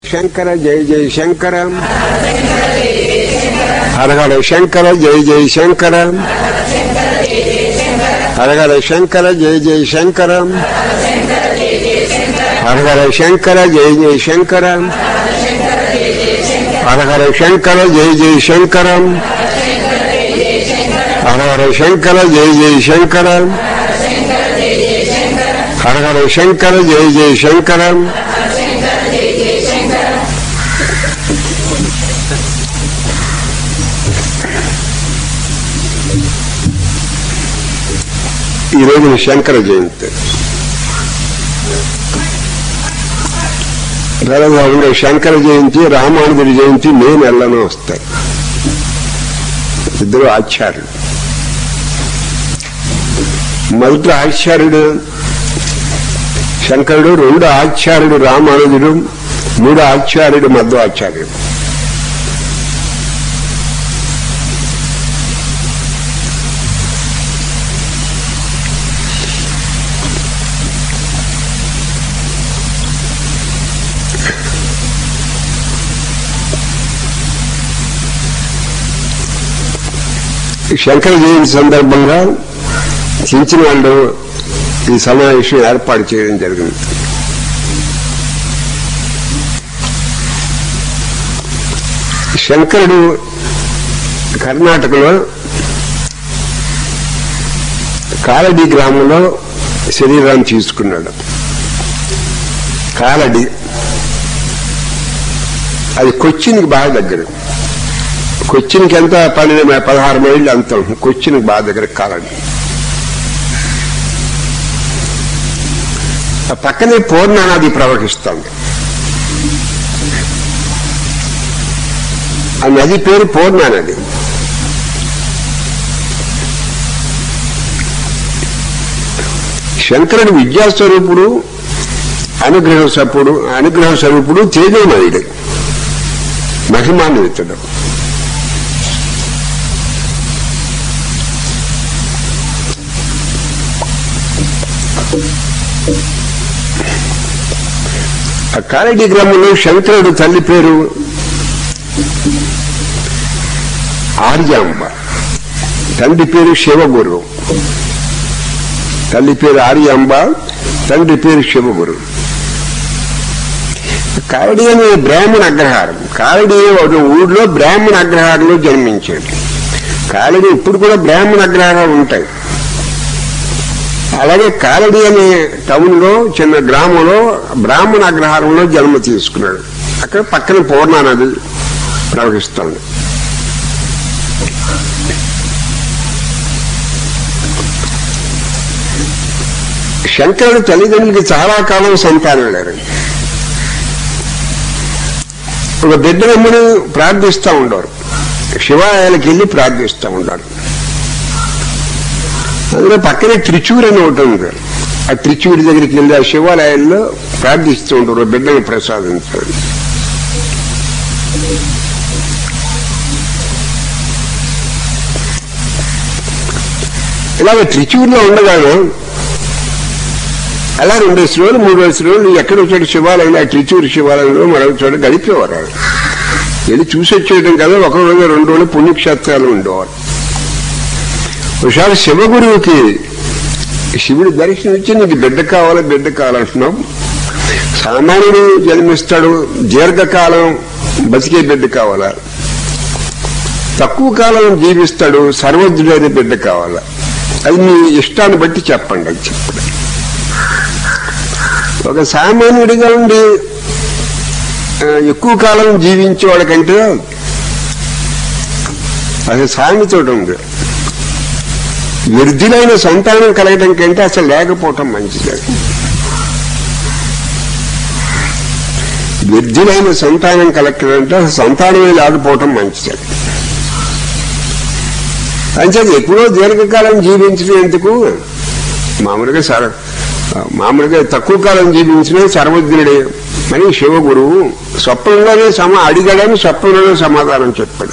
శంకర జయ జయ శంకర హరహర శంకర జయ జయ శంకర హరహర శంకర జయ జయ శంకర హరహర శంకర జయ జయ శంకర హరహర శంకర జయ జయ శంకర హరహర శంకర జయ జయ శంకర హరహర శంకర జయ జయ శంకర ఈ రోజున శంకర జయంతి రథంలో శంకర జయంతి రామానుజుడి జయంతి మే నెలలో వస్తాయి ఇద్దరు ఆచార్యులు మొదటి ఆచార్యుడు శంకరుడు రెండు ఆచార్యుడు రామానుజుడు మూడు ఆచార్యుడు మధ్వాచార్యుడు శంకర జయంతి సందర్భంగా చించిన వాళ్ళు ఈ సమావేశం ఏర్పాటు చేయడం జరిగింది శంకరుడు కర్ణాటకలో కాలడి గ్రామంలో శరీరాన్ని తీసుకున్నాడు కాలడి అది కొచ్చిన్కి బాగా దగ్గర కొచ్చిన్కి ఎంత పన్నెండు పదహారు మైళ్ళు అంత ఉంటుంది కొచ్చిన్కి బాగా దగ్గర కాలడి ఆ పక్కనే పూర్ణ నది ప్రవహిస్తుంది ఆ నది పేరు పూర్ణ నది శంకరుడు విద్యాస్వరూపుడు అనుగ్రహ సపుడు అనుగ్రహ స్వరూపుడు తేజోమయుడు మహిమాన్వితుడు ఆ కాలడి గ్రామంలో శంకరుడు తల్లి పేరు ఆర్యాంబ తండ్రి పేరు శివగురు తల్లి పేరు ఆర్యాంబ తండ్రి పేరు శివగురు కారడి అనే బ్రాహ్మణ అగ్రహారం కారడి ఒక ఊళ్ళో బ్రాహ్మణ అగ్రహారంలో జన్మించాడు కాలడి ఇప్పుడు కూడా బ్రాహ్మణ అగ్రహారాలు ఉంటాయి అలాగే కాలడి అనే టౌన్ లో చిన్న గ్రామంలో బ్రాహ్మణ అగ్రహారంలో జన్మ తీసుకున్నాడు అక్కడ పక్కన పూర్ణా నది ప్రవహిస్తుంది శంకరుడు తల్లిదండ్రులకి చాలా కాలం సంతానం లేరు ఒక బిడ్డనమ్మని ప్రార్థిస్తూ ఉండరు శివాలయాలకు వెళ్ళి ప్రార్థిస్తూ ఉంటారు అందులో పక్కనే త్రిచూర్ అని ఒకటి ఉంది ఆ త్రిచూరి దగ్గరికి వెళ్ళి ఆ శివాలయాల్లో ప్రార్థిస్తూ ఉంటారు బిడ్డని ప్రసాదించారు ఇలాగ త్రిచూర్లో ఉండగానే అలా రెండేసి రోజులు మూడు వేసి రోజులు ఎక్కడ వచ్చాడు శివాలయంలో ఆ త్రిచూరు శివాలయంలో మరొక చోట గడిపేవారు వాళ్ళు. వెళ్ళి చూసి వచ్చేయడం కదా ఒక రోజు రెండు రోజులు పుణ్యక్షేత్రాలు ఉండేవారు ఒకసారి శివగురువుకి శివుడి దర్శనం ఇచ్చి నీకు బిడ్డ కావాలి బిడ్డ కావాలంటున్నావు సామాన్యుడు జన్మిస్తాడు దీర్ఘకాలం బతికే బిడ్డ కావాలా తక్కువ కాలం జీవిస్తాడు సర్వజ్ఞుడైన బిడ్డ కావాలా అది మీ ఇష్టాన్ని బట్టి చెప్పండి అది చెప్పండి ఒక సామాన్యుడిగా ఉండి ఆ, ఎక్కువ కాలం జీవించేవాడి కంటే అది సామెతోటి ఉంది వృద్ధులైన సంతానం కలగడం కంటే అసలు లేకపోవటం మంచిది వృద్ధులైన సంతానం కలగడంటే అసలు సంతానమే లేకపోవటం మంచిది అంచేది ఎప్పుడో దీర్ఘకాలం జీవించడం ఎందుకు మామూలుగా సర మామూలుగా తక్కువ కాలం జీవించిన సర్వజ్ఞుడే అని శివగురువు స్వప్నంలోనే సమ అడిగాడని స్వప్నంలోనే సమాధానం చెప్పాడు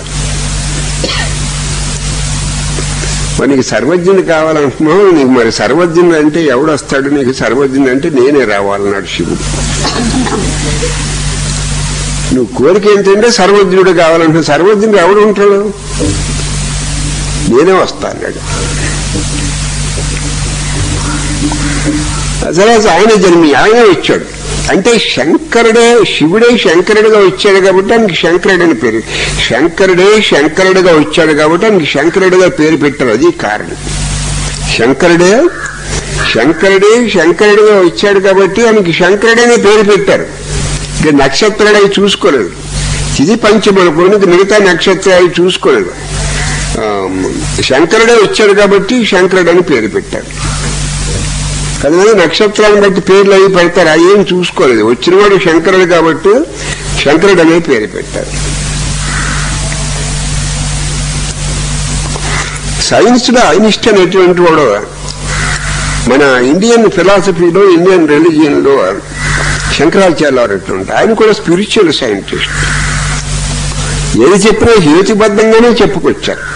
మరి నీకు సర్వజ్ఞుని కావాలంటున్నావు నీకు మరి సర్వజ్ఞుడు అంటే ఎవడొస్తాడు నీకు సర్వజ్ఞుడు అంటే నేనే రావాలన్నాడు శివుడు నువ్వు కోరిక ఏంటంటే సర్వజ్ఞుడు కావాలంటే సర్వజ్ఞుడు ఎవడు ఉంటాడు నేనే వస్తాను అన్నాడు అసలు ఆయన జన్మి ఆయన వచ్చాడు అంటే శంకరుడే శివుడే శంకరుడిగా వచ్చాడు కాబట్టి ఆయనకి శంకరుడు అని పేరు శంకరుడే శంకరుడిగా వచ్చాడు కాబట్టి ఆయనకి శంకరుడిగా పేరు పెట్టారు అది కారణం శంకరుడే శంకరుడే శంకరుడిగా వచ్చాడు కాబట్టి ఆయనకి శంకరుడనే పేరు పెట్టారు ఇక నక్షత్రాలు అవి చూసుకోలేదు ఇది పంచమనుకోనికి మిగతా నక్షత్రాలు చూసుకోలేదు ఆ, శంకరుడే వచ్చాడు కాబట్టి శంకరుడు అని పేరు పెట్టారు కదా నక్షత్రాలను బట్టి పేర్లు అవి పెడతారు అవి ఏం చూసుకోలేదు వచ్చినవాడు శంకరుడు కాబట్టి శంకరుడు అనే పేరు పెట్టారు సైన్స్ లో ఐనిస్ట్ అనేటువంటి వాడు మన ఇండియన్ ఫిలాసఫీలో ఇండియన్ రిలీజియన్ లో శంకరాచార్య వారు ఎట్లుంటే ఆయన కూడా స్పిరిచువల్ సైంటిస్ట్ ఏది చెప్పినా హేతుబద్ధంగానే చెప్పుకొచ్చారు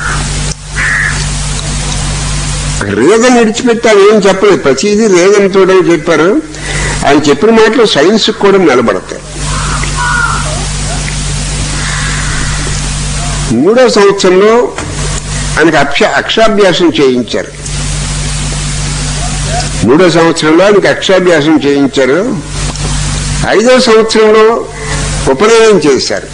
రీజన్ విడిచిపెట్టాలి ఏం చెప్పలేదు ప్రతిదీ రీజన్ చూడని చెప్పారు ఆయన చెప్పిన మాటలు సైన్స్ కూడా నిలబడతాయి మూడో సంవత్సరంలో ఆయనకు అక్ష అక్షరాభ్యాసం చేయించారు మూడో సంవత్సరంలో ఆయనకి అక్షరాభ్యాసం చేయించారు ఐదో సంవత్సరంలో ఉపనయనం చేశారు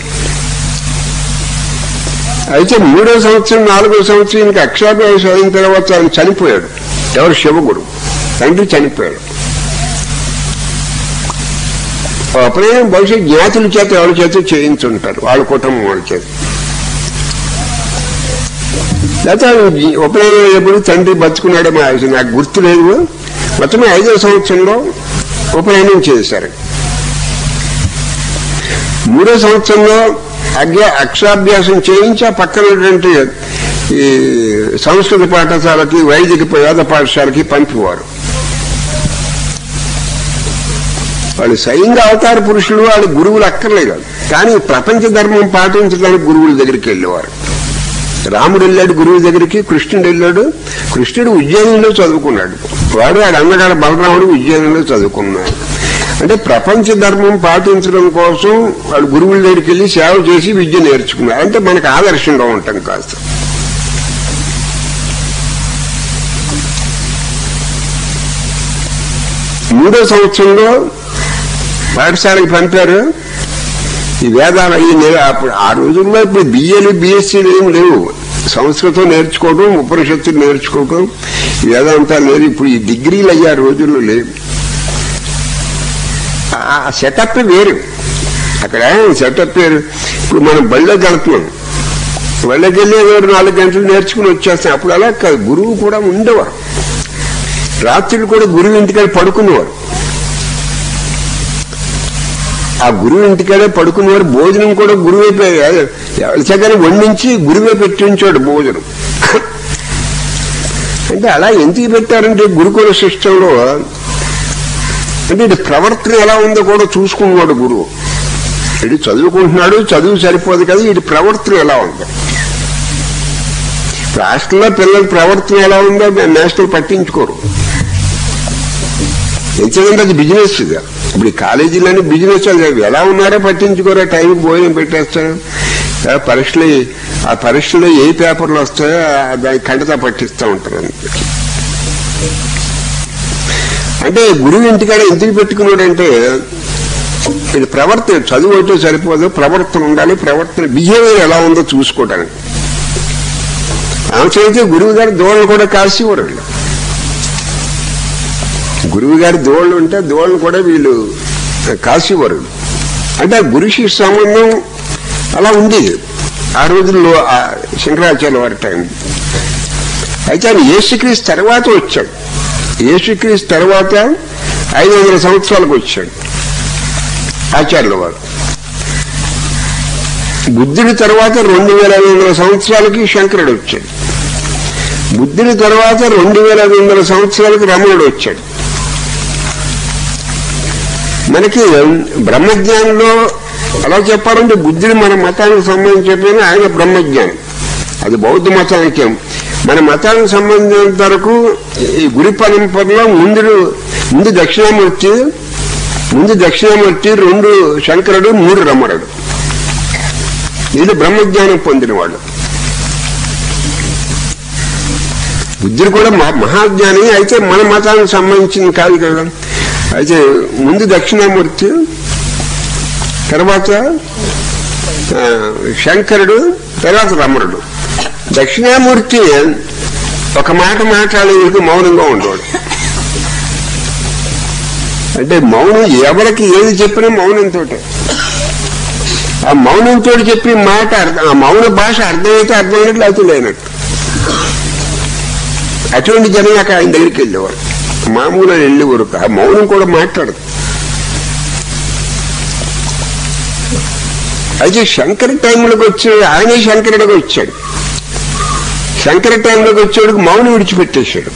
అయితే మూడో సంవత్సరం నాలుగో సంవత్సరం ఇంకా అక్షరాభ్యాసం అయిన తర్వాత ఆయన చనిపోయాడు ఎవరు శివగుడు తండ్రి చనిపోయాడు ఆ అప్పుడైనా బహుశా జ్ఞాతుల చేత ఎవరి చేత చేయించుంటారు వాళ్ళ కుటుంబం వాళ్ళ చేత లేకపోతే ఆయన జీ- ఉపనయనం అయ్యేప్పుడు తండ్రి బతుకున్నాడో మా నాకు గుర్తు లేదు మొత్తం ఐదో సంవత్సరంలో ఉపనయనం చేశారు మూడో సంవత్సరంలో అజ్ఞ అక్షరాభ్యాసం చేయించి ఆ పక్కన ఉన్నటువంటి ఈ సంస్కృత పాఠశాలకి వైదిక వేద పాఠశాలకి పంపేవారు వాళ్ళు స్వయంగా అవతార పురుషులు వాళ్ళు గురువులు అక్కర్లేదు కానీ ప్రపంచ ధర్మం పాటించడానికి గురువుల దగ్గరికి వెళ్ళేవారు రాముడు వెళ్ళాడు గురువు దగ్గరికి కృష్ణుడు వెళ్ళాడు కృష్ణుడు ఉజ్జయినిలో చదువుకున్నాడు వాడు ఆడ అన్నగాడు బలరాముడు ఉజ్జయినిలో చదువుకున్నాడు అంటే ప్రపంచ ధర్మం పాటించడం కోసం వాడు గురువుల దగ్గరికి వెళ్ళి సేవ చేసి విద్య నేర్చుకున్నారు అంటే మనకు ఆదర్శంగా ఉంటాం కాస్త మూడో సంవత్సరంలో పాఠశాలకు పంపారు ఈ వేదాలు అయ్యి లేవు అప్పుడు ఆ రోజుల్లో ఇప్పుడు బిఏలు బిఎస్సీలు ఏం లేవు సంస్కృతం నేర్చుకోవడం ఉపనిషత్తులు నేర్చుకోవడం ఈ వేదాంతాలు లేదు ఇప్పుడు ఈ డిగ్రీలు అయ్యే ఆ రోజుల్లో లేవు ఆ సెటప్ వేరు అక్కడ సెటప్ వేరు ఇప్పుడు మనం బళ్ళోకి వెళ్తున్నాం బళ్ళకి వెళ్ళి ఏదో నాలుగు గంటలు నేర్చుకుని వచ్చేస్తాం అప్పుడు అలా కాదు గురువు కూడా ఉండేవారు రాత్రులు కూడా గురువు ఇంటికాడ పడుకునేవారు ఆ గురువు ఇంటికాడే పడుకునేవారు భోజనం కూడా గురువే చక్కని వండించి గురువే పెట్టించాడు భోజనం అంటే అలా ఎందుకు పెట్టారంటే గురుకుల సిస్టంలో అంటే ఇది ప్రవర్తన ఎలా ఉందో కూడా చూసుకున్నాడు గురువు ఇది చదువుకుంటున్నాడు చదువు సరిపోదు కదా ఇది ప్రవర్తన ఎలా ఉంది ఇప్పుడు హాస్టల్లో పిల్లల ప్రవర్తన ఎలా ఉందో నేషనల్ పట్టించుకోరు ఎందుకంటే అది బిజినెస్ ఇక ఇప్పుడు ఈ కాలేజీలోని బిజినెస్ అది ఎలా ఉన్నారో పట్టించుకోరా టైంకి భోజనం పెట్టేస్తాను ఆ పరీక్షలు ఆ పరీక్షలో ఏ పేపర్లు వస్తాయో ఆ దాని ఖండత పట్టిస్తూ ఉంటారు అంతే. అంటే గురువు ఇంటికాడ ఎందుకు పెట్టుకున్నాడంటే ఇది ప్రవర్తన చదువు అయితే సరిపోదు ప్రవర్తన ఉండాలి ప్రవర్తన బిహేవియర్ ఎలా ఉందో చూసుకోవడానికి ఆమెచైతే గురువు గారి దోళ్ళు కూడా కాసేవారు గురువు గారి దోళ్ళు ఉంటే దోళ్ళు కూడా వీళ్ళు కాసేవారు అంటే ఆ గురు శిష్య సంబంధం అలా ఉండేది ఆ రోజుల్లో ఆ శంకరాచార్య వారి టైం అయితే ఆయన యేసుక్రీస్తు తర్వాత వచ్చాడు యేసుక్రీస్తు తర్వాత ఐదు వందల సంవత్సరాలకు వచ్చాడు ఆచార్యుల వారు బుద్ధుడి తర్వాత రెండు వేల ఐదు వందల సంవత్సరాలకి శంకరుడు వచ్చాడు బుద్ధుడి తర్వాత రెండు వేల ఐదు వందల సంవత్సరాలకి రమణుడు వచ్చాడు మనకి బ్రహ్మజ్ఞానంలో అలా చెప్పాలంటే బుద్ధుడు మన మతానికి సంబంధించి చెప్పిన ఆయన బ్రహ్మజ్ఞానం అది బౌద్ధ మతానికి మన మతానికి సంబంధించినంత వరకు ఈ గురి పరంపరలో ముందు ముందు దక్షిణామూర్తి ముందు దక్షిణామూర్తి రెండు శంకరుడు మూడు రమణుడు వీళ్ళు బ్రహ్మజ్ఞానం పొందిన వాళ్ళు బుద్ధుడు కూడా మహా- మహాజ్ఞాని అయితే మన మతానికి సంబంధించింది కాదు కదా అయితే ముందు దక్షిణామూర్తి తర్వాత ఆ, శంకరుడు తర్వాత రమణుడు దక్షిణామూర్తి ఒక మాట మాట్లాడేందుకు మౌనంగా ఉండేవాడు అంటే మౌనం ఎవరికి ఏది చెప్పినా మౌనంతో ఆ మౌనంతో చెప్పి మాట అర్థం ఆ మౌన భాష అర్థమైతే అర్థమైనట్లు అయితే లేనట్టు అటువంటి జనం అక్కడ ఆయన దగ్గరికి వెళ్ళేవారు మామూలుగా వెళ్ళేవారు ఆ మౌనం కూడా మాట్లాడదు అయితే శంకర టైంలోకి వచ్చి ఆయనే శంకరుడిగా వచ్చాడు శంకర టైంలోకి వచ్చేవాడికి మౌనం విడిచిపెట్టేశాడు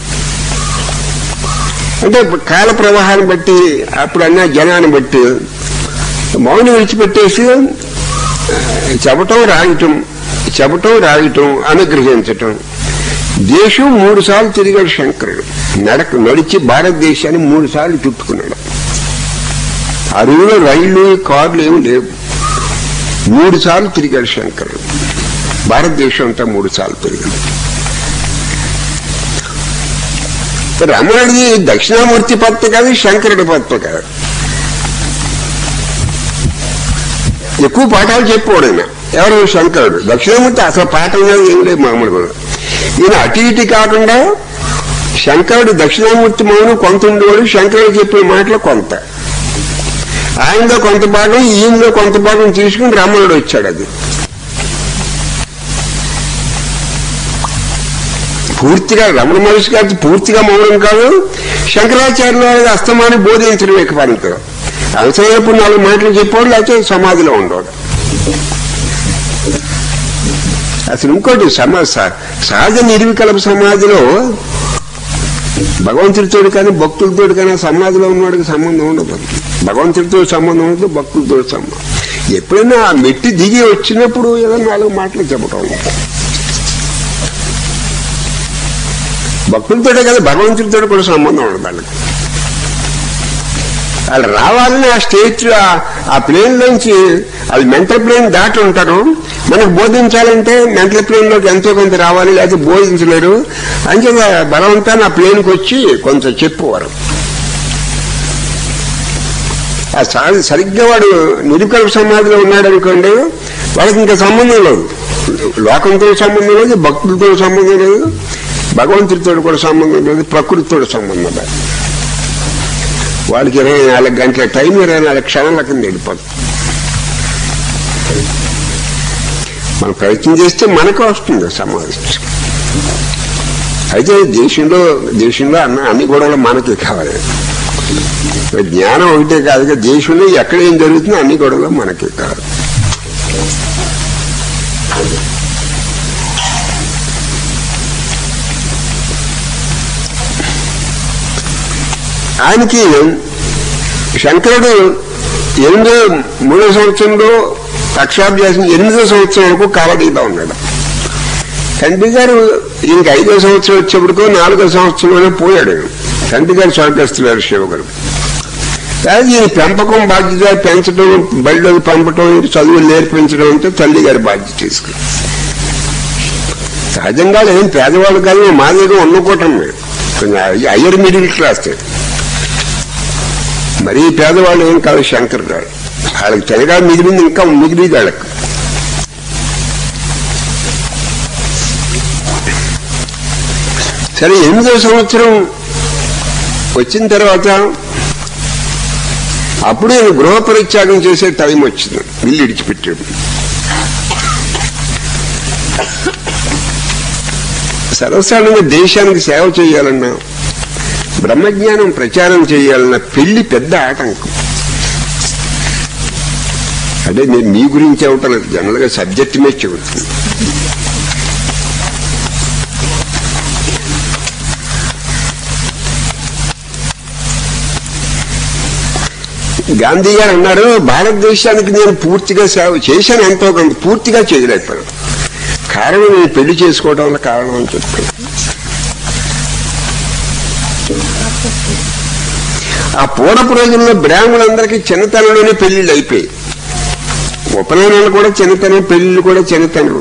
అంటే కాల ప్రవాహాన్ని బట్టి అప్పుడన్న జనాన్ని బట్టి మౌనం విడిచిపెట్టేసి ఆ, చెప్పటం రాయటం చెప్పటం రాయటం అనుగ్రహించటం దేశం మూడు సార్లు తిరిగాడు శంకరుడు నడక నడిచి భారతదేశాన్ని మూడు సార్లు చుట్టుకున్నాడు ఆ రోజుల్లో రైళ్లు కార్లు ఏమి లేవు మూడు సార్లు తిరిగాడు శంకరుడు భారతదేశం అంతా మూడు సార్లు తిరిగాడు రమణుడిది దక్షిణామూర్తి పత్త కాదు శంకరుడి పత్త కాదు ఎక్కువ పాఠాలు చెప్పాడు ఆయన ఎవరు శంకరుడు దక్షిణామూర్తి అసలు పాఠం లేదు ఏం లేదు మామూలుగా ఈయన అటు ఇటు కాకుండా శంకరుడు దక్షిణామూర్తి మౌనం కొంత ఉండేవాడు శంకరుడు చెప్పిన మాటలు కొంత ఆయనలో కొంత భాగం ఈయనలో కొంత భాగం తీసుకుని రమణుడు వచ్చాడు అది పూర్తిగా రమణ మహర్షి గారికి పూర్తిగా మౌనం కాదు శంకరాచార్యుల వారి అస్తమాన్ని బోధించడం ఎక్కువ అవసరమైనప్పుడు నాలుగు మాటలు చెప్పాడు లేకపోతే సమాధిలో ఉండేవాడు అసలు ఇంకోటి సమా స- సహజ నిర్వికల్ప సమాధిలో భగవంతుడితో కానీ భక్తులతో కానీ ఆ సమాధిలో ఉన్నవాడికి సంబంధం ఉండదు భగవంతుడితో సంబంధం ఉండదు భక్తులతో సంబంధం ఎప్పుడైనా ఆ మెట్టి దిగి వచ్చినప్పుడు ఏదో నాలుగు మాటలు చెప్పటం ఉంటుంది. భక్తులతోటే కదా భగవంతుడితో కూడా సంబంధం ఉండదు వాళ్ళకి వాళ్ళు రావాలని ఆ స్టేజ్ ఆ- ఆ ప్లేన్ నుంచి అది మెంటల్ ప్లేన్ దాటి ఉంటారు మనకు బోధించాలంటే మెంటల్ ప్లేన్ లోకి ఎంతో కొంత రావాలి లేకపోతే బోధించలేరు అంచేత బలవంతాన్ని ఆ ప్లేన్కి వచ్చి కొంత చెప్పువారు ఆ సా- సరిగ్గా వాడు నిరుకల్ప సమాధిలో ఉన్నాడు అనుకోండి వాళ్ళకి ఇంకా సంబంధం లేదు లోకంతో సంబంధం లేదు భక్తులతో సంబంధం లేదు భగవంతుడితో కూడా సంబంధం లేదు ప్రకృతితో సంబంధం లేదు వాడికి ఇరవై నాలుగు గంటల టైం ఇరవై నాలుగు క్షణాల కింద వెళ్ళిపోతుంది మనం ప్రయత్నం చేస్తే మనకు వస్తుంది సమావేశం అయితే దేశంలో దేశంలో అన్న అన్ని గొడవలు మనకే కావాలి జ్ఞానం ఒకటే కాదు దేశంలో ఎక్కడ ఏం జరుగుతుందో అన్ని గొడవలు మనకే కావాలి ఆయనకి శంకరుడు ఎనిమిదో మూడో సంవత్సరంలో అక్షరాభ్యాసం ఎనిమిదో సంవత్సరం వరకు కావడీలో ఉన్నాడు తండ్రి గారు ఇంక ఐదో సంవత్సరం వచ్చేప్పటికో నాలుగో సంవత్సరంలోనే పోయాడు తండ్రి గారు స్వర్గస్తున్నారు శివగారు కానీ ఈయన పెంపకం బాధ్యత పెంచడం బడిలోకి పంపడం చదువులు నేర్పించడం అంటే తల్లి గారి బాధ్యత తీసుకుని సహజంగా ఏం పేదవాళ్ళు కాదు మా దగ్గర ఉన్నకోవటం కొంచెం హయ్యర్ మిడిల్ క్లాస్ మరీ పేదవాళ్ళు ఏం కాదు శంకర్ గారు వాళ్ళకి తెగగా మిగిలింది ఇంకా మిగిలింది వాళ్ళకి సరే ఎనిమిదో సంవత్సరం వచ్చిన తర్వాత అప్పుడు నేను గృహ పరిత్యాగం చేసే టైం వచ్చింది ఇల్లు ఇడిచిపెట్టాడు సర్వసాధారణంగా దేశానికి సేవ చేయాలన్నా బ్రహ్మజ్ఞానం ప్రచారం చేయాలన్న పెళ్లి పెద్ద ఆటంకం అంటే నేను మీ గురించి అవటం లేదు జనరల్ గా సబ్జెక్ట్ మీద చెబుతుంది గాంధీ గారు అన్నారు భారతదేశానికి నేను పూర్తిగా సేవ చేశాను ఎంతో కొంత పూర్తిగా చేయలేకపోయాను కారణం నేను పెళ్లి చేసుకోవడం వల్ల కారణం అని చెప్పాను ఆ పూర్వపు రోజుల్లో బ్రాహ్మణులందరికీ చిన్నతనంలోనే పెళ్లిళ్ళు అయిపోయాయి ఉపనయనాలు కూడా చిన్నతనం పెళ్లిళ్ళు కూడా చిన్నతనం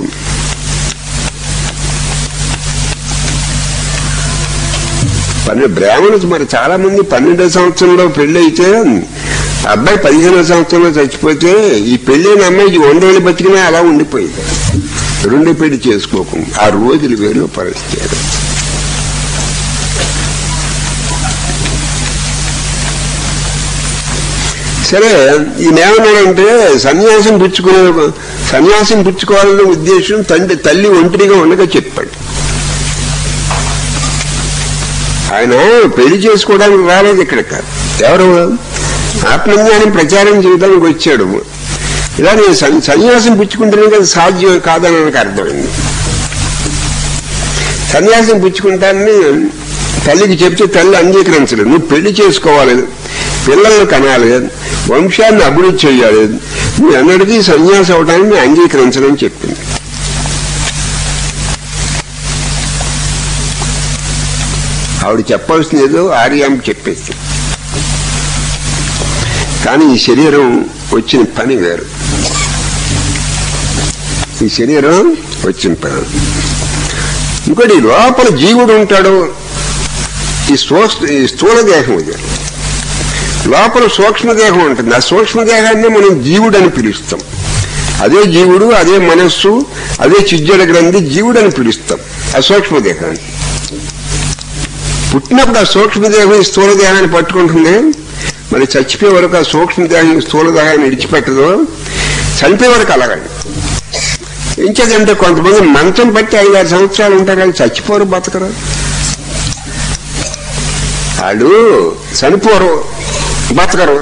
పన్నెండు బ్రాహ్మణులు మరి చాలా మంది పన్నెండో సంవత్సరంలో పెళ్లి అయితే అబ్బాయి పదిహేనో సంవత్సరంలో చచ్చిపోతే ఈ పెళ్ళైన అమ్మాయికి వందేళ్ళు బతికినా అలా ఉండిపోయింది రెండో పెళ్లి చేసుకోకుండా ఆ రోజులు వేరు పరిస్థితి అది. సరే ఈయన ఏమన్నాడంటే సన్యాసం పుచ్చుకునే సన్యాసం పుచ్చుకోవాలనే ఉద్దేశం తండ్రి తల్లి ఒంటరిగా ఉండగా చెప్పాడు ఆయన పెళ్లి చేసుకోవడానికి రాలేదు ఇక్కడ కాదు ఎవరు ఆత్మజ్ఞానం ప్రచారం చేయడానికి వచ్చాడు ఇలా నేను సన్- సన్యాసం పుచ్చుకుంటేనే కదా సాధ్యం కాదని నాకు అర్థమైంది సన్యాసం పుచ్చుకుంటానని తల్లికి చెప్తే తల్లి అంగీకరించలేదు నువ్వు పెళ్లి చేసుకోవాలి పిల్లల్ని కనాలి వంశాన్ని అభివృద్ధి చేయాలి నువ్వు ఎన్నటికీ సన్యాసం అవడానికి నేను అంగీకరించనని చెప్పింది ఆవిడ చెప్పాల్సింది ఏదో ఆర్యాం చెప్పేసి కానీ ఈ శరీరం వచ్చిన పని వేరు ఈ శరీరం వచ్చిన పని ఇంకోటి ఈ లోపల జీవుడు ఉంటాడు ఈ స్థూల ఈ స్థూల దేహం ఇది లోపల సూక్ష్మదేహం ఉంటుంది ఆ సూక్ష్మదేహాన్ని మనం జీవుడు అని పిలుస్తాం అదే జీవుడు అదే మనస్సు అదే చిజ్జడ గ్రంథి జీవుడు అని పిలుస్తాం ఆ సూక్ష్మదేహాన్ని పుట్టినప్పుడు ఆ సూక్ష్మదేహం ఈ స్థూల దేహాన్ని పట్టుకుంటుంది మరి చచ్చిపోయే వరకు ఆ సూక్ష్మదేహం ఈ స్థూల దేహాన్ని విడిచిపెట్టదు చనిపోయే వరకు అలాగండి ఇంకేదంటే కొంతమంది మంచం పట్టి ఐదారు సంవత్సరాలు ఉంటారు కానీ చచ్చిపోరు బతకరు వాళ్ళు చనిపోరు బతకరు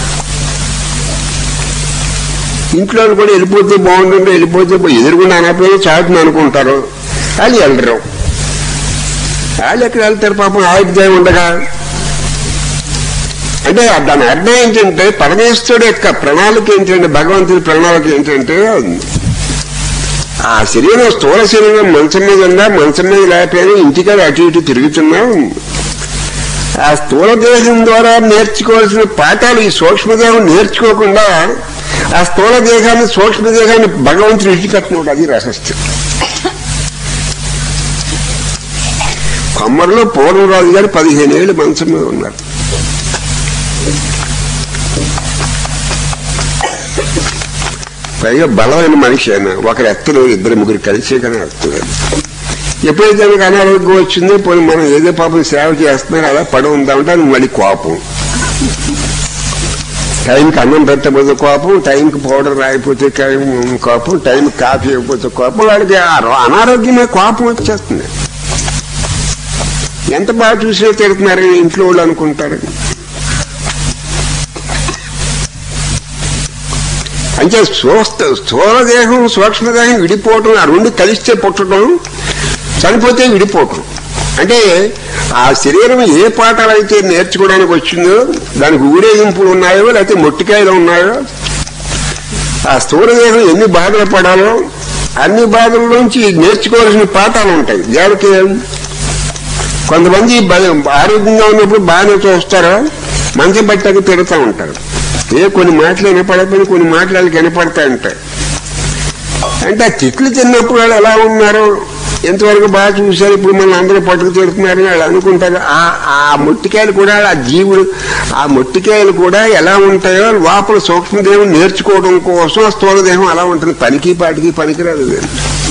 ఇంట్లో కూడా వెళ్ళిపోతే బాగుంటుంది వెళ్ళిపోతే పోయి ఎదురుగుండా అనకపోయినా చాటుని అనుకుంటారు వాళ్ళు వెళ్ళరు వాళ్ళు ఎక్కడ వెళ్తారు పాపం ఆయుర్దాయం ఉండగా అంటే దాని అర్థం ఏంటంటే పరమేశ్వరుడు యొక్క ప్రణాళిక ఏంటంటే భగవంతుడి ప్రణాళిక ఏంటంటే ఆ శరీరం స్థూల శరీరం మంచం మీద ఉందా మంచం మీద లేకపోయినా ఇంటికాడ అటు ఇటు తిరుగుతున్నాం ఆ స్థూల దేహం ద్వారా నేర్చుకోవాల్సిన పాఠాలు ఈ సూక్ష్మదేహం నేర్చుకోకుండా ఆ స్థూల దేహాన్ని సూక్ష్మదేహాన్ని భగవంతుడు విడిచిపెట్టినప్పుడు అది రహస్యం కొమ్మరిలో పూర్వరాజు గారు పదిహేను ఏళ్ళు మంచం మీద ఉన్నారు పైగా బలమైన మనిషి ఆయన ఒకరు ఎత్తలేదు ఇద్దరు ముగ్గురు కలిసే కానీ ఎత్తలేదు ఎప్పుడైతే ఆయనకు అనారోగ్యం వచ్చిందో పోయి మనం ఏదో పాపం సేవ చేస్తున్నారు అలా పడి ఉందామంటే అది మళ్ళీ కోపం టైంకి అన్నం పెట్టకపోతే కోపం టైంకి పౌడర్ రాయిపోతే కా- కోపం టైంకి కాఫీ ఇవ్వకపోతే కోపం వాడికి ఆ రో- అనారోగ్యమే కోపం వచ్చేస్తుంది ఎంత బాగా చూసినా తిడుతున్నారని ఇంట్లో వాళ్ళు అనుకుంటారు అంటే స్వస్థ స్థూలదేహం సూక్ష్మదేహం విడిపోవటం ఆ రెండు కలిస్తే పుట్టడం చనిపోతే విడిపోవటం అంటే ఆ శరీరం ఏ పాఠాలు అయితే నేర్చుకోవడానికి వచ్చిందో దానికి ఊరేగింపులు ఉన్నాయో లేకపోతే మొట్టికాయలు ఉన్నాయో ఆ స్థూలదేహం ఎన్ని బాధలు పడాలో అన్ని బాధల నుంచి నేర్చుకోవాల్సిన పాఠాలు ఉంటాయి దేనికి కొంతమంది బ- ఆరోగ్యంగా ఉన్నప్పుడు బాగానే చూస్తారో మంచం పట్టాక తిడుతూ ఉంటారు ఏ కొన్ని మాటలు వినపడకపోయినా కొన్ని మాటలు వాళ్ళకి వినపడతా ఉంటాయి అంటే ఆ తిట్లు తిన్నప్పుడు వాళ్ళు ఎలా ఉన్నారు ఎంతవరకు బాగా చూశారు ఇప్పుడు మన అందరూ పట్టుకు తిడుతున్నారని వాళ్ళు అనుకుంటారు ఆ ఆ మొట్టికాయలు కూడా ఆ జీవుడు ఆ మొట్టికాయలు కూడా ఎలా ఉంటాయో లోపల సూక్ష్మదేహం నేర్చుకోవడం కోసం ఆ స్థూలదేహం అలా ఉంటుంది పనికి పాటికి పనికిరాదు ఇది.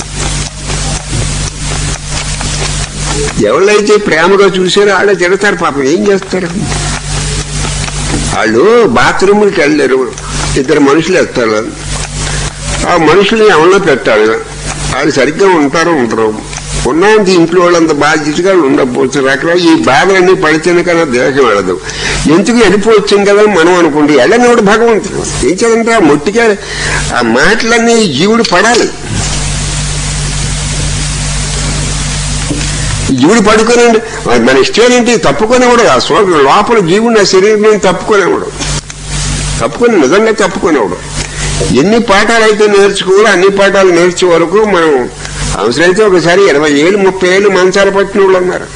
ఎవరైతే ప్రేమగా చూసారో వాళ్ళే తిడతారు పాపం ఏం చేస్తారు వాళ్ళు బాత్రూమ్కి వెళ్ళారు ఇద్దరు మనుషులు వెళ్తారు ఆ మనుషుల్ని ఎవరినో పెట్టాలి వాళ్ళు సరిగ్గా ఉంటారో ఉంటారు ఉన్నంత ఇంట్లో వాళ్ళంత బాధ్యతగా ఉండకపోవచ్చు రకరకాల ఈ బాధలన్నీ పడితేనే కదా దేహం వెళ్ళదు ఎందుకు వెళ్ళిపోవచ్చు కదా అని మనం అనుకుంటే వెళ్ళనివాడు భగవంతుడు ఏం చేయాలంటే ఆ మొట్టిగా ఆ మాటలన్నీ ఈ జీవుడు పడాలి ఈ జీవుడు పడుకోనండి మన ఇష్టం ఏంటి తప్పుకునేవాడు ఆ సో లోపల జీవుడు ఆ శరీరం తప్పుకునేవాడు తప్పుకొని నిజంగా తప్పుకునేవాడు ఎన్ని పాఠాలు అయితే నేర్చుకోవాలో అన్ని పాఠాలు నేర్చే వరకు మనం అవసరమైతే ఒకసారి ఇరవై ఏళ్ళు ముప్పై ఏళ్ళు మంచాలు పట్టిన వాళ్ళు ఉన్నారు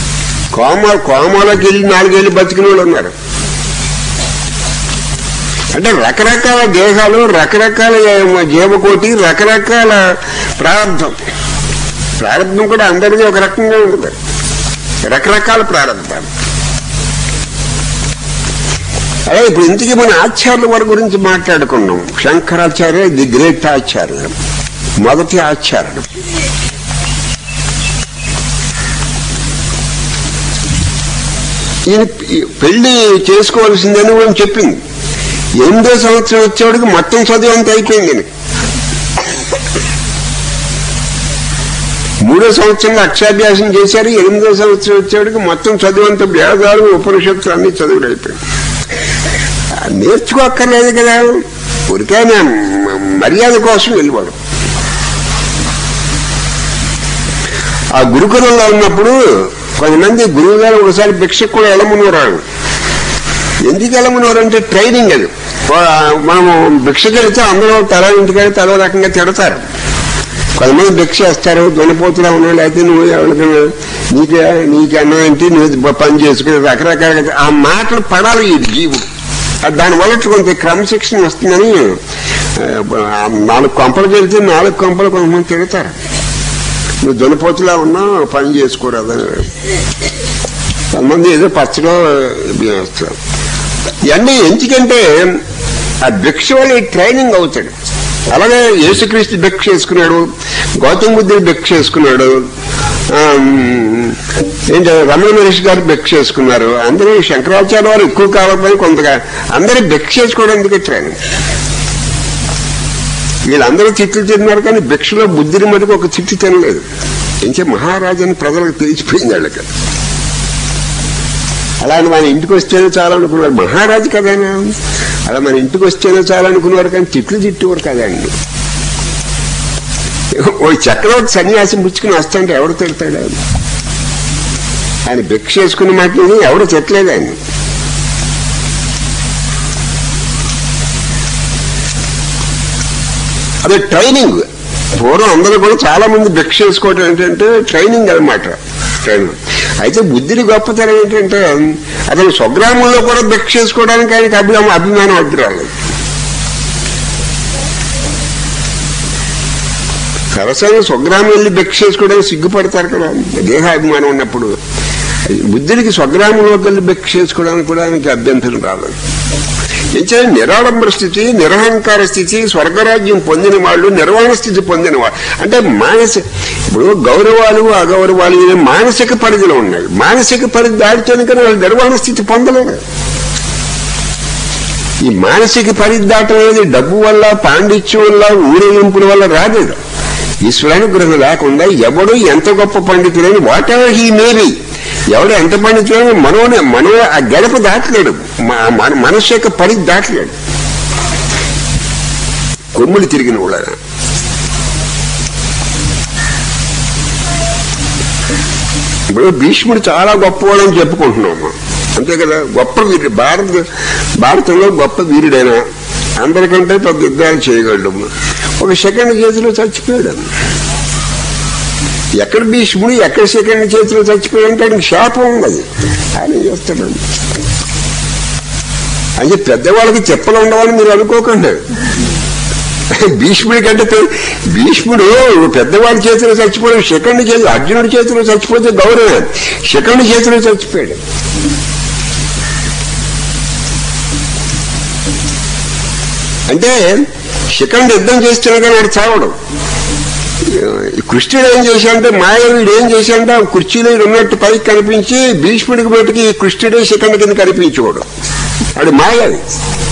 కోమ కోమలోకి వెళ్ళి నాలుగేళ్ళు బతికిన వాళ్ళు ఉన్నారు అంటే రకరకాల దేహాలు రకరకాల జీవకోటి రకరకాల ప్రారంభం ప్రారంభం కూడా అందరిది ఒక రకంగా ఉంటుంది రకరకాల ప్రారంభాలు అదే ఇప్పుడు ఇంతకీ మన ఆచార్యుల వారి గురించి మాట్లాడుకున్నాం శంకరాచార్య ది గ్రేట్ ఆచార్యులు మొదటి ఆచార్యుడు ఈయన పెళ్లి చేసుకోవాల్సిందని అని చెప్పింది ఎనిమిదో సంవత్సరం వచ్చేవాడికి మొత్తం చదువు అంతా అయిపోయింది ఈయనకి. మూడో సంవత్సరంలో అక్షాభ్యాసం చేశారు ఎనిమిదో సంవత్సరం వచ్చేవాడికి మొత్తం చదువు అంతా వేదాలు ఉపనిషత్తులు అన్ని చదువులు అయిపోయింది ఆ, నేర్చుకోక్కర్లేదు కదా ఊరికే మర్యాద కోసం వెళ్ళిపోవడం ఆ గురుకులంలో ఉన్నప్పుడు కొంతమంది గురువు గారు ఒకసారి భిక్షకు కూడా వెళ్ళమనేవారు ఎందుకు వెళ్ళమనేవారు అంటే ట్రైనింగ్ అది వా- మనము భిక్షకి వెళితే అందరూ తల ఇంటికాడ తల రకంగా తిడతారు కొంతమంది భిక్ష వేస్తారు దున్నపోతులా ఉన్నాడు లేకపోతే నువ్వు ఎవరికైనా నీకే నీకు అన్నం ఏంటి నువ్వు పని చేసుకుని రకరకాలుగా ఆ మాటలు పడాలి ఈ జీవుడు ఆ దానివల్ల కొంత క్రమశిక్షణ వస్తుందని ఆ, నాలుగు కొంపలు వెళ్తే నాలుగు కొంపలు కొంతమంది తిడతారు నువ్వు దున్నపోతులా ఉన్నా పని చేసుకోరాదని కొంతమంది ఏదో పచ్చలో వేస్తారు ఇవన్నీ ఎందుకంటే ఆ భిక్ష వల్ల ఈ ట్రైనింగ్ అవుతాడు అలాగే యేసుక్రీస్తు భిక్ష చేసుకున్నాడు గౌతమ బుద్ధుడు భిక్ష చేసుకున్నాడు ఆమ్, ఏంటి రమణ మహర్షి గారు భిక్ష చేసుకున్నారు అందరూ శంకరాచార్య వారు ఎక్కువ కాకపోయి కొంతగా అందరూ భిక్ష చేసుకోవడానికి ట్రైనింగ్ వీళ్ళందరూ తిట్లు తిన్నారు కానీ భిక్షలో బుద్ధిని మటుకు ఒక తిట్టు తినలేదు ఇంకే మహారాజని ప్రజలకు తెలిసిపోయింది వాళ్ళకి అలా అని మన ఇంటికి వస్తేనే చాలనుకున్నారు మహారాజు కదేనా అలా మన ఇంటికి వస్తేనే చాలనుకున్నారు కానీ తిట్లు తిట్టేవారు కదండి ఓ చక్రవర్తి సన్యాసం పుచ్చుకుని వస్తుంటే ఎవడు తిడతాడు ఆయన భిక్ష చేసుకున్న మాటని ఎవడు తిట్టలేదు ఆయన అదే ట్రైనింగ్ పూర్వం అందరూ కూడా చాలా మంది భిక్ష చేసుకోవటం ఏంటంటే ట్రైనింగ్ అనమాట ట్రైనింగ్ అయితే బుద్ధిని గొప్పతనం ఏంటంటే అతను స్వగ్రామంలో కూడా భిక్ష చేసుకోవడానికి ఆయనకి అభిమానం అభిమానం అడ్డు రాలేదు సరసంగా స్వగ్రామం వెళ్ళి భిక్ష చేసుకోవడానికి సిగ్గుపడతారు కదా దేహాభిమానం ఉన్నప్పుడు బుద్ధుడికి స్వగ్రామంలోకి వెళ్ళి భిక్ష చేసుకోవడానికి కూడా ఆయనకి అభ్యంతరం రాలేదు ఎంచే నిరాడంబర స్థితి నిరహంకార స్థితి స్వర్గరాజ్యం పొందిన వాళ్ళు నిర్వాణ స్థితి పొందిన వాళ్ళు అంటే మానస ఇప్పుడు గౌరవాలు అగౌరవాలు ఇవి మానసిక పరిధిలో ఉన్నాయి మానసిక పరిధి దాటితేనే కానీ వాళ్ళు నిర్వాణ స్థితి పొందలేరు ఈ మానసిక పరిధి దాటం అనేది డబ్బు వల్ల పాండిత్యం వల్ల ఊరేగింపుల వల్ల రాదు ఈశ్వరానుగ్రహం లేకుండా ఎవడు ఎంత గొప్ప పండితుడని వాట్ ఎవర్ హీ మేబీ ఎవడు ఎంత పండితుడని మనోని మనో ఆ గడప దాటలేడు మ- మన మనస్సు యొక్క పరిధి దాటలేడు కొమ్ములు తిరిగిన వాళ్ళ ఇప్పుడు భీష్ముడు చాలా గొప్పవాడని చెప్పుకుంటున్నాము అంతే కదా గొప్ప వీరుడు భారత భారతంలో గొప్ప వీరుడైన అందరికంటే పెద్ద యుద్ధాలు చేయగలడు ఒక సెకండ్ చేతిలో చచ్చిపోయాడు ఎక్కడ భీష్ముడు ఎక్కడ సెకండ్ చేతిలో చచ్చిపోయాడంటే ఆయనకి శాపం ఉన్నది ఆయన ఏం చేస్తాడు అంటే పెద్దవాళ్ళకి చెప్పలు ఉండవని మీరు అనుకోకండి భీష్ముడి కంటే పెద్ద- భీష్ముడు పెద్దవాడి చేతిలో చచ్చిపోయాడు సెకండ్ చేతి అర్జునుడి చేతిలో చచ్చిపోతే గౌరవం సెకండ్ చేతిలో చచ్చిపోయాడు అంటే సెకండ్ యుద్ధం చేస్తున్నా కానీ వాడు చావడం ఈ కృష్ణుడు ఏం చేశాడంటే మాయవీడు ఏం చేశాడంటే ఆ కుర్చీలో ఈడు ఉన్నట్టు పైకి కనిపించి భీష్ముడికి బయటకి ఈ కృష్ణుడే సెకండ్ కింద కనిపించుకోవడం వాడు మాయవి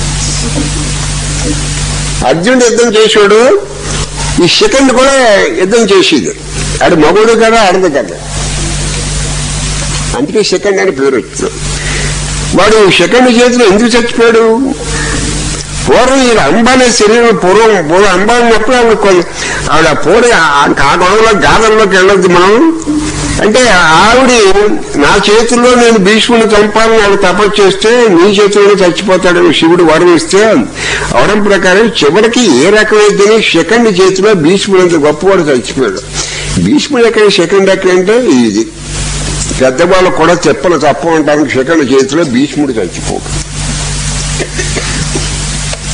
అర్జునుడు యుద్ధం చేసాడు ఈ సెకండ్ కూడా యుద్ధం చేసేది ఆడు మగోడు కదా ఆడదు కదా అందుకే సెకండ్ అని పేరు వచ్చింది వాడు సెకండ్ చేతిలో ఎందుకు చచ్చిపోయాడు పూర్వం ఈ అంబానే శరీరం పూర్వం పూర్వం అంబా ఉన్నప్పుడు ఆవిడ కొన్ని ఆవిడ పూరి ఆ గొడవలో గాథల్లోకి వెళ్ళొద్దు మనం అంటే ఆవిడ నా చేతుల్లో నేను భీష్ముని చంపాలని ఆవిడ తపస్సు చేస్తే నీ చేతుల్లో చచ్చిపోతాడని శివుడు వరం ఇస్తే అవడం ప్రకారం చివరికి ఏ రకమైతే సెకండ్ చేతిలో భీష్ముడు అంత గొప్పవాడు చచ్చిపోయాడు భీష్ముడు ఎక్కడ సెకండ్ ఎక్కడంటే ఇది పెద్దవాళ్ళు కూడా చెప్పలు తప్ప అంటానికి సెకండ్ చేతిలో భీష్ముడు చచ్చిపోడు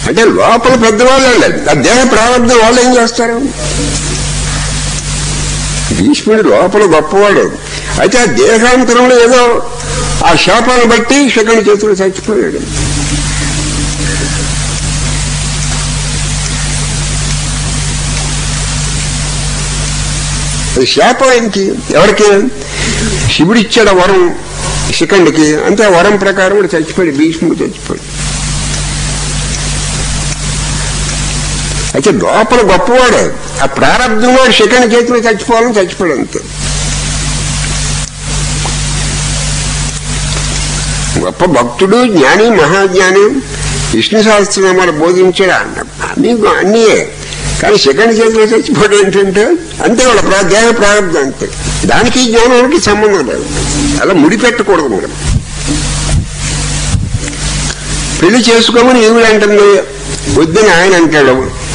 అంటే లోపల పెద్దవాళ్ళు లేదు ఆ దేహ ప్రారంభం వాళ్ళు ఏం చేస్తారు భీష్ముడు లోపల గొప్పవాడు అయితే ఆ దేహాంతరంలో ఏదో ఆ శాపాన్ని బట్టి శకుని చేతులు చచ్చిపోయాడు అది శాపం ఆయనకి ఎవరికి శివుడు ఇచ్చాడు ఆ వరం శిఖండికి అంతే ఆ వరం ప్రకారం వాడు చచ్చిపోయాడు భీష్ముడు చచ్చిపోయాడు అయితే లోపల గొప్పవాడు ఆ ప్రారంభం వాడు శిఖండి చేతిలో చచ్చిపోవాలని చచ్చిపోయాడు అంతే గొప్ప భక్తుడు జ్ఞాని మహాజ్ఞాని విష్ణు సహస్రనామాలు బోధించాడు అన్న అన్ని అన్నీయే కానీ సెకండ్ చేతిలో చచ్చిపోవడం ఏంటంటే అంతే వాళ్ళ ప్రా దేహ ప్రారంభం అంతే దానికి జ్ఞానానికి సంబంధం లేదు అలా ముడిపెట్టకూడదు మనం పెళ్లి చేసుకోమని ఈవిడ అంటుంది వద్దని ఆయన అంటాడు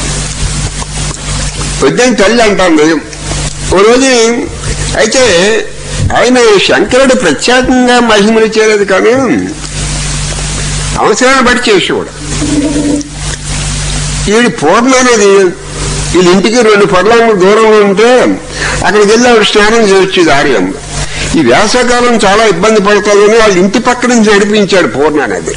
వద్దని తల్లి అంటుంది ఓ రోజు అయితే ఆయన శంకరుడు ప్రత్యేకంగా మహిమలు చేయలేదు కానీ అవసరాన్ని బట్టి చేసేవాడు ఈవిడ పూర్ణ అనేది వీళ్ళ ఇంటికి రెండు పర్లాంగ దూరంలో ఉంటే అక్కడికి వెళ్ళి ఆవిడ స్నానం చేయొచ్చు దార్యం ఈ వేసవకాలం చాలా ఇబ్బంది పడుతుందని వాళ్ళ ఇంటి పక్క నుంచి నడిపించాడు పూర్ణ అనేది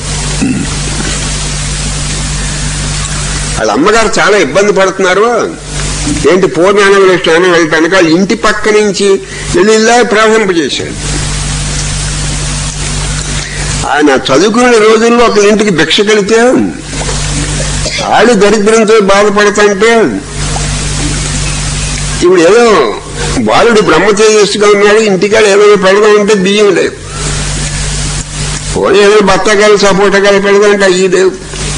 వాళ్ళ అమ్మగారు చాలా ఇబ్బంది పడుతున్నారు ఏంటి పూర్ణానంద స్నానం వెళ్తానికి వాళ్ళ ఇంటి పక్క నుంచి వెళ్ళి ఇలా ప్రారంభింపజేశాడు ఆయన చదువుకునే రోజుల్లో ఒక ఇంటికి భిక్ష కలితే ఆడు దరిద్రంతో బాధపడుతుంటే ఇప్పుడు ఏదో బాలుడు బ్రహ్మ తేజస్సుగా ఉన్నాడు ఇంటికాడ ఏదో పెడదామంటే బియ్యం లేవు పోనీ ఏదో బత్తకాయలు సపోటకాయలు పెడదామంటే అయ్యి లేవు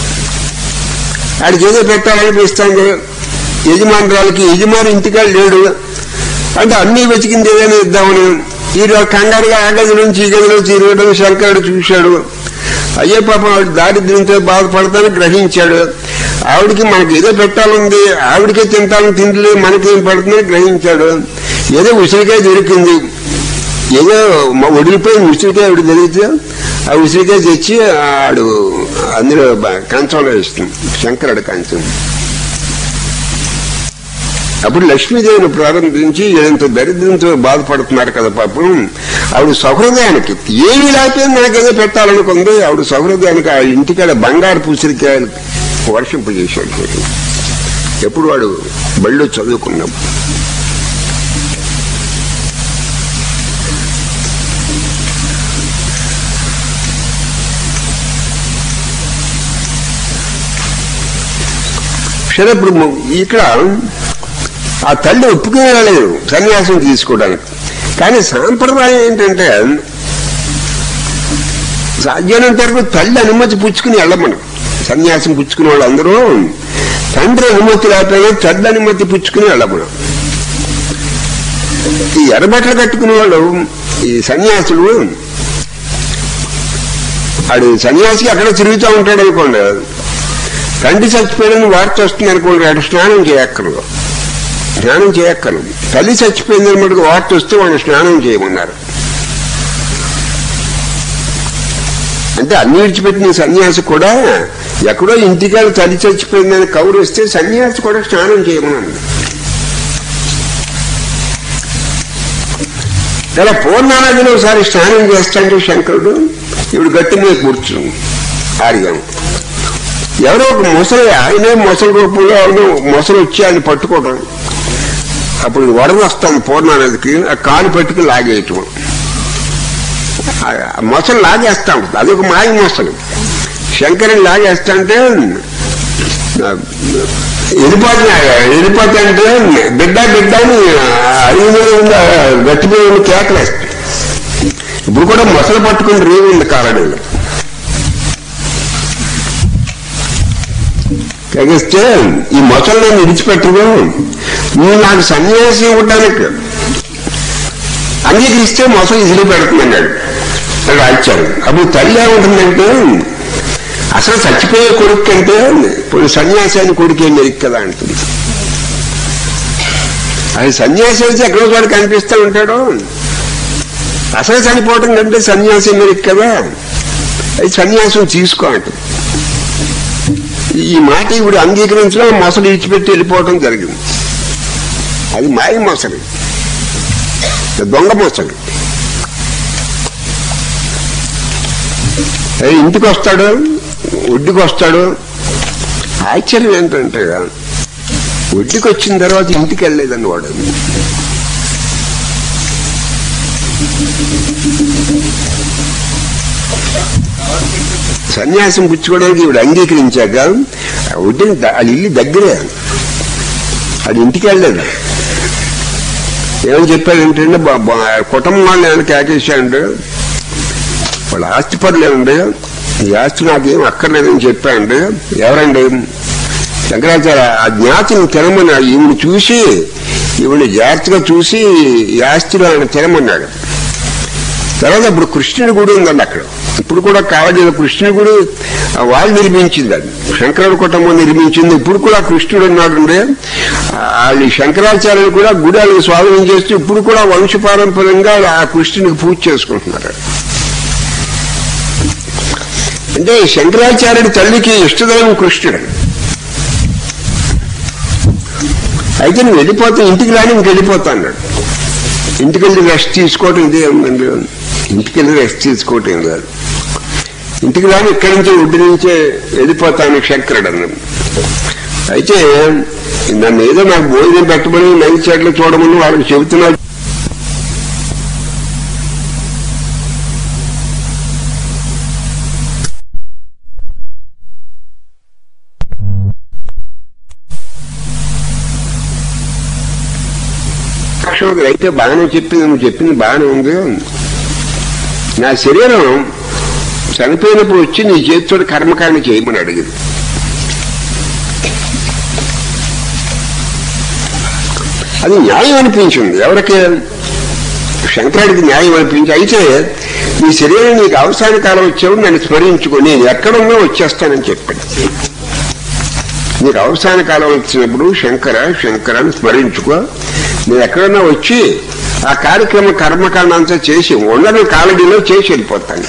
ఆడికి ఏదో పెట్టాలనిపిస్తాను యజమానురాలకి యజమాని ఇంటికాడ లేడు అంటే అన్ని వెతికింది ఏదైనా ఇద్దామని ఈ కంగారుగా ఆ గది నుంచి ఈ గదిలో తిరగడం శంకరుడు చూశాడు అయ్యే పాపం ఆవిడ దారిద్ర్యంతో బాధపడతానని గ్రహించాడు ఆవిడికి మనకి ఏదో పెట్టాలంది ఆవిడకే తింటాను తిండిలే మనకేం పడుతుందని గ్రహించాడు ఏదో ఉసిరికాయ దొరికింది ఏదో మా వడిలిపోయిన ఉసిరికాయ ఆవిడ దొరికితే ఆ ఉసిరికాయ తెచ్చి ఆడు అందులో బ- కంచంలో ఇస్తుంది శంకరుడు కంచం అప్పుడు లక్ష్మీదేవిని ప్రారంభించి ఎంత దరిద్రంతో బాధపడుతున్నారు కదా పాపం ఆవిడ సహృదయానికి ఏమి లేకపోయినా నాకేదో పెట్టాలనుకుంది ఆవిడ సహృదయానికి ఆ ఇంటికాడ బంగారు పుసిరికాయలు వర్షింపజేశాడు ఎప్పుడు వాడు బళ్ళు చదువుకున్నాం సరే ఇప్పుడు ము- ఇక్కడ ఆ తల్లి ఒప్పుకునే రాలేదు సన్యాసం తీసుకోవడానికి కానీ సాంప్రదాయం ఏంటంటే సాధ్యమైనంత వరకు తల్లి అనుమతి పుచ్చుకుని వెళ్ళమను సన్యాసం పుచ్చుకునే వాళ్ళందరూ తండ్రి అనుమతి లేకపోయినా తల్లి అనుమతి పుచ్చుకుని వెళ్ళమను ఈ ఎర్రబట్టలు కట్టుకునే వాళ్ళు ఈ సన్యాసులు ఆడు సన్యాసికి అక్కడ తిరుగుతూ ఉంటాడు అనుకోండి తండ్రి చచ్చిపోయాడని వార్త వస్తుంది అనుకోండి ఆడు స్నానం చేయక్కర్లేదు స్నానం చేయక్కర్లేదు తల్లి చచ్చిపోయిందని మటుకు వార్త వస్తే వాళ్ళు స్నానం చేయమన్నారు అంటే అన్ని విడిచిపెట్టిన సన్యాసి కూడా ఎక్కడో ఇంటికాడ తల్లి చచ్చిపోయిందని కౌరు వస్తే సన్యాసి కూడా స్నానం చేయమన్నాడు ఇలా పూర్ణానదిలో ఒకసారి స్నానం చేస్తాంటే శంకరుడు ఇప్పుడు గట్టి మీద కూర్చుని ఆర్యం ఎవరో ఒక ముసలి ఆయనే ముసలి రూపంలో ఎవరో ముసలి వచ్చి ఆయన పట్టుకోవడం అప్పుడు వరద వస్తాను పూర్ణానదికి ఆ కాలు పట్టుకుని లాగేయటం ఆ మొసలు లాగేస్తా ఉంటుంది అదొక మాయ మొసలు శంకరుని లాగేస్తా అంటే వెళ్ళిపోతే వెళ్ళిపోతే అంటే బిడ్డ బిడ్డ అని అడిగి మీద ఉన్న గట్టిపోయి ఉన్న కేకలేస్తాయి ఇప్పుడు కూడా మొసలు పట్టుకుని రేవు ఉంది కారణంలో తెగిస్తే ఈ మొసలు నేను విడిచిపెట్టదు నువ్వు నాకు సన్యాసి ఇవ్వడానికి అంగీకరిస్తే మొసలు ఇదిలి పెడుతుందన్నాడు రాజ్యాలు అప్పుడు తల్లి ఏముంటుందంటే అసలు చచ్చిపోయే కొడుకు కంటే ఇప్పుడు సన్యాసాన్ని కొడుకు ఏం మెరుగు కదా అంటుంది అది సన్యాసి అయితే ఎక్కడో చోట కనిపిస్తూ ఉంటాడు అసలు చనిపోవటం కంటే సన్యాసం మెరుగు కదా అది సన్యాసం తీసుకో అంటుంది ఈ మాట ఇప్పుడు అంగీకరించడం మొసలు ఇచ్చిపెట్టి వెళ్ళిపోవడం జరిగింది అది మాయ మొసలి దొంగ మొసలి ఏ ఇంటికి వస్తాడు ఒడ్డుకి వస్తాడు ఆశ్చర్యం ఏంటంటే ఒడ్డుకి వచ్చిన తర్వాత ఇంటికి వెళ్ళలేదండి వాడు సన్యాసం పుచ్చుకోవడానికి ఇవిడ అంగీకరించాక ఒడ్డుని ద- అది ఇల్లు దగ్గరే అది ఇంటికి వెళ్ళలేదు ఏమని చెప్పాడంటే బ- బ- కుటుంబం వాళ్ళు ఏమైనా కేకేశాడు వాళ్ళ ఆస్తి పనులేమండి ఈ ఆస్తి నాకేం అక్కర్లేదని చెప్పాండి ఎవరండి శంకరాచార్య ఆ జ్ఞాతిని తినమన్నాడు ఈవిని చూసి ఈవిని జాగ్రత్తగా చూసి ఈ ఆస్తిలో ఆయన తినమన్నాడు తర్వాత ఇప్పుడు కృష్ణుడి గుడి ఉందండి అక్కడ ఇప్పుడు కూడా కావలి కృష్ణుడి గుడి ఆ వాళ్ళు నిర్మించింది అది శంకరుడు కుటుంబం నిర్మించింది ఇప్పుడు కూడా కృష్ణుడు ఉన్నాడు వాళ్ళు శంకరాచార్యులు కూడా గుడి వాళ్ళకి స్వాధీనం చేస్తూ ఇప్పుడు కూడా వంశపారంపర్యంగా ఆ కృష్ణునికి పూజ చేసుకుంటున్నారు అంటే శంకరాచార్యుడి తల్లికి ఇష్టదైవం కృష్ణుడు అయితే నువ్వు వెళ్ళిపోతా ఇంటికి రాని ఇంక వెళ్ళిపోతా అన్నాడు ఇంటికి వెళ్ళి రెస్ట్ తీసుకోవటం ఇదే ఉందండి ఇంటికి వెళ్ళి రెస్ట్ తీసుకోవటం ఏం కాదు ఇంటికి రాని ఇక్కడి నుంచి ఒడ్డు నుంచే వెళ్ళిపోతాను శంకరుడు అన్నాడు అయితే నన్ను ఏదో నాకు భోజనం పెట్టమని నైట్ చెట్లు చూడమని వాళ్ళకి చెబుతున్నా అక్షరం అయితే బాగానే చెప్పింది నువ్వు చెప్పింది బాగానే ఉంది నా శరీరం చనిపోయినప్పుడు వచ్చి నీ చేతితో కర్మకాండ చేయమని అడిగింది అది న్యాయం అనిపించింది ఎవరికి శంకరుడికి న్యాయం అనిపించి అయితే నీ శరీరం నీకు అవసాన కాలం వచ్చేవాడు నన్ను స్మరించుకో నేను ఎక్కడున్నా వచ్చేస్తానని చెప్పాడు నీకు అవసాన కాలం వచ్చినప్పుడు శంకర శంకర అని స్మరించుకో నేను ఎక్కడన్నా వచ్చి ఆ కార్యక్రమ కర్మకాండ అంతా చేసి ఉండని కాలడీలో చేసి వెళ్ళిపోతాను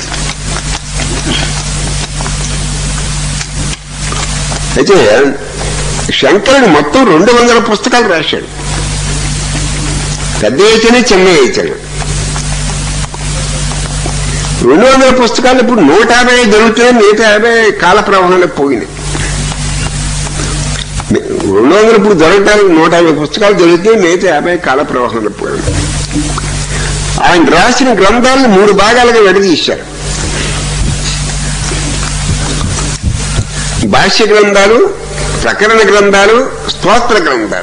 అయితే శంకరుడు మొత్తం రెండు వందల పుస్తకాలు రాశాడు పెద్ద అయితేనే చిన్న అయితేనే రెండు వందల పుస్తకాలు ఇప్పుడు నూట యాభై దొరుకుతున్నాయి మిగతా యాభై కాల ప్రవాహంలో పోయినాయి రెండు వందలు ఇప్పుడు దొరకటానికి నూట యాభై పుస్తకాలు దొరికితే మిగతా యాభై కాల ప్రవాహంలో పోయాడు ఆయన రాసిన గ్రంథాలను మూడు భాగాలుగా విడదీశారు భాష్య గ్రంథాలు ప్రకరణ గ్రంథాలు స్తోత్ర గ్రంథాలు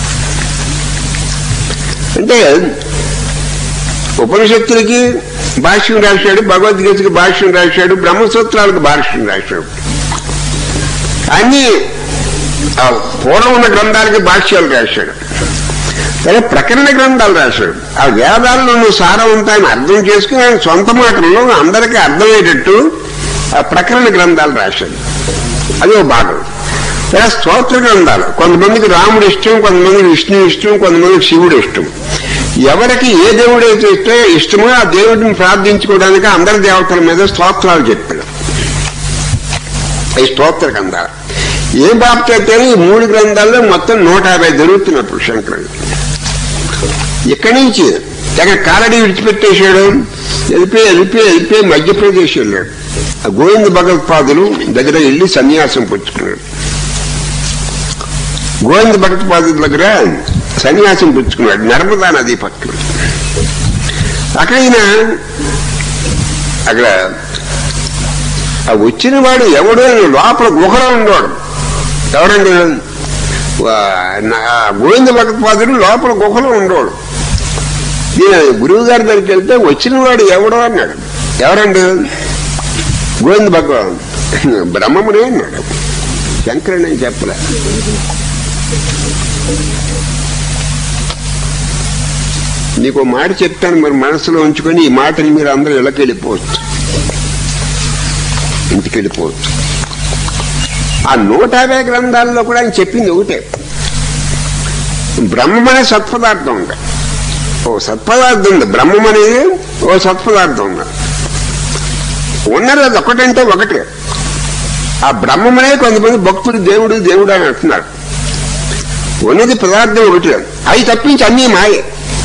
అంటే ఉపనిషత్తులకి భాష్యం రాశాడు భగవద్గీతకి భాష్యం రాశాడు బ్రహ్మసూత్రాలకు భాష్యం రాశాడు అన్ని ఆ పూర్వం ఉన్న గ్రంథాలకి భాష్యాలు రాశాడు కానీ ప్రకరణ గ్రంథాలు రాశాడు ఆ వేదాలను నువ్వు సారవంతాన్ని అర్థం చేసుకుని ఆయన సొంత మాటల్లో అందరికీ అర్థమయ్యేటట్టు ఆ ప్రకరణ గ్రంథాలు రాశాడు అది ఒక భాగం లేదా స్తోత్ర గ్రంథాలు కొంతమందికి రాముడు ఇష్టం కొంతమందికి విష్ణు ఇష్టం కొంతమందికి శివుడు ఇష్టం ఎవరికి ఏ దేవుడు అయితే ఇస్తే ఇష్టమో ఆ దేవుడిని ప్రార్థించుకోవడానికి అందరి దేవతల మీద స్తోత్రాలు చెప్పాడు ఈ స్తోత్ర గ్రంథాలు ఏ బాప్తి అయితే ఈ మూడు గ్రంథాల్లో మొత్తం నూట యాభై దొరుకుతున్నప్పుడు శంకరుడు ఇక్కడి నుంచి తెగ కాలడి విడిచిపెట్టేశాడు వెళ్ళిపోయి వెళ్ళిపోయి వెళ్ళిపోయి మధ్యప్రదేశ్ వెళ్ళాడు ఆ గోవింద భగవత్పాదులు దగ్గర వెళ్ళి సన్యాసం పుచ్చుకున్నాడు గోవింద భగవత్పాదుల దగ్గర సన్యాసం పుచ్చుకున్నాడు నర్మదా నది పక్కన అక్కడ ఈయన అక్కడ ఆ వచ్చిన వాడు ఎవడో లోపల గుహలో ఉండేవాడు ఎవరండి వా- నా- గోవింద భగవత్పాదుడు లోపల గుహలో ఉండేవాడు నేను గురువు గారి దగ్గరికి వెళ్తే వచ్చిన వాడు ఎవడో అన్నాడు ఎవరండి గోవింద భగవాన్ బ్రహ్మమునే అన్నాడు శంకరుని అని చెప్పలే నీకు ఓ మాట చెప్తాను మరి మనసులో ఉంచుకొని ఈ మాటని మీరు అందరూ ఇళ్ళకి వెళ్ళిపోవచ్చు ఇంటికి వెళ్ళిపోవచ్చు ఆ నూట యాభై గ్రంథాల్లో కూడా ఆయన చెప్పింది ఒకటే బ్రహ్మం అనే సత్పదార్థం ఉంది ఓ సత్పదార్థం ఉంది బ్రహ్మం అనేది ఓ సత్పదార్థం ఉంది ఉన్నది అది ఒకటంటే ఒకటే ఆ బ్రహ్మమనే కొంతమంది భక్తులు దేవుడు దేవుడు అని అంటున్నారు ఉన్నది పదార్థం ఒకటి అవి తప్పించి అన్నీ మాయే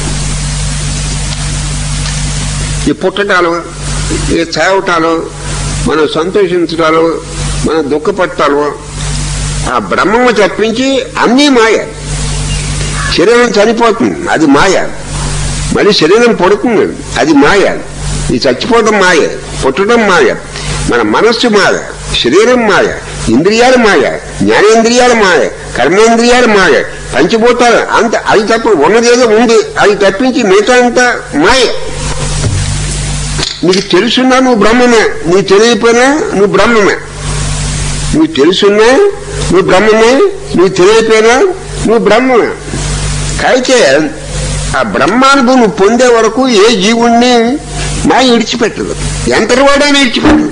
ఈ పుట్టటాలు ఈ చావటాలు మనం సంతోషించటాలు మనం దుఃఖపట్టాలు ఆ బ్రహ్మము తప్పించి అన్నీ మాయ శరీరం చనిపోతుంది అది మాయ మళ్ళీ శరీరం పడుతుంది అది మాయ ఈ చచ్చిపోవడం మాయ పుట్టడం మాయ మన మనస్సు మాయ శరీరం మాయ ఇంద్రియాలు మాయ జ్ఞానేంద్రియాలు మాయ కర్మేంద్రియాలు మాయ పంచభూతాలు అంత అది తప్ప ఉన్నదేదో ఉంది అది తప్పించి మిగతా అంతా మాయ నీకు తెలుసున్నా నువ్వు బ్రహ్మమే నీకు తెలియకపోయినా నువ్వు బ్రహ్మమే నువ్వు తెలుసున్నా నువ్వు బ్రహ్మమే నువ్వు తెలియకపోయినా నువ్వు బ్రహ్మమే అయితే ఆ బ్రహ్మానుభవం నువ్వు పొందే వరకు ఏ జీవుణ్ణి మాయ విడిచిపెట్టదు ఎంతటి వాడైనా విడిచిపెట్టదు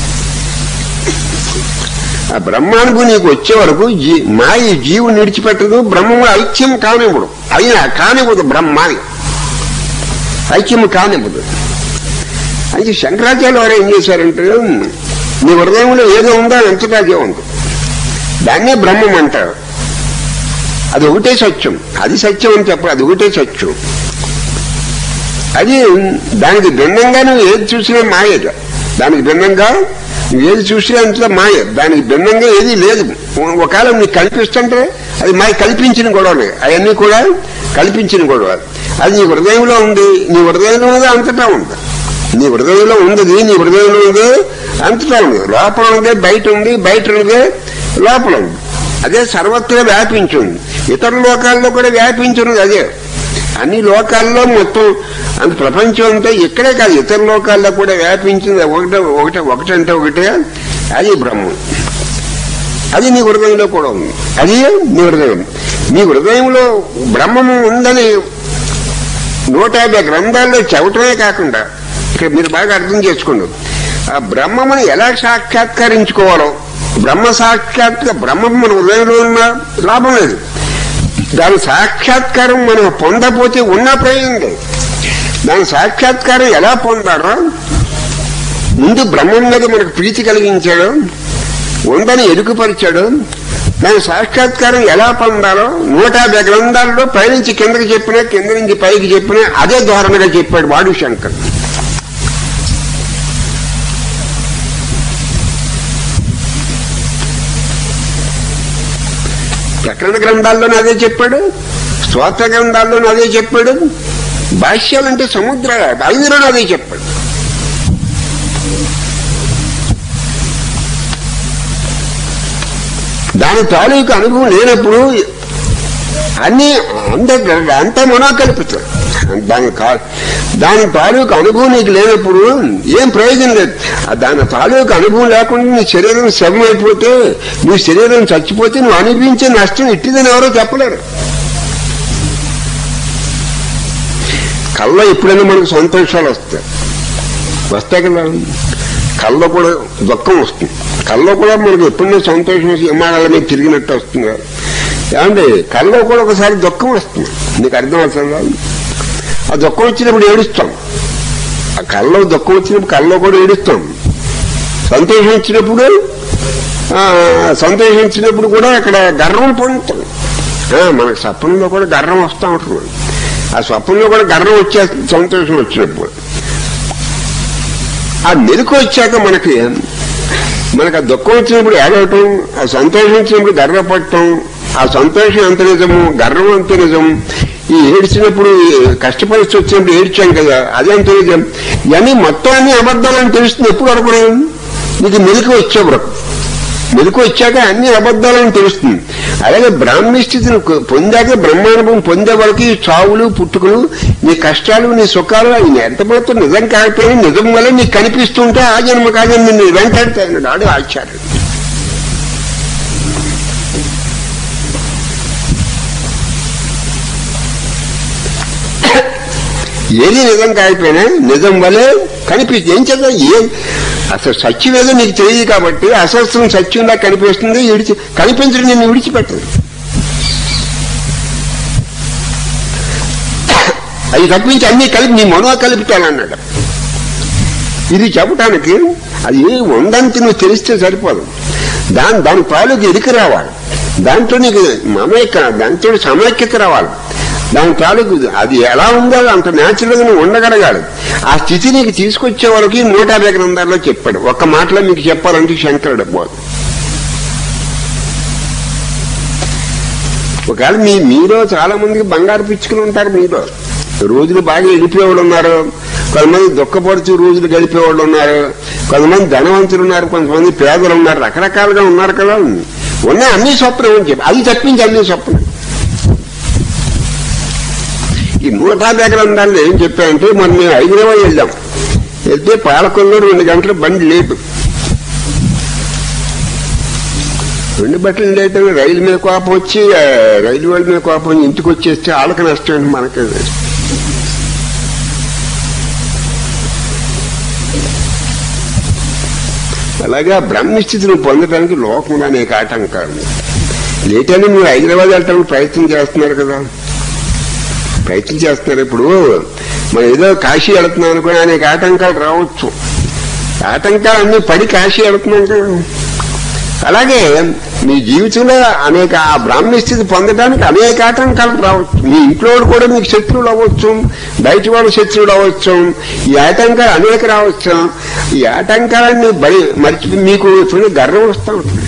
ఆ బ్రహ్మానుభవం నీకు వచ్చే వరకు జీ మాయ జీవుని విడిచిపెట్టదు బ్రహ్మము ఐక్యం కానివ్వడు అయినా కానివ్వదు బ్రహ్మాని ఐక్యం కానివ్వదు అయితే శంకరాచార్య వారు ఏం చేశారంటే నీ హృదయంలో ఏదో ఉందో అంతటా అదే ఉంది దాన్నే బ్రహ్మం అంటారు అది ఒకటే సత్యం అది సత్యం అని చెప్పరు అది ఒకటే సత్యం అది దానికి భిన్నంగా నువ్వు ఏది చూసినా మాయట దానికి భిన్నంగా నువ్వు ఏది చూసినా అంతలో మాయ దానికి భిన్నంగా ఏది లేదు ఒకవేళ నీకు కల్పిస్తుంటే అది మాయ కల్పించిన గొడవలే అవన్నీ కూడా కల్పించిన గొడవ అది నీ హృదయంలో ఉంది నీ హృదయంలో ఉంది అంతటా ఉంది నీ హృదయంలో ఉంది నీ హృదయంలో ఉంది అంతటా ఉంది లోపల ఉంది బయట ఉంది బయట ఉంది లోపల ఉంది అదే సర్వత్రా వ్యాపించింది ఇతర లోకాల్లో కూడా వ్యాపించినది అదే అన్ని లోకాల్లో మొత్తం అంత ప్రపంచం అంతా ఇక్కడే కాదు ఇతర లోకాల్లో కూడా వ్యాపించింది ఒకటే ఒకటే ఒకటంటే ఒకటే అది బ్రహ్మం అది నీ హృదయంలో కూడా ఉంది అది నీ హృదయం నీ హృదయంలో బ్రహ్మము ఉందని నూట యాభై గ్రంథాల్లో చెప్పటమే కాకుండా ఇక్కడ మీరు బాగా అర్థం చేసుకోండి ఆ బ్రహ్మమును ఎలా సాక్షాత్కరించుకోవాలో బ్రహ్మ సాక్షాత్క బ్రహ్మం మన హృదయంలో ఉన్న లాభం లేదు దాని సాక్షాత్కారం మనం పొందపోతే ఉన్న ప్రయోజనం లేదు దాని సాక్షాత్కారం ఎలా పొందారో ముందు బ్రహ్మం మీద మనకు ప్రీతి కలిగించాడు ఉందని ఎరుకుపరిచాడు దాని సాక్షాత్కారం ఎలా పొందాలో నూట యాభై గ్రంథాల్లో పైనుంచి కిందకి చెప్పినా కింద నుంచి పైకి చెప్పినా అదే ధోరణిగా చెప్పాడు వాడు శంకర్ ప్రకరణ గ్రంథాల్లోనే అదే చెప్పాడు స్తోత్ర గ్రంథాల్లోనే అదే చెప్పాడు భాష్యాలంటే సముద్ర ఐదులోనే అదే చెప్పాడు దాని తాలూకు అనుభవం లేనప్పుడు అన్ని అంత అంత మనోకల్పితం దాని కా- దాని తాలూకు అనుభవం నీకు లేనప్పుడు ఏం ప్రయోజనం లేదు ఆ దాని తాలూకు అనుభవం లేకుండా నీ శరీరం శవం అయిపోతే నీ శరీరం చచ్చిపోతే నువ్వు అనిపించే నష్టం ఇట్టిదని ఎవరో చెప్పలేరు కళ్ళ ఎప్పుడైనా మనకు సంతోషాలు వస్తాయి వస్తాయి కదా కళ్ళలో కూడా దుఃఖం వస్తుంది కళ్ళలో కూడా మనకు ఎప్పుడైనా సంతోషం వచ్చి విమానాల మీద తిరిగినట్టు వస్తుంది కదా. ఏమండి కళ్ళలో కూడా ఒకసారి దుఃఖం వస్తుంది నీకు అర్థం అవుతుందా ఆ దుఃఖం వచ్చినప్పుడు ఏడుస్తాం ఆ కళ్ళలో దుఃఖం వచ్చినప్పుడు కళ్ళలో కూడా ఏడుస్తాం సంతోషం వచ్చినప్పుడు ఆ, సంతోషం వచ్చినప్పుడు కూడా అక్కడ గర్వం పొందుతాం ఆ, మనకు స్వప్నంలో కూడా గర్వం వస్తూ ఉంటుంది ఆ స్వప్నంలో కూడా గర్వం వచ్చేస్తుంది సంతోషం వచ్చినప్పుడు ఆ మెలకు వచ్చాక మనకి మనకు ఆ దుఃఖం వచ్చినప్పుడు ఏడవటం ఆ సంతోషం వచ్చినప్పుడు గర్వపడటం ఆ సంతోషం ఎంత నిజము గర్వం ఎంత నిజం ఈ ఏడ్చినప్పుడు ఈ కష్టపరిస్థితి వచ్చినప్పుడు ఏడ్చాం కదా అదెంత నిజం ఇవన్నీ మొత్తం అన్ని అబద్ధాలని తెలుస్తుంది ఎప్పుడు అనుకున్నాం నీకు మెలకు వచ్చేప్పుడు మెలకు వచ్చాక అన్ని అబద్ధాలని తెలుస్తుంది అలాగే బ్రాహ్మీ స్థితిని కొ- పొందాక బ్రహ్మానుభవం పొందే వరకు ఈ చావులు పుట్టుకలు నీ కష్టాలు నీ సుఖాలు అవి ఎంతమాత్రం నిజం కాకపోయినా నిజం వల్ల నీకు కనిపిస్తుంటే ఆ జన్మ కాదని నిన్ను వెంటాడుతాయి నాడు ఆచార్యుడు ఏది నిజం కాకపోయినా నిజం వల్లే కనిపిస్తుంది ఏం చేద్దాం ఏం అసలు సత్యం ఏదో నీకు తెలియదు కాబట్టి అసలు సత్యంలా కనిపిస్తుంది విడిచి కనిపించడం నిన్ను విడిచిపెట్టదు అవి తప్పించి అన్ని కలిపి నీ మనో కలుపుతానన్నాడు ఇది చెప్పటానికి అది ఉందంత నువ్వు తెలిస్తే సరిపోదు దాని దాని తాలూకు ఎదికి రావాలి దాంట్లో నీకు మమైక దాంతో సమైక్యత రావాలి దాని తాలూకు అది ఎలా ఉందో అంత న్యాచురల్ గా నువ్వు ఉండగలగాలి ఆ స్థితి నీకు తీసుకొచ్చే వరకు నూట యాభై గ్రంథాల్లో చెప్పాడు ఒక్క మాటలో మీకు చెప్పాలంటే శంకరుడు పోదు ఒకవేళ మీ మీలో చాలా మందికి బంగారు పిచ్చుకుని ఉంటారు మీలో రోజులు బాగా వెళ్ళిపోయేవాళ్ళు ఉన్నారు కొంతమంది దుఃఖపడుతూ రోజులు గడిపేవాళ్ళు ఉన్నారు కొంతమంది ధనవంతులు ఉన్నారు కొంతమంది పేదలు ఉన్నారు రకరకాలుగా ఉన్నారు కదా ఉన్నాయి అన్ని స్వప్నం అని చెప్పి అది తప్పించి అన్ని స్వప్నం ఈ నూట యాభై గ్రంథాల్లో ఏం చెప్పారంటే మనం మేము హైదరాబాద్ వెళ్ళాం వెళ్తే పాలకొల్లో రెండు గంటల బండి లేదు రెండు బట్టలు లేట్ రైలు మీద కోపం వచ్చి ఆ, రైలు వాళ్ళ మీద కోపం వచ్చి ఇంటికి వచ్చేస్తే వాళ్ళకి నష్టం ఏంటి మనకి అలాగా బ్రహ్మస్థితిని పొందడానికి లోకంలో అనేక ఆటంకాలు లేట్ అని మీరు హైదరాబాద్ వెళ్ళటానికి ప్రయత్నం చేస్తున్నారు కదా ప్రయత్నం చేస్తున్నారు ఇప్పుడు మనం ఏదో కాశీ వెళుతున్నాం అనుకుని అనేక ఆటంకాలు రావచ్చు ఆటంకాలు అన్ని పడి కాశీ వెళుతున్నాం కదా అలాగే మీ జీవితంలో అనేక ఆ బ్రాహ్మణ స్థితి పొందడానికి అనేక ఆటంకాలు రావచ్చు మీ ఇంట్లో వాళ్ళు కూడా మీకు శత్రువులు అవ్వచ్చు బయట వాళ్ళు శత్రువులు అవ్వచ్చు ఈ ఆటంకాలు అనేక రావచ్చు ఈ ఆటంకాలన్నీ బడి మర్చి మీకు ఎప్పుడైనా గర్వం వస్తూ ఉంటుంది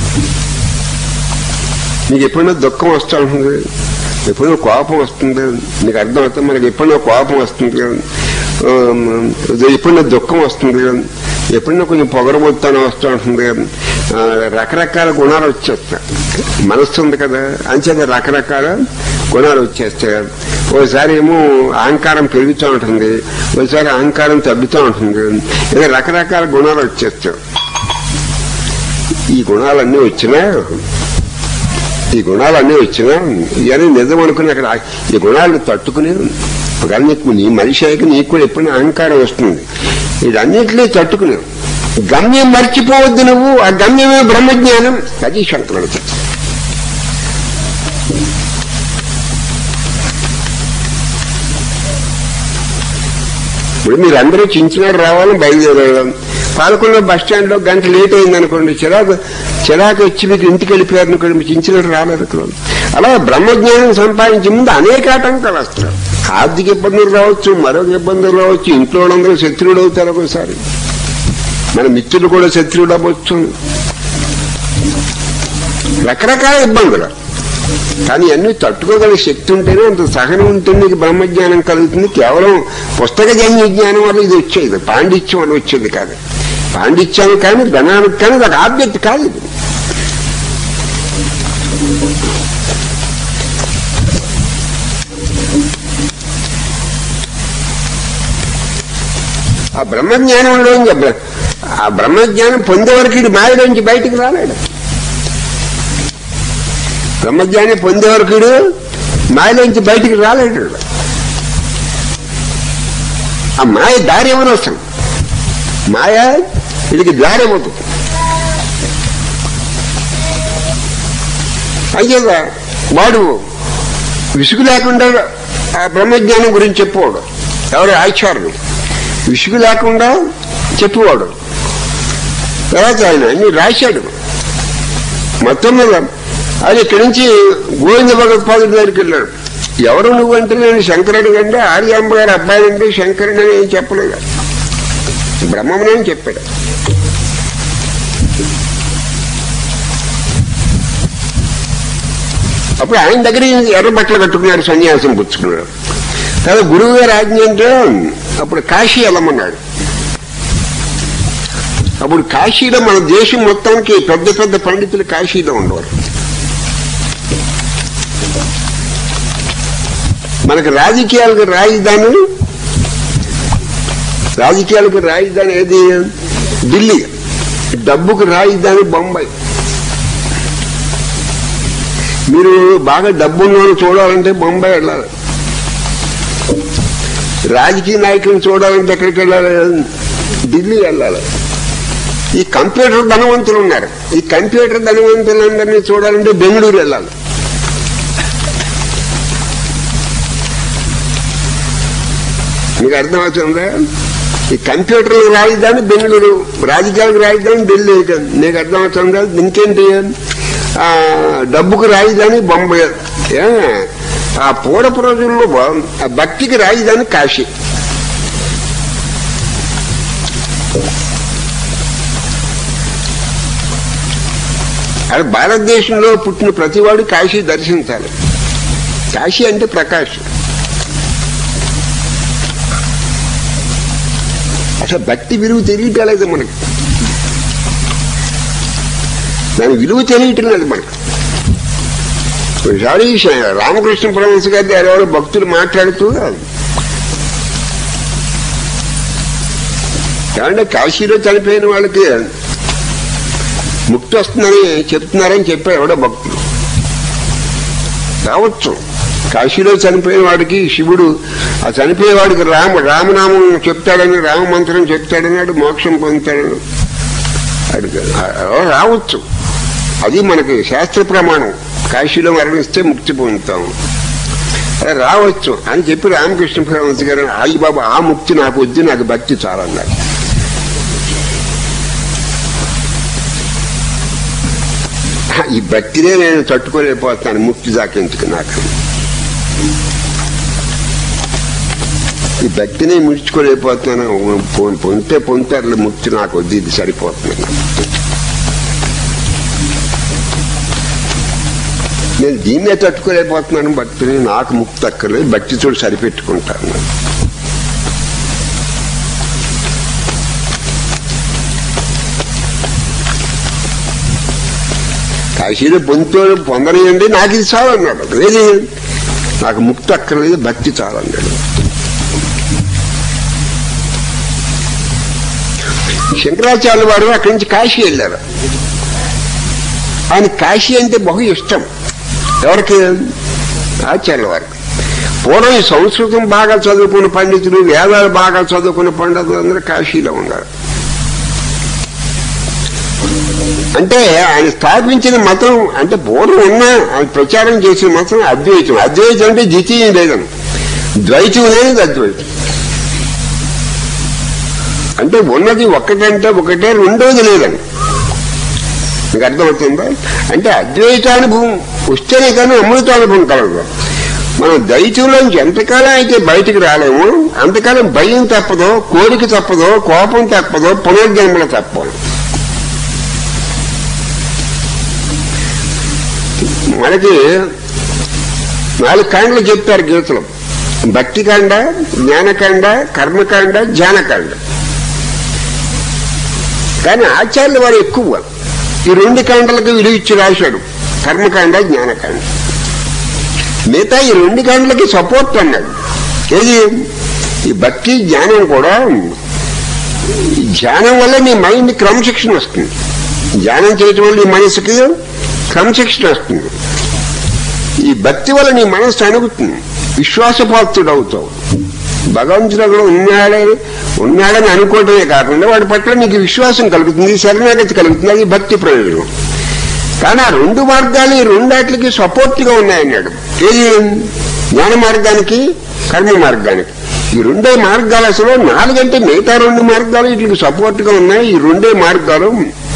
మీకు ఎప్పుడైనా దుఃఖం వస్తూ ఉంటుంది ఎప్పుడైనా కోపం వస్తుంది మీకు అర్థమవుతుంది మనకి ఎప్పుడైనా కోపం వస్తుంది ఆమ్, ఎప్పుడైనా దుఃఖం వస్తుంది ఎప్పుడైనా కొంచెం పొగరబోతాను వస్తూ ఉంటుంది ఆ, రకరకాల గుణాలు వచ్చేస్తాయి మనస్సు ఉంది కదా అంచేత రకరకాల గుణాలు వచ్చేస్తాయి ఓసారి ఏమో అహంకారం పెరుగుతూ ఉంటుంది ఒకసారి అహంకారం తగ్గుతూ ఉంటుంది ఇలా రకరకాల గుణాలు వచ్చేస్తాయి ఈ గుణాలన్నీ వచ్చినా ఈ గుణాలన్నీ వచ్చినా ఇవన్నీ నిజం అనుకుని అక్కడ ఆ- ఈ గుణాలను తట్టుకుని ఒకవేళ నీకు నీ మనిషి అయ్యాక నీకు కూడా ఎప్పుడైనా అహంకారం వస్తుంది ఇదన్నిటినీ తట్టుకుని గమ్యం మర్చిపోవద్దు నువ్వు ఆ గమ్యమే బ్రహ్మజ్ఞానం అది శంకరుడు ఇప్పుడు మీరు అందరూ చించినాడు రావాలని బయలుదేరారు పాలకొండ బస్ స్టాండ్ లో గంట లేట్ అయింది అనుకోండి చిరాకు చిరాకు వచ్చి మీకు ఇంటికి వెళ్ళిపోయారు అనుకోండి మీకు చించినాడు రాలేదు అక్కడ అలా బ్రహ్మజ్ఞానం సంపాదించే ముందు అనేక ఆటంకాలు వస్తారు ఆర్థిక ఇబ్బందులు రావచ్చు మరొక ఇబ్బందులు రావచ్చు ఇంట్లో వాళ్ళందరూ శత్రువులు అవుతారు ఒకసారి మన మిత్రులు కూడా శత్రువులు అవ్వచ్చు రకరకాల ఇబ్బందులు కానీ అన్ని తట్టుకోగల శక్తి ఉంటేనే అంత సహనం ఉంటే నీకు బ్రహ్మజ్ఞానం కలుగుతుంది కేవలం పుస్తకజన్య జ్ఞానం వల్ల ఇది వచ్చేది పాండిత్యం వల్ల వచ్చేది కాదు పాండిత్యం కానీ ధనానికి కానీ అది ఆబ్జెక్ట్ కాదు ఇది ఆ బ్రహ్మజ్ఞానంలో ఆ బ్రహ్మజ్ఞానం పొందేవరకు ఇది మాయలోంచి బయటికి రాలేడు బ్రహ్మజ్ఞానం పొందేవరకు వీడు మాయలోంచి బయటికి రాలేడు ఆ మాయ దారి ఏమని వస్తాం మాయ వీడికి దారి ఏమవుతుంది అయ్యేదా వాడు విసుగు లేకుండా ఆ బ్రహ్మజ్ఞానం గురించి చెప్పేవాడు ఎవరు ఆచార్యుడు విసుగు లేకుండా చెప్పేవాడు తర్వాత ఆయన అన్ని రాశాడు మొత్తం మీద అది ఇక్కడి నుంచి గోవింద భగవత్పాదుడి దగ్గరికి వెళ్ళాడు ఎవరు నువ్వు అంటే నేను శంకరుడు కంటే ఆర్యాంబ గారి అబ్బాయి అంటే శంకరుడు అని ఏం చెప్పలేదు బ్రహ్మమునే అని చెప్పాడు అప్పుడు ఆయన దగ్గర ఎర్ర బట్టలు కట్టుకున్నాడు సన్యాసం పుచ్చుకున్నాడు కదా గురువు గారు ఆజ్ఞ అంటే అప్పుడు కాశీ వెళ్ళమన్నాడు అప్పుడు కాశీలో మన దేశం మొత్తానికి పెద్ద పెద్ద పండితులు కాశీలో ఉండేవారు మనకి రాజకీయాలకు రాజధాని రాజకీయాలకు రాజధాని ఏది ఢిల్లీ డబ్బుకు రాజధాని బొంబాయి మీరు బాగా డబ్బు ఉన్నవాళ్ళు చూడాలంటే బొంబాయి వెళ్ళాలి రాజకీయ నాయకులను చూడాలంటే ఎక్కడికి వెళ్ళాలి ఢిల్లీ వెళ్ళాలి ఈ కంప్యూటర్ ధనవంతులు ఉన్నారు ఈ కంప్యూటర్ ధనవంతులందరినీ చూడాలంటే బెంగళూరు వెళ్ళాలి మీకు అర్థమవుతుందా ఈ కంప్యూటర్లకు రాజధాని బెంగళూరు రాజకీయాలకు రాజధాని ఢిల్లీ నీకు అర్థమవుతుంది కదా ఇంకేంటి ఆ, డబ్బుకు రాజధాని బొంబాయి ఏ? ఆ పూర్వపు రోజుల్లో ఆ భక్తికి రాజధాని కాశీ అది భారతదేశంలో పుట్టిన ప్రతివాడు కాశీ దర్శించాలి కాశీ అంటే ప్రకాశం అసలు భక్తి విలువ తెలియటం లేదు మనకి దాని విలువ తెలియటం లేదు మనకు ఒకసారి శ- రామకృష్ణ పరమహంస గారి ఎవరో భక్తులు మాట్లాడుతూ ఏమంటే కాశీలో చనిపోయిన వాళ్ళకి ముక్తి వస్తుందని చెప్తున్నారని చెప్పారు ఎవడో భక్తులు రావచ్చు కాశీలో చనిపోయిన వాడికి శివుడు ఆ చనిపోయేవాడికి రామ రామనామం చెప్తాడని రామమంత్రం చెప్తాడని వాడు మోక్షం పొందుతాడని వాడికి ఆ- రావచ్చు అది మనకి శాస్త్ర ప్రమాణం కాశీలో మరణిస్తే ముక్తి పొందుతాం అలా రావచ్చు అని చెప్పి రామకృష్ణ పరమహంస గారు అయ్యి బాబా ఆ ముక్తి నాకు వద్దు నాకు భక్తి చాలన్నారు ఈ భక్తినే నేను తట్టుకోలేకపోతాను ముక్తి దాకెందుకు నాకు ఈ భక్తినే మిడ్చుకోలేకపోతున్నాను పొ- పొందితే పొందుతారు ముక్తి నాకు వద్దు ఇది సరిపోతుంది నాకు. నేను దీన్నే తట్టుకోలేకపోతున్నాను భక్తిని నాకు ముక్తి అక్కర్లేదు భక్తి చోటు సరిపెట్టుకుంటాను కాశీలో పొందుతోడు పొందనియండి నాకు ఇది చాలన్నాడు లేదు నాకు ముక్తి అక్కర్లేదు భక్తి చాలన్నాడు శంకరాచార్య వారు అక్కడి నుంచి కాశీ వెళ్ళారు ఆయన కాశీ అంటే బహు ఇష్టం ఎవరికి ఆచార్య వారికి పూర్వం ఈ సంస్కృతం బాగా చదువుకున్న పండితులు వేదాలు బాగా చదువుకున్న పండితులు అందరూ కాశీలో ఉన్నారు అంటే ఆయన స్థాపించిన మతం అంటే పూర్వం ఉన్న ఆయన ప్రచారం చేసిన మతం అద్వైతం అద్వైతం అంటే ద్వితీయం లేదని ద్వైతం అనేది అద్వైతం అంటే ఉన్నది ఒక్కటంటే ఒకటే రెండోది లేదని మీకు అర్థమవుతుందా అంటే అద్వైతానుభవం వస్తేనే కానీ అమృతానుభవం కలదు మనం దైత్యంలోంచి ఎంతకాలం అయితే బయటికి రాలేము అంతకాలం భయం తప్పదో కోరిక తప్పదో కోపం తప్పదో పునర్జన్మలు తప్పదు మనకి నాలుగు కాండలు చెప్తారు గీతలు భక్తికాండ జ్ఞానకాండ కర్మకాండ ధ్యానకాండ కానీ ఆచార్యులు వారు ఎక్కువ ఈ రెండు కాండలకు విలువ ఇచ్చి రాశాడు కర్మకాండ జ్ఞానకాండ మిగతా ఈ రెండు కాండలకి సపోర్ట్ అన్నాడు ఏది ఈ భక్తి జ్ఞానం కూడా ఈ ధ్యానం వల్ల నీ మైండ్ క్రమశిక్షణ వస్తుంది ధ్యానం చేయటం వల్ల నీ మనసుకి క్రమశిక్షణ వస్తుంది ఈ భక్తి వల్ల నీ మనసు అణుగుతుంది విశ్వాసపాత్రుడు అవుతావు భగవంతుడు అక్కడ ఉన్నాడే ఉన్నాడని అనుకోవటమే కాకుండా వాడి పట్ల నీకు విశ్వాసం కలుగుతుంది శరణాగతి కలుగుతుంది అది భక్తి ప్రయోజనం కానీ ఆ రెండు మార్గాలు ఈ రెండాట్లకి సపోర్ట్ గా ఉన్నాయన్నాడు ఏది జ్ఞాన మార్గానికి కర్మ మార్గానికి ఈ రెండే మార్గాలు అసలు నాలుగంటే మిగతా రెండు మార్గాలు వీటికి సపోర్ట్ గా ఉన్నాయి ఈ రెండే మార్గాలు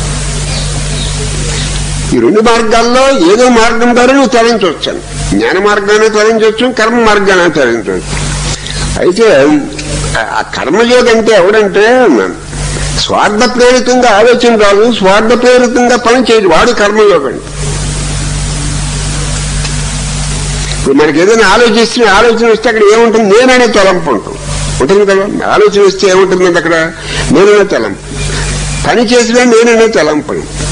ఈ రెండు మార్గాల్లో ఏదో మార్గం ద్వారా నువ్వు తరించవచ్చు జ్ఞాన మార్గాన్ని తరించవచ్చు కర్మ మార్గాన్ని తరించవచ్చు అయితే ఆ కర్మయోగి అంటే ఎవడంటే స్వార్థ ప్రేరితంగా ఆలోచన రాదు స్వార్థ ప్రేరితంగా పని చేయడు వాడు కర్మయోగండి ఇప్పుడు మనకి ఏదైనా ఆలోచిస్తే ఆలోచన వస్తే అక్కడ ఏముంటుంది నేననే తలంపు ఉంటుంది ఉంటుంది కదా ఆలోచన వస్తే ఏముంటుందంటే అక్కడ నేననే తలంపు పని చేసినా నేననే తలంపు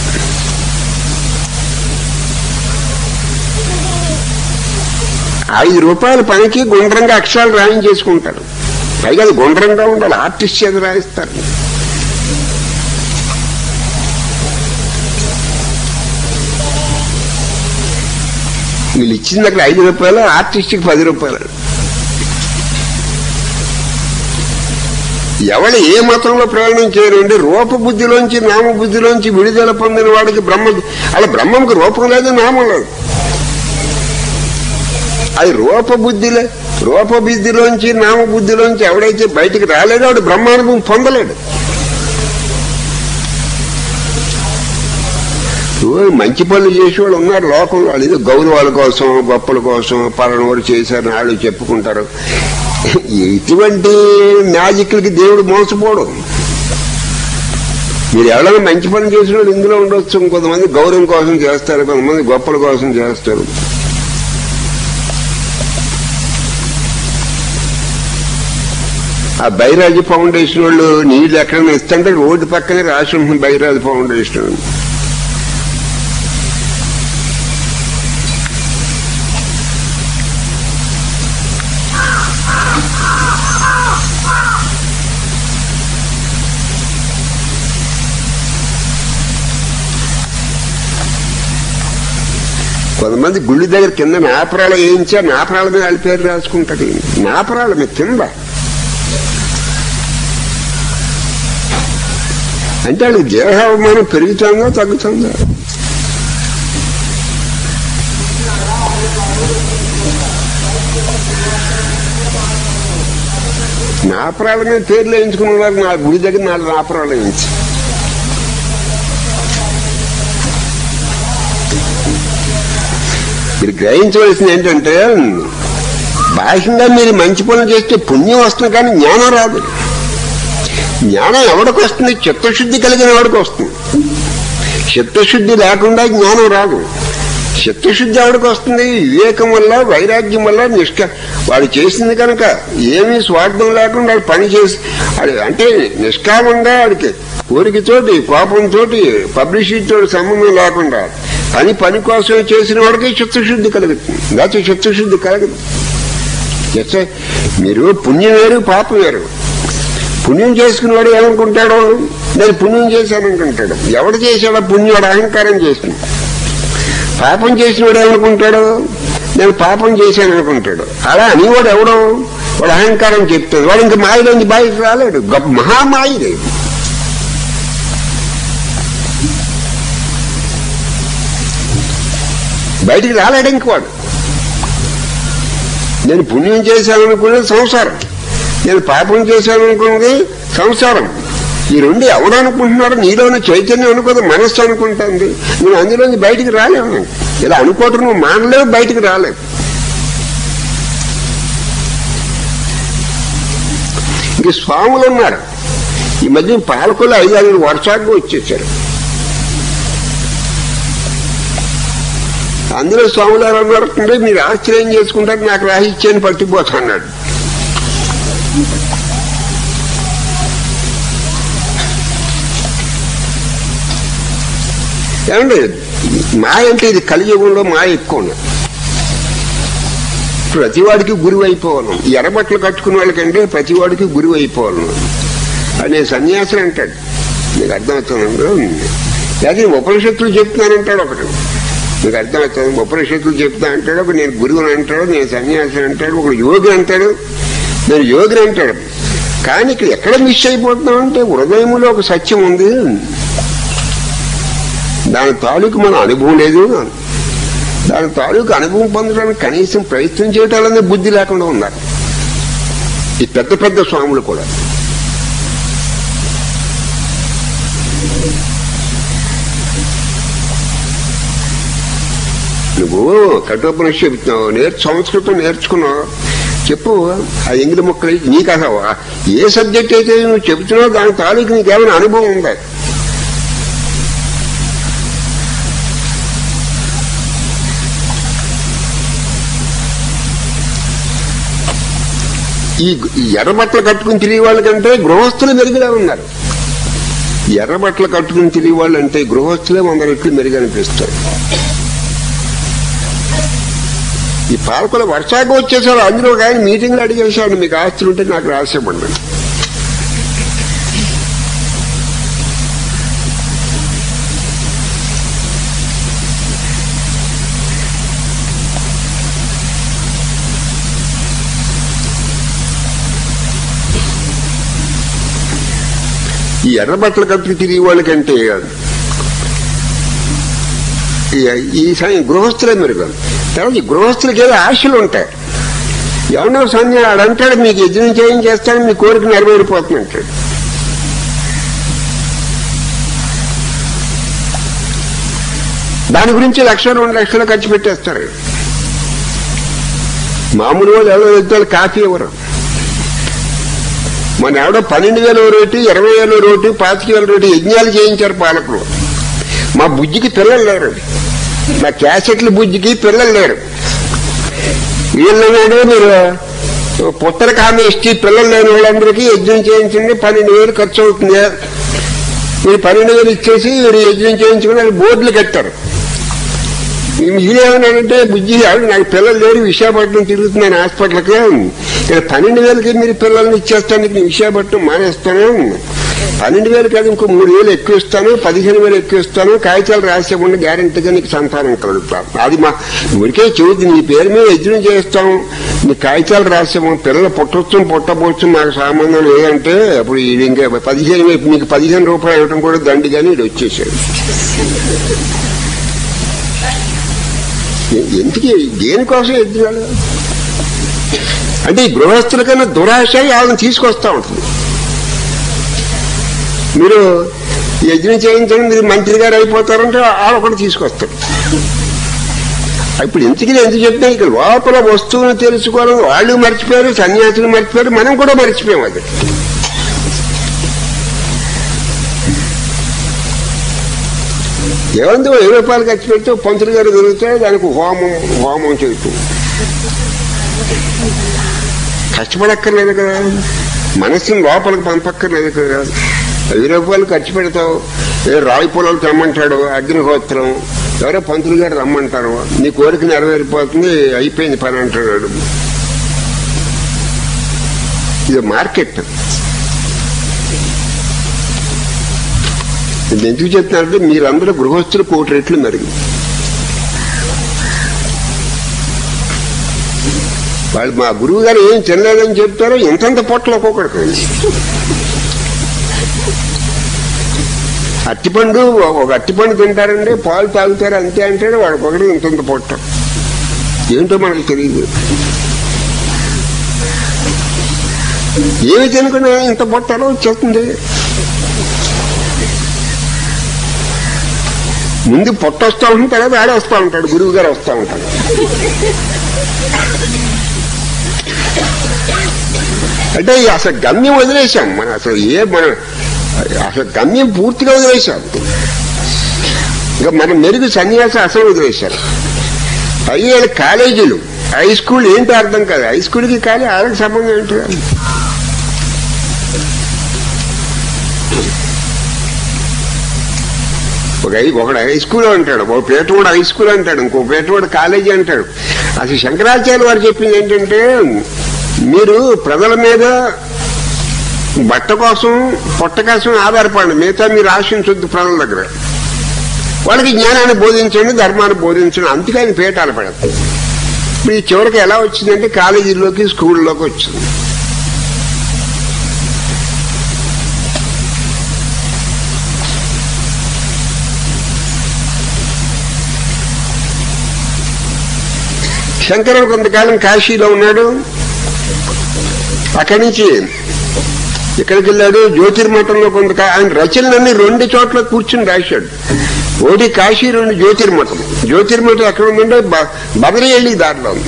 ఐదు రూపాయల పనికి గుండ్రంగా అక్షరాలు రాయించేసుకుంటారు పైగా అది గుండ్రంగా ఉండాలి ఆర్టిస్ట్ చేత రాయిస్తారు వీళ్ళు ఇచ్చింది అక్కడ ఐదు రూపాయలు ఆర్టిస్ట్కి పది రూపాయలు ఎవడు ఏ మతంలో ప్రయాణం చేయరండి రూపబుద్ధిలోంచి నామబుద్ధిలోంచి విడుదల పొందిన వాడికి బ్రహ్మ అలా బ్రహ్మంకి రూపం లేదు నామం లేదు అది రూపబుద్ధిలో రూపబుద్ధిలోంచి నామబుద్ధిలోంచి ఎవడైతే బయటికి రాలేడో వాడు బ్రహ్మానుభవం పొందలేడు ఓ, మంచి పనులు చేసేవాళ్ళు ఉన్నారు లోకంలో వాళ్ళు ఏదో గౌరవాల కోసం గొప్పల కోసం పలానవారు చేశారు వాళ్ళు చెప్పుకుంటారు ఇటువంటి మ్యాజిక్లకి దేవుడు మోసపోవడం మీరు ఎవరైనా మంచి పని చేసిన వాళ్ళు ఇందులో ఉండొచ్చు కొంతమంది గౌరవం కోసం చేస్తారు కొంతమంది గొప్పల కోసం చేస్తారు ఆ బైరాజు ఫౌండేషన్ వాళ్ళు నీళ్ళు ఎక్కడైనా ఇస్తుంటే రోడ్డు పక్కనే రాసి ఉంటుంది బైరాజు ఫౌండేషన్ అని. కొంతమంది గుళ్ళి దగ్గర కింద నాపరాలు వేయించా నాపరాల మీద వాళ్ళ పేరు రాసుకుంటారు నాపరాల మీద కింద అంటే వాళ్ళకి దేహాభిమానం పెరుగుతుందో తగ్గుతుందో నాపరాల మీద పేర్లు వేయించుకున్న వారు నా గుడి దగ్గర నాలుగు నాపరాలు వేయించి మీరు గ్రహించవలసింది ఏంటంటే బాహ్యంగా మీరు మంచి పనులు చేస్తే పుణ్యం వస్తుంది కానీ జ్ఞానం రాదు జ్ఞానం ఎవడికి వస్తుంది చిత్తశుద్ధి కలిగిన వాడికి వస్తుంది చిత్తశుద్ధి లేకుండా జ్ఞానం రాదు చిత్తశుద్ధి ఎవడికి వస్తుంది వివేకం వల్ల వైరాగ్యం వల్ల నిష్క వాడు చేసింది కనుక ఏమీ స్వార్థం లేకుండా వాడు పని చేసి వాడు అంటే నిష్కామంగా వాడికి కోరికతోటి కోపంతోటి పబ్లిసిటీతో సంబంధం లేకుండా పని పని కోసం చేసిన వాడికి చిత్తశుద్ధి కలుగుతుంది లేకపోతే చిత్తశుద్ధి కలగదు చిత్త మీరు పుణ్యం వేరు పాపం వేరు పుణ్యం చేసుకునేవాడు ఏమనుకుంటాడు నేను పుణ్యం చేశాను అనుకుంటాడు ఎవడు చేశాడో పుణ్యం వాడు అహంకారం చేసింది పాపం చేసినవాడు ఏమనుకుంటాడు నేను పాపం చేశాను అనుకుంటాడు అలా అనేవాడు ఎవడో వాడు అహంకారం చెప్తాడు వాడు ఇంకా మాయలోంచి బయటకు రాలేడు గొప్ప మహామాయిదే బయటికి రాలేడు ఇంక వాడు నేను పుణ్యం చేశాను అనుకున్నది సంసారం నేను పాపం చేశాను అనుకున్నది సంసారం ఈ రెండు ఎవడు అనుకుంటున్నాడు నీలోని చైతన్యం అనుకోదు మనస్సు అనుకుంటుంది నువ్వు అందులోంచి బయటికి రాలేవు ఇలా అనుకోవటం నువ్వు మానలేవు బయటికి రాలేవు ఇంక స్వాములు ఉన్నారు ఈ మధ్య పాలకులు ఐదు ఐదు వర్షాలకు వచ్చేసారు అందులో స్వాములు ఎలా ఉన్నారంటే మీరు ఆశ్చర్యం చేసుకుంటారు నాకు రాహిత్యాన్ని పట్టిపోతున్నాడు ఏమండి మాయ అంటే ఇది కలియుగంలో మాయ ఎక్కువ ఉన్నది ప్రతివాడికి గురువు అయిపోవాలి ఈ ఎర్రబట్టలు కట్టుకున్న వాళ్ళకంటే ప్రతివాడికి గురువు అయిపోవాలి అనే సన్యాసం అంటాడు మీకు అర్థమవుతుందండి లేకపోతే ఉపనిషత్తులు చెప్తున్నానంటాడు ఒకటి మీకు అర్థమవుతుంది ఉపనిషత్తులు చెప్తా అంటాడు ఒక నేను గురువుని అంటాడు నేను సన్యాసి అంటాడు ఒకడు యోగి అంటాడు నేను యోగిని అంటాడు కానీ ఇక్కడ ఎక్కడ మిస్ అయిపోతున్నాం అంటే హృదయంలో ఒక సత్యం ఉంది దాని తాలూకు మన అనుభవం లేదు దాని తాలూకు అనుభవం పొందడానికి కనీసం ప్రయత్నం చేయటాలనే బుద్ధి లేకుండా ఉన్నారు ఈ పెద్ద పెద్ద స్వాములు కూడా నువ్వు కఠోపనిష్ చెబుతున్నావు నేర్చు సంస్కృతం నేర్చుకున్నావు చెప్పు ఆ ఎంగిలి మొక్కలు నీకు అసలు ఏ సబ్జెక్ట్ అయితే నువ్వు చెబుతున్నావు దాని తాలూకు నీకేమైనా అనుభవం ఉందా ఈ ఈ ఎర్రబట్టలు కట్టుకుని తిరిగే వాళ్ళకంటే గృహస్థులు మెరుగుగా ఉన్నారు ఎర్రబట్టలు కట్టుకుని తిరిగే వాళ్ళు అంటే గృహస్థులే వంద రెట్లు మెరుగనిపిస్తారు ఈ పాలకులు వర్షాకు వచ్చేసారు అందులో ఒక ఆయన మీటింగ్లు అడిగేసాడు మీకు ఆస్తులు ఉంటే నాకు రాసేపండి ఈ ఎర్ర బట్టలు కట్టుకు తిరిగే వాళ్ళకంటే ఈ- ఈ సమయం గృహస్థులే మెరుగు తర్వాత ఈ గృహస్థులకి ఏదో ఆశలు ఉంటాయి ఎవరో సన్య అంటాడు మీకు యజ్ఞం చేయం చేస్తాను మీ కోరిక నెరవేరిపోతుంది అంటాడు దాని గురించి లక్ష రెండు లక్షలు ఖర్చు పెట్టేస్తారు మామూలు వాళ్ళు ఎవరో వెళ్తే కాఫీ ఇవ్వరు మన ఎవడో పన్నెండు వేల రోటి ఇరవై వేల రోటి పాతిక వేల రోటి యజ్ఞాలు చేయించారు పాలకులు మా బుజ్జికి పిల్లలు లేరు మా క్యాసెట్ల బుజ్జికి పిల్లలు లేరు వీళ్ళన్నాడు మీరు పుత్తర కామేష్టి పిల్లలు లేని వాళ్ళందరికీ యజ్ఞం చేయించండి పన్నెండు వేలు ఖర్చు అవుతుంది మీరు పన్నెండు వేలు ఇచ్చేసి మీరు యజ్ఞం చేయించుకుని వాళ్ళు బోర్డులు కట్టారు మీరేమన్నాడంటే బుజ్జి ఆవిడ నాకు పిల్లలు లేరు విశాఖపట్నం తిరుగుతున్నాను హాస్పిటల్కి ఇక్కడ పన్నెండు వేలకి మీరు పిల్లల్ని ఇచ్చేస్తాను నేను విశాఖపట్నం మానేస్తాను పన్నెండు వేలు కాదు ఇంకో మూడు వేలు ఎక్కువ ఇస్తాను పదిహేను వేలు ఎక్కువ ఇస్తాను కాగితాలు రాసేకుండా గ్యారంటీగా నీకు సంతానం కలుగుతాను అది మా ఊరికే చెబుతుంది నీ పేరు మీద యజ్ఞం చేస్తాం నీ కాగితాలు రాసాము పిల్లలు పుట్టొచ్చు పుట్టపోవచ్చు మాకు సంబంధం లేదంటే అప్పుడు ఇది ఇంకా పదిహేను వేలు మీకు పదిహేను రూపాయలు ఇవ్వడం కూడా దండిగానే ఇది వచ్చేసాడు ఎ- ఎందుకు దేనికోసం యజ్ఞాలు అంటే ఈ గృహస్థుల కన్నా దురాశ వాళ్ళని తీసుకొస్తా ఉంటుంది మీరు యజ్ఞం చేయించండి మీరు మంత్రి గారు అయిపోతారంటే వాళ్ళు కూడా తీసుకొస్తారు ఇప్పుడు ఎందుకు నేను ఎందుకు చెప్తే ఇక్కడ లోపల వస్తువును తెలుసుకోవాలని వాళ్ళు మర్చిపోయారు సన్యాసులు మర్చిపోయారు మనం కూడా మర్చిపోయాం అది ఏమంది వెయ్యి రూపాయలు ఖర్చు పెడితే పంతులు గారు దొరికితే దానికి హోమం హోమం చేయటం కష్టపడక్కర్లేదు కదా మనస్సును లోపలికి పంపక్కర్లేదు కదా వెయ్యి రూపాయలు ఖర్చు పెడతావు ఏ రాయి పొలాలు తెమ్మంటాడు అగ్నిహోత్రం ఎవరో పంతులు గారు రమ్మంటారు నీ కోరిక నెరవేరిపోతుంది అయిపోయింది పని అంటాడు ఇది మార్కెట్ ఇది ఎందుకు చెప్తున్నారంటే మీరందరూ గృహస్థులు కోటి రెట్లు మెరుగు వాళ్ళు మా గురువు గారు ఏం తినలేదని చెప్తారో ఇంతంత పొట్టలు ఒక్కొక్కడికి అట్టిపండు ఒక అట్టిపండు తింటారండి పాలు తాగుతారు అంతే అంటాడు వాడు ఒకటి ఇంతంత పొట్ట ఏంటో మనకు తెలియదు ఏమి తినకుండా ఇంత పొట్టలో వచ్చేస్తుంది ముందు పొట్ట వస్తూ ఉంటుంది తర్వాత ఆడ వస్తూ ఉంటాడు గురువు గారు వస్తూ ఉంటాడు అంటే ఈ అసలు గమ్యం వదిలేశాం మనం అసలు ఏ మనం అసలు గమ్యం పూర్తిగా వదిలేశాం ఇంకా మనం మెరుగు సన్యాసం అసలు వదిలేశారు అయ్యేళ్ళు కాలేజీలు హై స్కూల్ ఏంటో అర్థం కాదు హై స్కూల్కి కానీ వాళ్ళకి సంబంధం ఏంటో ఒక హై- ఒకడు హై స్కూల్ అంటాడు ఒక పేటవాడు హై స్కూల్ అంటాడు ఇంకో పేటవాడు కాలేజీ అంటాడు అసలు శంకరాచార్య వారు చెప్పింది ఏంటంటే మీరు ప్రజల మీద బట్ట కోసం పొట్ట కోసం ఆధారపడండి మిగతా మీరు ఆశించొద్దు ప్రజల దగ్గర వాళ్ళకి జ్ఞానాన్ని బోధించండి ధర్మాన్ని బోధించండి అందుకే ఆయన పీఠాలు పడదు ఇప్పుడు ఈ చివరికి ఎలా వచ్చిందంటే కాలేజీల్లోకి స్కూళ్ళలోకి వచ్చింది శంకరుడు కొంతకాలం కాశీలో ఉన్నాడు అక్కడి నుంచి ఇక్కడికి వెళ్ళాడు జ్యోతిర్మఠంలో కొంతకాలం ఆయన రచనలన్నీ రెండు చోట్ల కూర్చుని రాశాడు ఒకటి కాశీ రెండు జ్యోతిర్మఠం జ్యోతిర్మఠం ఎక్కడ ఉందంటే బ- బదరియల్లి దారిలో ఉంది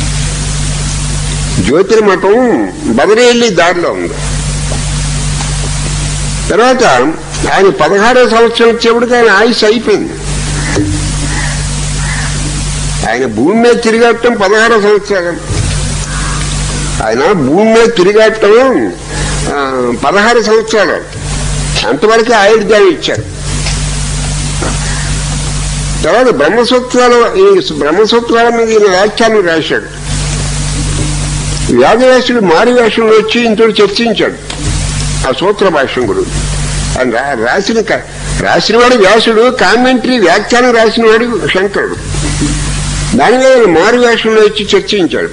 జ్యోతిర్మఠం బదరియల్లి దారిలో ఉంది తర్వాత ఆయన పదహారో సంవత్సరం వచ్చేప్పటికి ఆయన ఆయుష్ అయిపోయింది ఆయన భూమి మీద తిరిగట్టం పదహారో సంవత్సరం ఆయన భూమి మీద తిరిగట్టం ఆ, పదహారు సంవత్సరాలు అంతవరకు ఆయుర్దాయం ఇచ్చారు తర్వాత బ్రహ్మసూత్రాలు ఈ బ్రహ్మసూత్రాల మీద ఈయన వ్యాఖ్యానం రాశాడు వ్యాధవేశుడు మారు వేషంలో వచ్చి ఇంతో చర్చించాడు ఆ సూత్ర భాష్యం గురించి ఆయన రా- రాసిన క- రాసినవాడు వ్యాసుడు కామెంటరీ వ్యాఖ్యానం రాసినవాడు శంకరుడు దాని మీద ఆయన మారు వేషంలో వచ్చి చర్చించాడు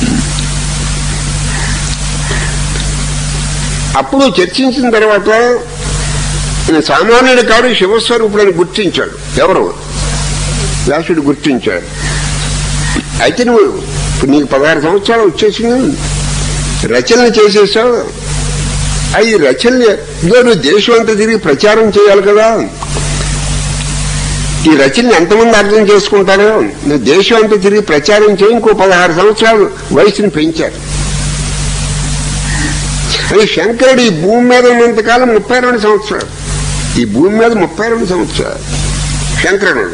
అప్పుడు చర్చించిన తర్వాత ఈయన సామాన్యుడు కాడు శివస్వరూపుడని గుర్తించాడు ఎవరు వ్యాసుడు గుర్తించాడు అయితే నువ్వు ఇప్పుడు నీకు పదహారు సంవత్సరాలు వచ్చేసింది రచనలు చేసేసావు అవి రచనలు ఇదో నువ్వు దేశం అంతా తిరిగి ప్రచారం చేయాలి కదా ఈ రచనలు ఎంతమంది అర్థం చేసుకుంటారో నువ్వు దేశం అంతా తిరిగి ప్రచారం చేయి ఇంకో పదహారు సంవత్సరాలు వయసుని పెంచారు అది శంకరుడు ఈ భూమి మీద ఉన్నంతకాలం ముప్పై రెండు సంవత్సరాలు ఈ భూమి మీద ముప్పై రెండు సంవత్సరాలు శంకరుడు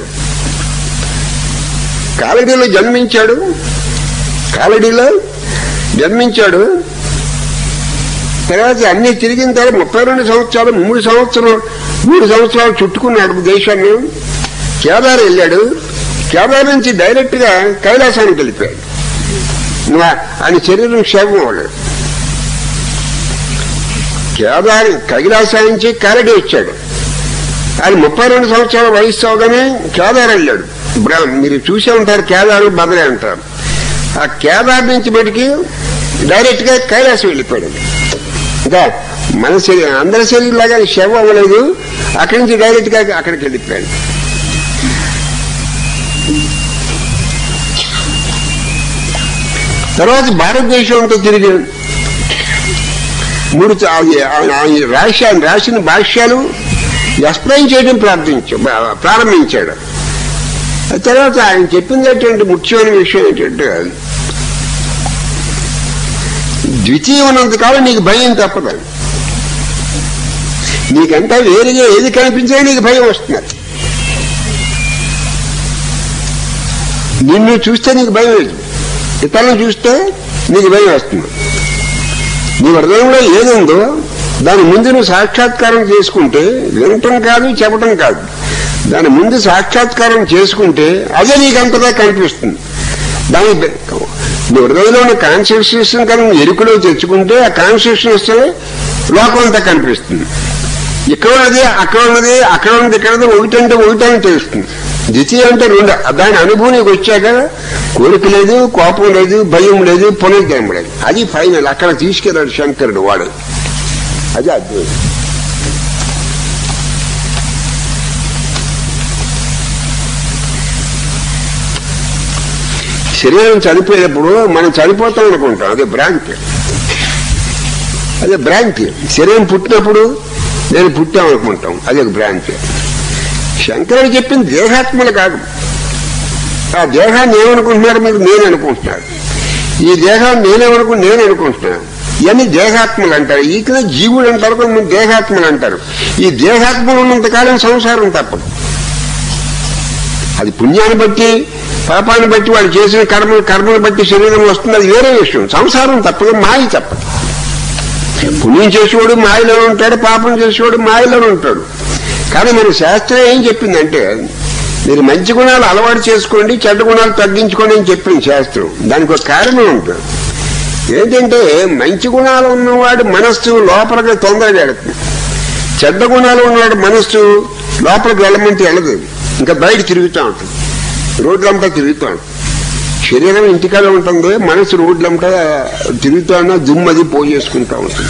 కాలడీలో జన్మించాడు కాలడీలో జన్మించాడు తర్వాత అన్ని తిరిగిన తర్వాత ముప్పై రెండు సంవత్సరాలు మూడు సంవత్సరం మూడు సంవత్సరాలు చుట్టుకున్నాడు దేశాన్ని కేదార్ వెళ్ళాడు కేదార్ నుంచి డైరెక్ట్ గా కైలాసానికి వెళ్ళిపోయాడు నువ్వు ఆయన శరీరం క్షేమం అవ్వలేదు కేదార్ కైలాసానికి కాలడి వచ్చాడు ఆయన ముప్పై రెండు సంవత్సరాల వయసు అవగానే కేదార్ వెళ్ళాడు బ్ర- మీరు చూసే ఉంటారు కేదారు బదలే అంటారు ఆ కేదార్ నుంచి బయటికి డైరెక్ట్ గా కైలాసం వెళ్ళిపోయాడు ఇంకా మన శరీరం అందరి శరీరం లాగా శవం అవ్వలేదు అక్కడి నుంచి డైరెక్ట్ గా అక్కడికి వెళ్ళిపోయాడు తర్వాత భారతదేశం అంతా తిరిగి మూడు చ- ఆ- ఆ- ఆయన రాసి ఆయన రాసిన భాష్యాలు ఎక్స్ప్లెయిన్ చేయడం ప్రార్థించా ప్రారంభించాడు ఆ తర్వాత ఆయన చెప్పింది ఏంటంటే ముఖ్యమైన విషయం ఏంటంటే ద్వితీయం ఉన్నంతకాలం నీకు భయం తప్పదు నీకంతా వేరుగా ఏది కనిపించినా నీకు భయం వస్తున్నది నిన్ను చూస్తే నీకు భయం లేదు ఇతరులను చూస్తే నీకు భయం వస్తుంది నీ హృదయంలో ఏదుందో దాని ముందు నువ్వు సాక్షాత్కారం చేసుకుంటే వినటం కాదు చెప్పటం కాదు దాని ముందు సాక్షాత్కారం చేసుకుంటే అదే నీకు అంతగా కనిపిస్తుంది దాని నీ హృదయంలో ఉన్న కాన్షియస్నెస్ కనుక నువ్వు ఎరుకలో తెచ్చుకుంటే ఆ కాన్షియస్నెస్ లోకం అంతా కనిపిస్తుంది ఇక్కడ ఉన్నది అక్కడ ఉన్నది అక్కడ ఉన్నది ఇక్కడ ఉన్నది ఒకటంటే ఒకటని తెలుస్తుంది ద్వితీయ అంటే రెండు దాని అనుభూతికి వచ్చాక కోరిక లేదు కోపం లేదు భయం లేదు పునర్జన్మ లేదు అది ఫైనల్ అక్కడ తీసుకెళ్ళాడు శంకరుడు వాడు అది అద్భుతం శరీరం చనిపోయేటప్పుడు మనం చనిపోతాం అనుకుంటాం అదే భ్రాంతి అదే భ్రాంతి శరీరం పుట్టినప్పుడు నేను పుట్టాం అనుకుంటాం అదే భ్రాంతి శంకరుడు చెప్పింది దేహాత్మలు కాదు ఆ దేహాన్ని ఏమనుకుంటున్నారు మీరు నేను అనుకుంటున్నారు ఈ దేహాన్ని నేనేమనుకు నేను అనుకుంటున్నాను ఇవన్నీ దేహాత్మలు అంటారు ఈకనే జీవుడు అంటారు కొంతమంది దేహాత్మలు అంటారు ఈ దేహాత్మలు ఉన్నంతకాలం సంసారం తప్పదు అది పుణ్యాన్ని బట్టి పాపాన్ని బట్టి వాడు చేసిన కర్మ కర్మను బట్టి శరీరం వస్తుంది అది వేరే విషయం సంసారం తప్పదు మాయ తప్పదు పుణ్యం చేసేవాడు మాయలో ఉంటాడు పాపం చేసేవాడు మాయలో ఉంటాడు కానీ మన శాస్త్రం ఏం చెప్పిందంటే మీరు మంచి గుణాలు అలవాటు చేసుకోండి చెడ్డ గుణాలు తగ్గించుకోండి అని చెప్పింది శాస్త్రం దానికి ఒక కారణం ఉంటుంది ఏంటంటే మంచి గుణాలు ఉన్నవాడు మనస్సు లోపలికి తొందరగా వెళుతుంది చెడ్డ గుణాలు ఉన్నవాడు మనస్సు లోపలికి వెళ్ళమంటే వెళ్ళదు ఇంకా బయట తిరుగుతూ ఉంటుంది రోడ్లంతా తిరుగుతూ ఉంటుంది శరీరం ఇంటికాడ ఉంటుంది మనసు రోడ్లంతా తిరుగుతూ ఉన్నా దుమ్మది పోజేసుకుంటూ ఉంటుంది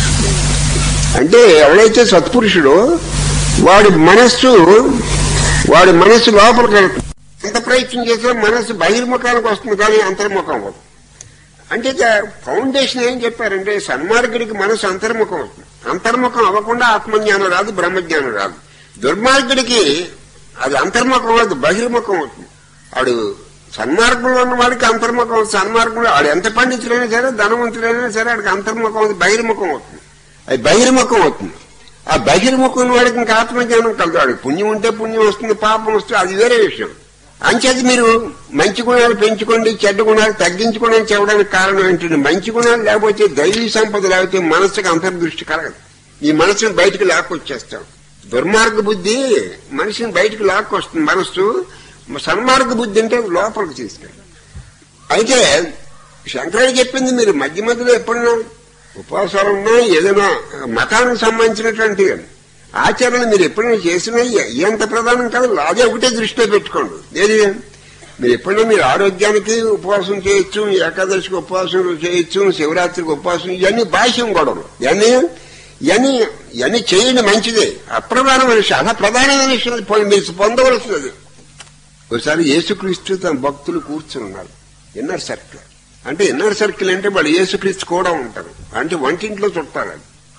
అంటే ఎవడైతే సత్పురుషుడో వాడి మనస్సు వాడి మనస్సు లోపలికి వెళ్తుంది ఎంత ప్రయత్నం చేసినా మనస్సు బహిర్ముఖానికి వస్తుంది కానీ అంతర్ముఖం అవ్వదు అంటే ఇక ఫౌండేషన్ ఏం చెప్పారంటే సన్మార్గుడికి మనసు అంతర్ముఖం అవుతుంది అంతర్ముఖం అవ్వకుండా ఆత్మజ్ఞానం రాదు బ్రహ్మజ్ఞానం రాదు దుర్మార్గుడికి అది అంతర్ముఖం అవ్వదు బహిర్ముఖం అవుతుంది వాడు సన్మార్గంలో ఉన్న వాడికి అంతర్ముఖం అవుతుంది సన్మార్గంలో వాడు ఎంత పండితుడైనా సరే ధనవంతుడైనా సరే వాడికి అంతర్ముఖం అవుతుంది బహిర్ముఖం అవుతుంది అది బహిర్ముఖం అవుతుంది ఆ బహిర్ముఖం వాడికి ఇంకా ఆత్మజ్ఞానం కలదు వాడికి పుణ్యం ఉంటే పుణ్యం వస్తుంది పాపం వస్తుంది అది వేరే విషయం అంచేది మీరు మంచి గుణాలు పెంచుకోండి చెడ్డ గుణాలు తగ్గించుకోండి అని చెప్పడానికి కారణం ఏంటంటే మంచి గుణాలు లేకపోతే దైవీ సంపద లేకపోతే మనసుకు అంతర్దృష్టి కలగదు ఈ మనసుని బయటకు లాక్కొచ్చేస్తాం దుర్మార్గ బుద్ధి మనిషిని బయటకు లాక్కొస్తుంది మనస్సు సన్మార్గ బుద్ధి అంటే లోపలికి తీసుకెళ్ళి అయితే శంకరుడు చెప్పింది మీరు మధ్య మధ్యలో ఎప్పుడైనా ఉపవాసాలు ఉన్నా ఏదైనా మతానికి సంబంధించినటువంటి ఆచరణ మీరు ఎప్పుడైనా చేసినా ఎంత ప్రధానం కాదు అదే ఒకటే దృష్టిలో పెట్టుకోండి ఏది మీరు ఎప్పుడైనా మీరు ఆరోగ్యానికి ఉపవాసం చేయొచ్చు ఏకాదశికి ఉపవాసం చేయొచ్చు శివరాత్రికి ఉపవాసం ఇవన్నీ భాష్యం గొడవలు ఇవన్నీ ఇవన్నీ ఇవన్నీ చేయండి మంచిదే అప్రధానమైన విషయం అలా ప్రధానమైన విషయం పొ- మీరు పొందవలసినది ఒకసారి యేసుక్రీస్తు తన భక్తులు కూర్చుని ఉన్నారు ఇన్నర్ సర్కిల్ అంటే ఇన్నర్ సర్కిల్ అంటే వాళ్ళు యేసుక్రీస్తు కూడా ఉంటారు అంటే వంటింట్లో చుట్టాలి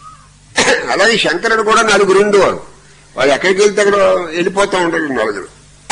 అలాగే శంకరుడు కూడా నలుగురు ఉండేవారు వాళ్ళు ఎక్కడికి వెళ్తే అక్కడ వెళ్ళిపోతూ ఉంటారు నలుగురు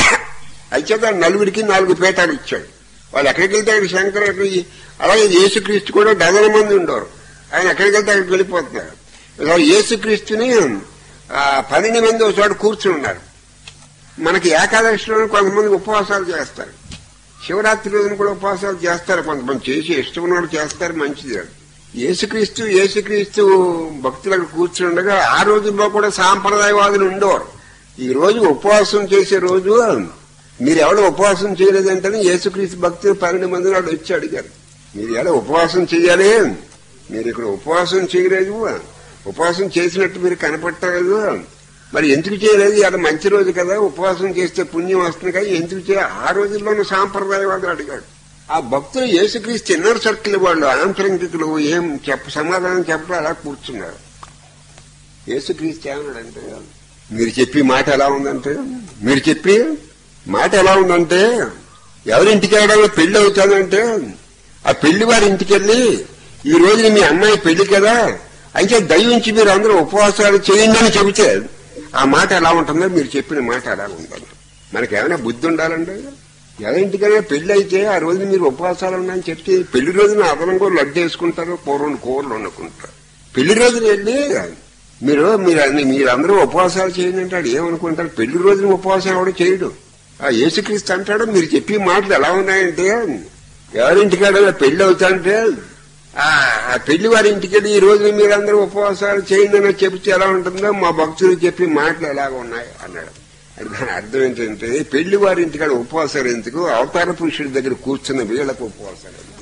అయితే నలుగురికి నాలుగు పీఠాలు ఇచ్చాడు వాళ్ళు ఎక్కడికి వెళ్తే అక్కడ శంకరుడు అలాగే యేసుక్రీస్తు కూడా డజన్ మంది ఉండేవారు ఆయన ఎక్కడికి వెళ్తే అక్కడికి వెళ్ళిపోతున్నారు ఇలా యేసుక్రీస్తుని ఆ, పన్నెండు మంది ఒక చోట కూర్చుని ఉన్నారు మనకి ఏకాదశిలో కొంతమంది ఉపవాసాలు చేస్తారు శివరాత్రి రోజున కూడా ఉపవాసాలు చేస్తారు కొంతమంది చేసి ఇష్టం ఉన్నవాడు చేస్తారు మంచిది యేసుక్రీస్తు యేసుక్రీస్తు భక్తులకు కూర్చుండగా ఆ రోజుల్లో కూడా సాంప్రదాయవాదులు ఉండేవారు ఈ రోజు ఉపవాసం చేసే రోజు మీరు ఎవరు ఉపవాసం చేయలేదంటే యేసుక్రీస్తు భక్తులు పన్నెండు మంది నాడు వచ్చి అడిగారు మీరు ఎలా ఉపవాసం చేయాలి మీరు ఇక్కడ ఉపవాసం చేయలేదు ఉపవాసం చేసినట్టు మీరు కనపట్టలేదు మరి ఎందుకు చేయలేదు ఇలా మంచి రోజు కదా ఉపవాసం చేస్తే పుణ్యం వస్తుంది కదా ఎందుకు చేయ ఆ రోజుల్లోనూ సాంప్రదాయవాదులు అడిగాడు ఆ భక్తులు యేసుక్రీస్తు ఇన్నర్ సర్కిల్ వాళ్ళు ఆంతరంగికులు ఏం చెప్ప సమాధానం చెప్పడం అలా కూర్చున్నారు యేసుక్రీస్తు ఏమన్నాడంటే మీరు చెప్పి మాట ఎలా ఉందంటే మీరు చెప్పి మాట ఎలా ఉందంటే ఎవరింటికి వెళ్ళడంలో పెళ్లి అవుతానంటే ఆ పెళ్లి వారి ఇంటికి వెళ్ళి ఈ రోజున మీ అమ్మాయి పెళ్లి కదా అయితే దయించి మీరు అందరూ ఉపవాసాలు చేయండి అని చెబితే ఆ మాట ఎలా ఉంటుందో మీరు చెప్పిన మాట ఎలా ఉందని మనకి ఏమైనా బుద్ధి ఉండాలండి ఎవరింటికైనా పెళ్లి అయితే ఆ రోజున మీరు ఉపవాసాలు ఉన్నాయని చెప్తే పెళ్లి రోజున అదనంగా లడ్డు వేసుకుంటారు కూరలు కూరలు వండుకుంటారు పెళ్లి రోజున వెళ్ళి మీరు మీరు అన్ని- మీరందరూ ఉపవాసాలు చేయండి అంటాడు ఏమనుకుంటారు పెళ్లి రోజున ఉపవాసం ఎవడు చేయడు ఆ యేసుక్రీస్తు అంటాడు మీరు చెప్పి మాటలు ఎలా ఉన్నాయంటే ఎవరింటికాడ పెళ్లి అవుతాంటే ఆ ఆ పెళ్లి వారి ఇంటికి వెళ్ళి ఈ రోజు మీరందరూ ఉపవాసాలు చేయండి అని చెబితే ఎలా ఉంటుందో మా భక్తులు చెప్పి మాటలు ఎలాగ ఉన్నాయి అన్నాడు అంటే దాని అర్థం ఏంటంటే పెళ్లి వారి ఇంటికాడ ఉపవాసాలు ఎందుకు అవతార పురుషుడి దగ్గర కూర్చున్న వీళ్ళకు ఉపవాసాలు ఎందుకు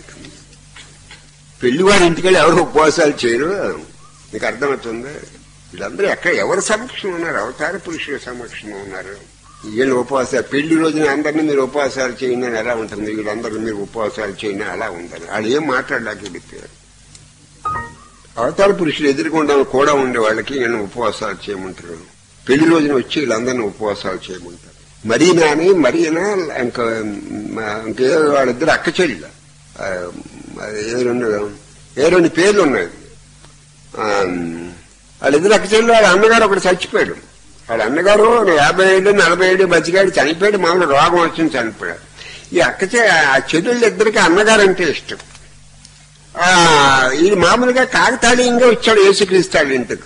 పెళ్లి వారి ఇంటికెళ్ళి ఎవరు ఉపవాసాలు చేయరు నీకు అర్థమవుతుంది వీళ్ళందరూ ఎక్కడ ఎవరి సమక్షంలో ఉన్నారు అవతార పురుషుల సమక్షంలో ఉన్నారు వీళ్ళు ఉపవాసాలు పెళ్లి రోజున అందరినీ మీరు ఉపవాసాలు చేయండి అని ఎలా ఉంటుంది వీళ్ళందరూ మీరు ఉపవాసాలు చేయండి అలా ఉందని వాళ్ళు ఏం మాట్లాడలేక వెళ్ళిపోయారు అవతార పురుషులు ఎదురుకుండా కూడా ఉండే వాళ్ళకి వీళ్ళని ఉపవాసాలు చేయమంటారు పెళ్లి రోజున వచ్చి వీళ్ళందరినీ ఉపవాసాలు చేయమంటారు మరీనా అని మరీనా ఇంకా ఇంకే వాళ్ళిద్దరు అక్క చెల్లెలు ఆ, అది ఏ రెండు ఏ రెండు పేర్లు ఉన్నాయి ఆ, వాళ్ళిద్దరు అక్క చెల్లెలు వాళ్ళ అన్నగారు ఒకటి చచ్చిపోయాడు వాళ్ళ అన్నగారు యాభై ఏళ్ళు నలభై ఏళ్ళు బతికాడు చనిపోయాడు మామూలు రోగం వచ్చింది చనిపోయాడు ఈ అక్క చె- ఆ చెల్లెళ్ళు ఇద్దరికి అన్నగారు అంటే ఇష్టం ఆ, ఇది మామూలుగా కాకతాళీయంగా వచ్చాడు యేసుక్రీస్తు వాళ్ళ ఇంటికి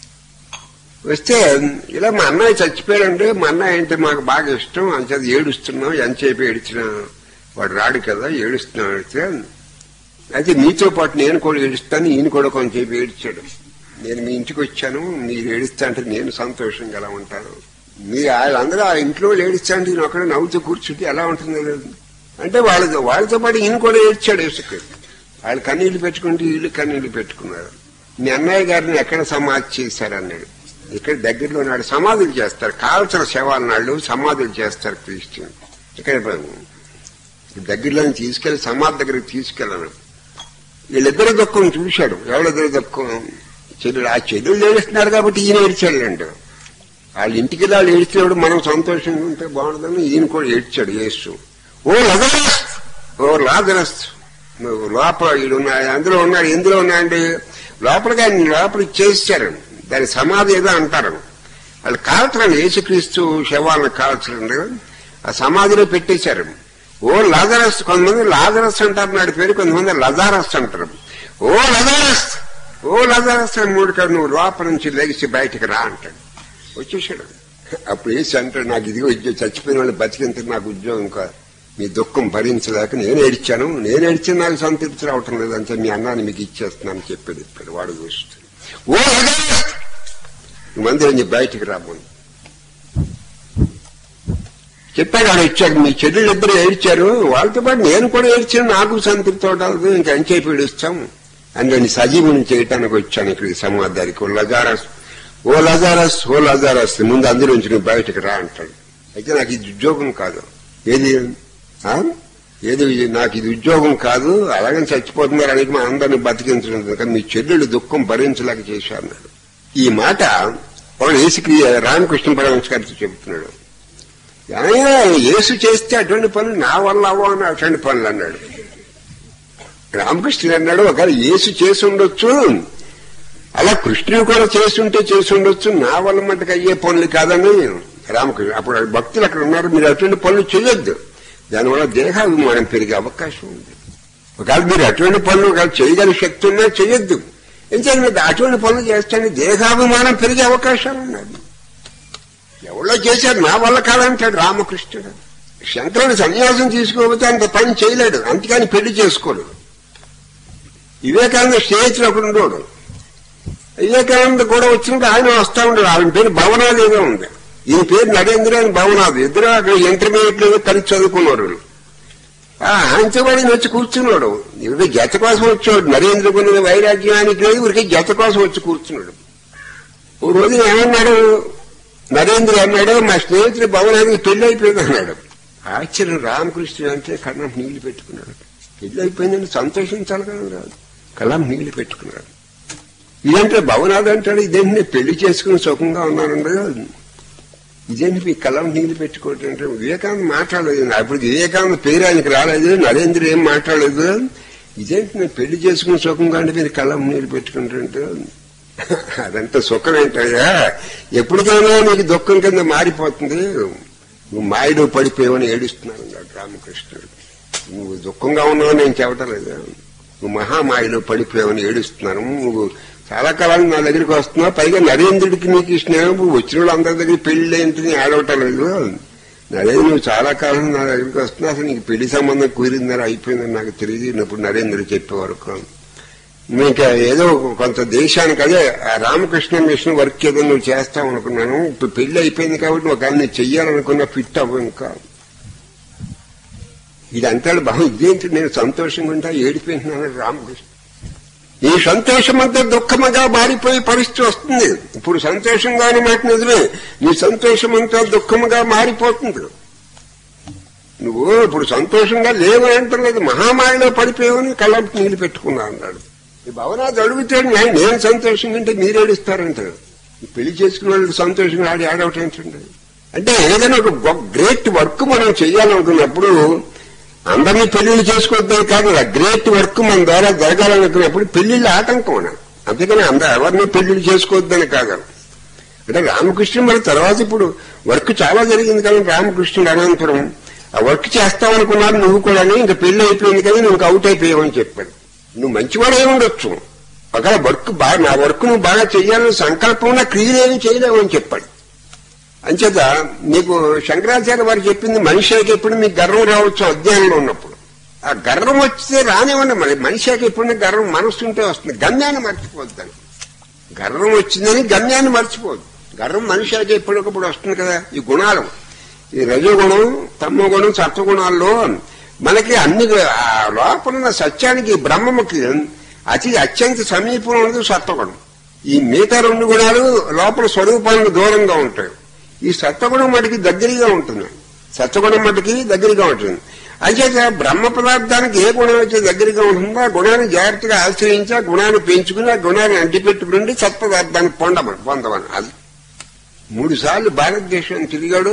వస్తే ఇలా మా అన్నయ్య చచ్చిపోయాడంటే మా అన్నయ్య అంటే మాకు బాగా ఇష్టం అంచేది ఏడుస్తున్నాం ఎంతసేపు ఏడిచినా వాడు రాడు కదా ఏడుస్తున్నాం అంటే అయితే మీతో పాటు నేను కూడా ఏడుస్తాను ఈయన కూడా కొంచెంసేపు ఏడ్చాడు నేను మీ ఇంటికి వచ్చాను మీరు ఏడుస్తా అంటే నేను సంతోషంగా ఎలా ఉంటాను మీరు వాళ్ళందరూ ఆ ఇంట్లో ఏడుస్తా అంటే ఈయన ఒకడే నవ్వుతూ కూర్చుంటే ఎలా ఉంటుంది అంటే వాళ్ళతో వాళ్ళతో పాటు ఈయన కూడా ఏడ్చాడు యేసుక్రీస్తు వాళ్ళు కన్నీళ్లు పెట్టుకుంటే వీళ్ళు కన్నీళ్లు పెట్టుకున్నారు మీ అన్నయ్య గారిని ఎక్కడ సమాధి చేశారన్నాడు ఇక్కడ దగ్గరలో నాడు సమాధులు చేస్తారు కాల్చిన శవాల నాళ్ళు సమాధులు చేస్తారు క్రిస్టియన్ ఇక్కడ దగ్గరలో తీసుకెళ్లి సమాధి దగ్గరికి తీసుకెళ్ళను వీళ్ళిద్దరు దుఃఖం చూశాడు ఎవరిద్దరు దుఃఖం చెల్లెలు ఆ చెల్లెలు ఏడుస్తున్నారు కాబట్టి ఈయన ఏడ్చాడు వాళ్ళ ఇంటికి వెళ్ళి వాళ్ళు ఏడ్చినప్పుడు మనం సంతోషంగా ఉంటే బాగుంటుందని ఈయన కూడా ఏడ్చాడు యేసు ఓ లజరస్ ఓ లాజరస్ నువ్వు లోపల వీడు ఉన్నాయి అందులో ఉన్నాడు ఎందులో ఉన్నాయండి లోపలికి ఆయన లోపలికి చేశారు దాని సమాధి ఏదో అంటారు వాళ్ళు కాల్చరండి యేసుక్రీస్తు శవాలను కాల్చరండి ఆ సమాధిలో పెట్టేశారు ఓ లజరస్ కొంతమంది లాజరస్ అంటారు నాడు పేరు కొంతమంది లజారస్ అంటారు ఓ లజారస్ ఓ లజారస్ అని మూడు కాదు నువ్వు లోపల నుంచి లేచి బయటికి రా అంటాడు వచ్చేసాడు అప్పుడు వేసి అంటాడు నాకు ఇదిగో ఉద్యోగం చచ్చిపోయిన వాళ్ళు బతికింత నాకు ఉద్యోగం కాదు మీ దుఃఖం భరించలేక నేను ఏడ్చాను నేను ఏడ్చిన నాకు సంతృప్తి రావటం లేదంటే మీ అన్నాన్ని మీకు ఇచ్చేస్తున్నాను చెప్పాడు ఇప్పుడు వాడు చూస్తాడు ఓ లజారస్! మందిరం నుంచి బయటికి రాబోను చెప్పాడు ఆడు ఇచ్చాడు మీ చెల్లెలు ఇద్దరు ఏడ్చారు వాళ్ళతో పాటు నేను కూడా ఏడ్చాను నాకు సంతృప్తి అవటాలు ఇంకా ఎంచేపు ఏడుస్తాం అని నేను సజీవుని చేయటానికి వచ్చాను ఇక్కడ సమాధానికి ఓ లజారస్ ఓ లజారస్ ఓ లజారస్ ముందు అందులోంచి నువ్వు బయటకు రా అంటాడు అయితే నాకు ఇది ఉద్యోగం కాదు ఏది ఆ? ఏది ఇది- నాకు ఇది ఉద్యోగం కాదు అలాగని చచ్చిపోతున్నారు అనేది మా అందరిని బతికించడం కానీ మీ చెల్లెలు దుఃఖం భరించలేక చేశారు అన్నాడు ఈ మాట వాడు ఏసుకి రామకృష్ణ పరమహంస గారితో చెబుతున్నాడు ఆయన యేసు చేస్తే అటువంటి పనులు నా వల్ల అవ్వ అని అటువంటి పనులు అన్నాడు రామకృష్ణుడు అన్నాడు ఒకవేళ యేసు చేసి ఉండొచ్చు అలా కృష్ణుడు కూడా చేస్తుంటే చేసి ఉండొచ్చు నా వల్ల మటుకు అయ్యే పనులు కాదని రామకృష్ణ అప్పుడు భక్తులు అక్కడ ఉన్నారు మీరు అటువంటి పనులు చేయొద్దు దానివల్ల దేహాభిమానం పెరిగే అవకాశం ఉంది ఒకవేళ మీరు అటువంటి పనులు ఒకవేళ చేయగల శక్తి ఉన్నా చేయొద్దు ఎందుకంటే మీరు అటువంటి పనులు చేస్తాను దేహాభిమానం పెరిగే అవకాశాలు ఉన్నాయి ఎవరో చేశారు నా వల్ల కాదంటాడు రామకృష్ణుడు శంకరుడు సన్యాసం తీసుకోకపోతే అంత పని చేయలేడు అందుకని పెళ్లి చేసుకోడు వివేకానంద స్నేహితుడు ఒకడు ఉండోడు వివేకానంద కూడా వచ్చినప్పుడు ఆయన వస్తా ఉండడు ఆయన పేరు భవనాథ్ ఏదో ఉంది ఈయన పేరు నరేంద్ర అని భవనాథ్ ఇద్దరు అక్కడ ఇంటర్మీడియట్ లో కలిసి చదువుకున్నారు ఆ హంచబడి వచ్చి కూర్చున్నాడు ఇవి జత కోసం వచ్చాడు నరేంద్ర కొన్ని వైరాగ్యానికి లేదు ఊరికి జత కోసం వచ్చి కూర్చున్నాడు ఓ రోజు ఏమన్నాడు నరేంద్ర అన్నాడు మా స్నేహితుడు భవనానికి పెళ్లి అయిపోయింది అన్నాడు ఆశ్చర్యం రామకృష్ణుడు అంటే కళ్ళం నీళ్లు పెట్టుకున్నాడు పెళ్లి అయిపోయిందని సంతోషించాలి కదా రాదు కళ్ళం నీళ్లు పెట్టుకున్నాడు ఇదంటే భవనాథ్ అంటాడు ఇదేంటి నేను పెళ్లి చేసుకుని సుఖంగా ఉన్నాను ఇదేంటి మీ కళ్ళం నీళ్లు పెట్టుకోవటం అంటే వివేకానంద మాట్లాడలేదు అప్పుడు వివేకానంద పేరు ఆయనకి రాలేదు నరేంద్ర ఏం మాట్లాడలేదు ఇదేంటి నేను పెళ్లి చేసుకుని సుఖంగా అంటే మీరు కళ్ళం నీళ్లు పెట్టుకుంటుంటే అదంతా సుఖం ఏంటయ్యా ఎప్పటికైనా నీకు దుఃఖం కింద మారిపోతుంది నువ్వు మాయడు పడిపోయావని ఏడుస్తున్నాను అన్నాడు రామకృష్ణుడు నువ్వు దుఃఖంగా ఉన్నావు నేను చెప్పటం లేదు నువ్వు మహామాయలో పడిపోయావని ఏడుస్తున్నాను నువ్వు చాలా కాలానికి నా దగ్గరికి వస్తున్నావు పైగా నరేంద్రుడికి నీకు స్నేహం వచ్చిన వాళ్ళు అందరి దగ్గర పెళ్లి ఏంటి ఆడవటం లేదు నరేంద్ర నువ్వు చాలా కాలం నా దగ్గరికి వస్తున్నావు అసలు నీకు పెళ్లి సంబంధం కుదిరిందని అయిపోయిందని నాకు తెలియదు ఇప్పుడు నరేంద్ర చెప్పే వరకు ఇంకా ఏదో కొంత దేశానికి అదే ఆ రామకృష్ణ మిషన్ వర్క్ ఏదో నువ్వు చేస్తావు అనుకున్నాను ఇప్పుడు పెళ్లి అయిపోయింది కాబట్టి ఒక ఆయన చెయ్యాలనుకున్నా ఫిట్ అవ్వ ఇంకా ఇదంతా బాగా ఇదేంటి నేను సంతోషంగా ఉంటా ఏడిపోయింటున్నాను రామకృష్ణ ఈ సంతోషం అంతా దుఃఖముగా మారిపోయే పరిస్థితి వస్తుంది ఇప్పుడు సంతోషంగానే మాట నిజమే నీ సంతోషం అంతా దుఃఖముగా మారిపోతుంది నువ్వు ఇప్పుడు సంతోషంగా లేవు అంటలేదు మహామాయలో పడిపోయావని కళ్ళంటి నీళ్లు పెట్టుకున్నా అన్నాడు ఈ భవనాథ్ అడుగుతాడు నేను నేను సంతోషంగా ఉంటే మీరు ఏడుస్తారంటాడు ఈ పెళ్లి చేసుకున్న వాళ్ళు సంతోషంగా ఆడి ఆడవటం ఏంటండి అంటే ఏదైనా ఒక గ్రేట్ వర్క్ మనం చేయాలనుకున్నప్పుడు అందరినీ పెళ్లిళ్ళు చేసుకోవద్దని కాదు ఆ గ్రేట్ వర్క్ మన ద్వారా జరగాలనుకున్నప్పుడు పెళ్లిళ్ళు ఆటంకం అన్నాడు అంతేకాని అందరూ ఎవరిని పెళ్లిళ్ళు చేసుకోవద్దని కాదు అంటే రామకృష్ణుడు మరి తర్వాత ఇప్పుడు వర్క్ చాలా జరిగింది కానీ రామకృష్ణుడు అనంతరం ఆ వర్క్ చేస్తామనుకున్నారు నువ్వు కూడా ఇంకా పెళ్లి అయిపోయింది కదా నువ్వు అవుట్ అయిపోయావని చెప్పాడు నువ్వు మంచివాడే ఉండొచ్చు ఒకవేళ వర్క్ బాగా నా వర్క్ నువ్వు బాగా చెయ్యాలని సంకల్పం ఉన్న క్రియలేమి చేయలేవు అని చెప్పాడు అంచేత నీకు శంకరాచార్య వారు చెప్పింది మనిషికి ఎప్పుడు మీకు గర్వం రావచ్చు అజ్ఞానంలో ఉన్నప్పుడు ఆ గర్వం వస్తే రానివ్వండి మరి మనిషికి ఎప్పుడు గర్వం మనసు ఉంటే వస్తుంది గమ్యాన్ని మర్చిపోద్దని గర్వం వచ్చిందని గమ్యాన్ని మర్చిపోదు గర్వం మనిషికి ఎప్పటికప్పుడు వస్తుంది కదా ఈ గుణాలు ఈ రజోగుణం తమ్మగుణం సత్వగుణాల్లో మనకి అన్ని ఆ లోపల ఉన్న సత్యానికి బ్రహ్మముకి అతి అత్యంత సమీపంలో ఉన్నది సత్వగుణం ఈ మిగతా రెండు గుణాలు లోపల స్వరూపానికి దూరంగా ఉంటాయి ఈ సత్వగుణం మటుకి దగ్గరగా ఉంటుంది సత్వగుణం మటుకి దగ్గరగా ఉంటుంది అంచేత బ్రహ్మ పదార్థానికి ఏ గుణం అయితే దగ్గరగా ఉంటుందో ఆ గుణాన్ని జాగ్రత్తగా ఆశ్రయించి ఆ గుణాన్ని పెంచుకుని ఆ గుణాన్ని అంటిపెట్టుకుని సత్పదార్థాన్ని పొందమని పొందమని అది మూడు సార్లు భారతదేశం తిరిగాడు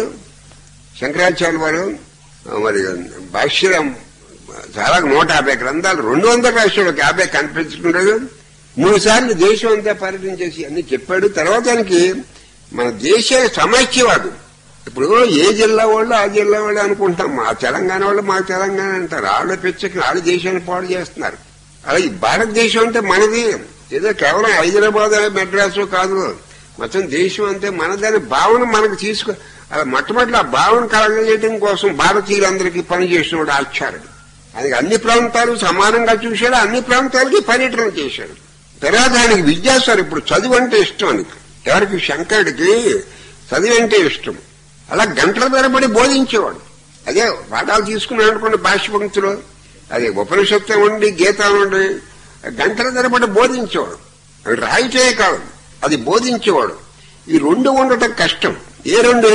శంకరాచార్య వారు మరి భాష్యం చాలా నూట యాభై గ్రంథాలు రెండు వందల రాష్ట్రాలు ఒక యాభై కనిపించుకున్నాడు మూడు సార్లు దేశం అంతా పర్యటించేసి అన్ని చెప్పాడు తర్వాత ఆయనకి మన దేశ సమైక్యవాదు ఇప్పుడు ఏ జిల్లా వాళ్ళు ఆ జిల్లా వాళ్ళు అనుకుంటాం మా తెలంగాణ వాళ్ళు మా తెలంగాణ అంటారు వాళ్ళ పిచ్చకి వాళ్ళ దేశాన్ని పాడు చేస్తున్నారు అలా ఈ భారతదేశం అంటే మనది ఏదో కేవలం హైదరాబాద్ మెడ్రాసు కాదు మొత్తం దేశం అంటే మనదనే భావన మనకు తీసుకో అలా మొట్టమొదటి ఆ భావన కలగజేయడం కోసం భారతీయులందరికీ పనిచేసిన వాడు ఆచార్యుడు అది అన్ని ప్రాంతాలు సమానంగా చూశాడు అన్ని ప్రాంతాలకి పర్యటన చేశాడు తర్వాత ఆయనకి విద్యాసారు ఇప్పుడు చదువు అంటే ఇష్టం ఆయనకి ఎవరికి శంకరుడికి చదువు అంటే ఇష్టం అలా గంటల తరబడి బోధించేవాడు అదే పాఠాలు తీసుకున్నాడు అనుకోండి భాష్య పంక్తులు అదే ఉపనిషత్తు ఉండి గీత ఉండి గంటల తరబడి బోధించేవాడు అది రాయితే కాదు అది బోధించేవాడు ఈ రెండు ఉండటం కష్టం ఏ రెండు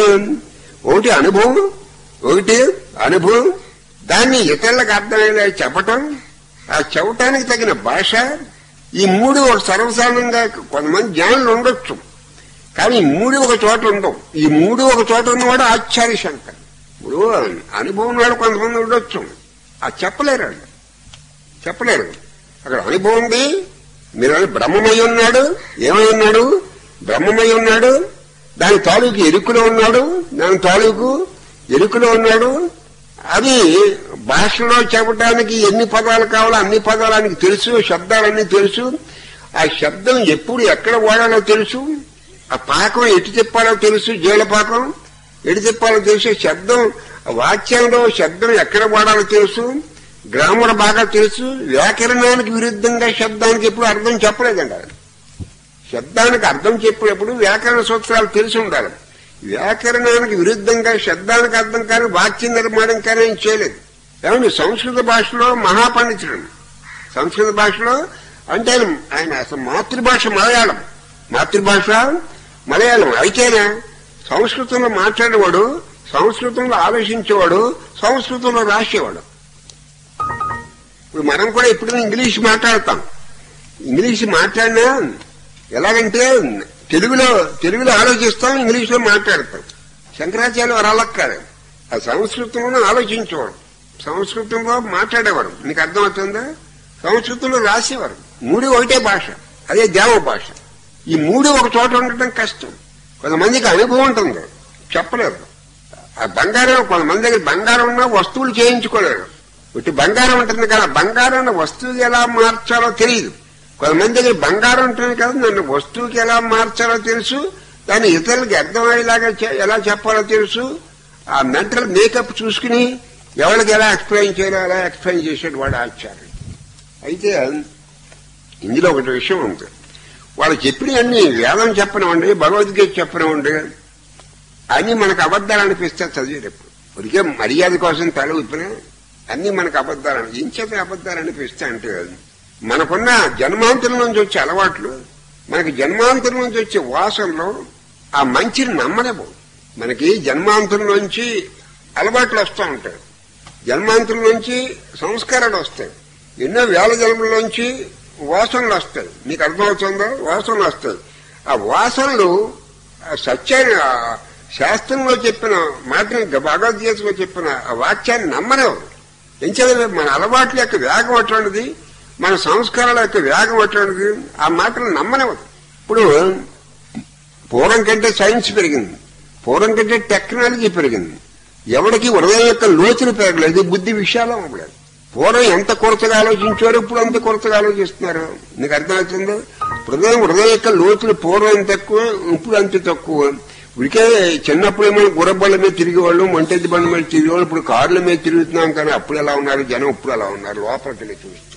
ఒకటి అనుభవం ఒకటి అనుభవం దాన్ని ఇతరులకు అర్థమయ్యేలా చెప్పటం ఆ చెప్పటానికి తగిన భాష ఈ మూడు ఒక సర్వసాధారణంగా కొంతమంది జ్ఞానులు ఉండొచ్చు కానీ ఈ మూడు ఒక చోట ఉండవు ఈ మూడు ఒక చోట ఉన్నవాడు ఆచార్య శంకర్ ఇప్పుడు అనుభవం నాడు కొంతమంది ఉండొచ్చు అది చెప్పలేరు వాళ్ళు చెప్పలేరు అక్కడ అనుభవం ఉంది మీరు అన్న బ్రహ్మమై ఉన్నాడు ఏమై ఉన్నాడు బ్రహ్మమై ఉన్నాడు దాని తాలూకు ఎరుకులో ఉన్నాడు దాని తాలూకు ఎరుకులో ఉన్నాడు అది భాషలో చెప్పడానికి ఎన్ని పదాలు కావాలో అన్ని పదాలు ఆయనకి తెలుసు శబ్దాలన్నీ తెలుసు ఆ శబ్దం ఎప్పుడు ఎక్కడ వాడాలో తెలుసు ఆ పాకం ఎటు చెప్పాలో తెలుసు జీల పాకం ఎటు చెప్పాలో తెలుసు శబ్దం వాక్యంలో శబ్దం ఎక్కడ వాడాలో తెలుసు గ్రామర్ బాగా తెలుసు వ్యాకరణానికి విరుద్ధంగా శబ్దానికి ఎప్పుడు అర్థం చెప్పలేదండి ఆయన శబ్దానికి అర్థం చెప్పేటప్పుడు వ్యాకరణ సూత్రాలు తెలిసి ఉండాలి వ్యాకరణానికి విరుద్ధంగా శబ్దానికి అర్థం కానీ వాక్య నిర్మాణం కానీ ఏం చేయలేదు ఏమండి సంస్కృత భాషలో మహాపండితుడు సంస్కృత భాషలో అంటే ఆయన ఆయన అసలు మాతృభాష మలయాళం మాతృభాష మలయాళం అయితేనే సంస్కృతంలో మాట్లాడేవాడు సంస్కృతంలో ఆలోచించేవాడు సంస్కృతంలో రాసేవాడు ఇప్పుడు మనం కూడా ఇప్పుడు ఇంగ్లీష్ మాట్లాడతాం ఇంగ్లీష్ మాట్లాడినా ఎలాగంటే తెలుగులో తెలుగులో ఆలోచిస్తాం ఇంగ్లీష్లో మాట్లాడతాం శంకరాచార్య వారు అలా కాదు ఆ సంస్కృతంలో ఆలోచించేవారు సంస్కృతంలో మాట్లాడేవారు నీకు అర్థమవుతుందా సంస్కృతంలో రాసేవారు మూడు ఒకటే భాష అదే దేవ భాష ఈ మూడు ఒక చోట ఉండటం కష్టం కొంతమందికి అనుభవం ఉంటుంది చెప్పలేరు ఆ బంగారం కొంతమంది దగ్గర బంగారం ఉన్నా వస్తువులు చేయించుకోలేరు ఇటు బంగారం ఉంటుంది కదా బంగారాన్ని వస్తువుకి ఎలా మార్చాలో తెలియదు కొంతమంది దగ్గర బంగారం ఉంటుంది కదా నన్ను వస్తువుకి ఎలా మార్చాలో తెలుసు దాన్ని ఇతరులకి అర్థమయ్యేలాగా చే- ఎలా చెప్పాలో తెలుసు ఆ మెంటల్ మేకప్ చూసుకుని ఎవరికి ఎలా ఎక్స్ప్లెయిన్ చేయాలో అలా ఎక్స్ప్లెయిన్ చేసేది వాడు ఆచార్యుడు అయితే ఇందులో ఒకటి విషయం ఉంది వాళ్ళు చెప్పినవన్నీ వేదం చెప్పనివ్వండి భగవద్గీత చెప్పనివ్వండి అన్ని మనకు అబద్ధాలు అనిపిస్తే చదివేటప్పుడు ఉరికే మర్యాద కోసం తల ఊపిన అన్ని మనకు అబద్ధాలు ఏం చేత అబద్ధాలు అనిపిస్తే అంటే మనకున్న జన్మాంతరం నుంచి వచ్చే అలవాట్లు మనకి జన్మాంతరం నుంచి వచ్చే వాసనలో ఆ మంచిని నమ్మలేము మనకి జన్మాంతరం నుంచి అలవాట్లు వస్తూ ఉంటాయి జన్మాంతరం నుంచి సంస్కారాలు వస్తాయి ఎన్నో వేల జన్మల్లోంచి వాసనలు వస్తాయి మీకు అర్థమవుతుందో వాసనలు వస్తాయి ఆ వాసనలు ఆ సత్యాన్ని ఆ శాస్త్రంలో చెప్పిన మాటని భగవద్గీతలో చెప్పిన ఆ వాక్యాన్ని నమ్మలేవు ఎంచేత మన అలవాట్ల యొక్క వేగం అటువంటిది మన సంస్కారాల యొక్క వేగం అటువంటిది ఆ మాటలు నమ్మలేవదు ఇప్పుడు పూర్వం కంటే సైన్స్ పెరిగింది పూర్వం కంటే టెక్నాలజీ పెరిగింది ఎవరికి హృదయం యొక్క లోతులు పెరగలేదు బుద్ధి విశాలం అవ్వలేదు పూర్వం ఎంత కొరతగా ఆలోచించారో ఇప్పుడు అంత కొరతగా ఆలోచిస్తున్నారు నీకు అర్థమవుతుందో హృదయం హృదయం యొక్క లోతులు పూర్వం ఎంత ఎక్కువ ఇప్పుడు అంత తక్కువ ఇదికే చిన్నప్పుడు ఏమో గుర్రబళ్ళ మీద తిరిగేవాళ్ళు మంటెద్ది బండి మీద తిరిగేవాళ్ళు ఇప్పుడు కార్ల మీద తిరుగుతున్నాం కానీ అప్పుడు ఎలా ఉన్నారు జనం ఇప్పుడు ఎలా ఉన్నారు లోపలికి వెళ్ళి చూస్తే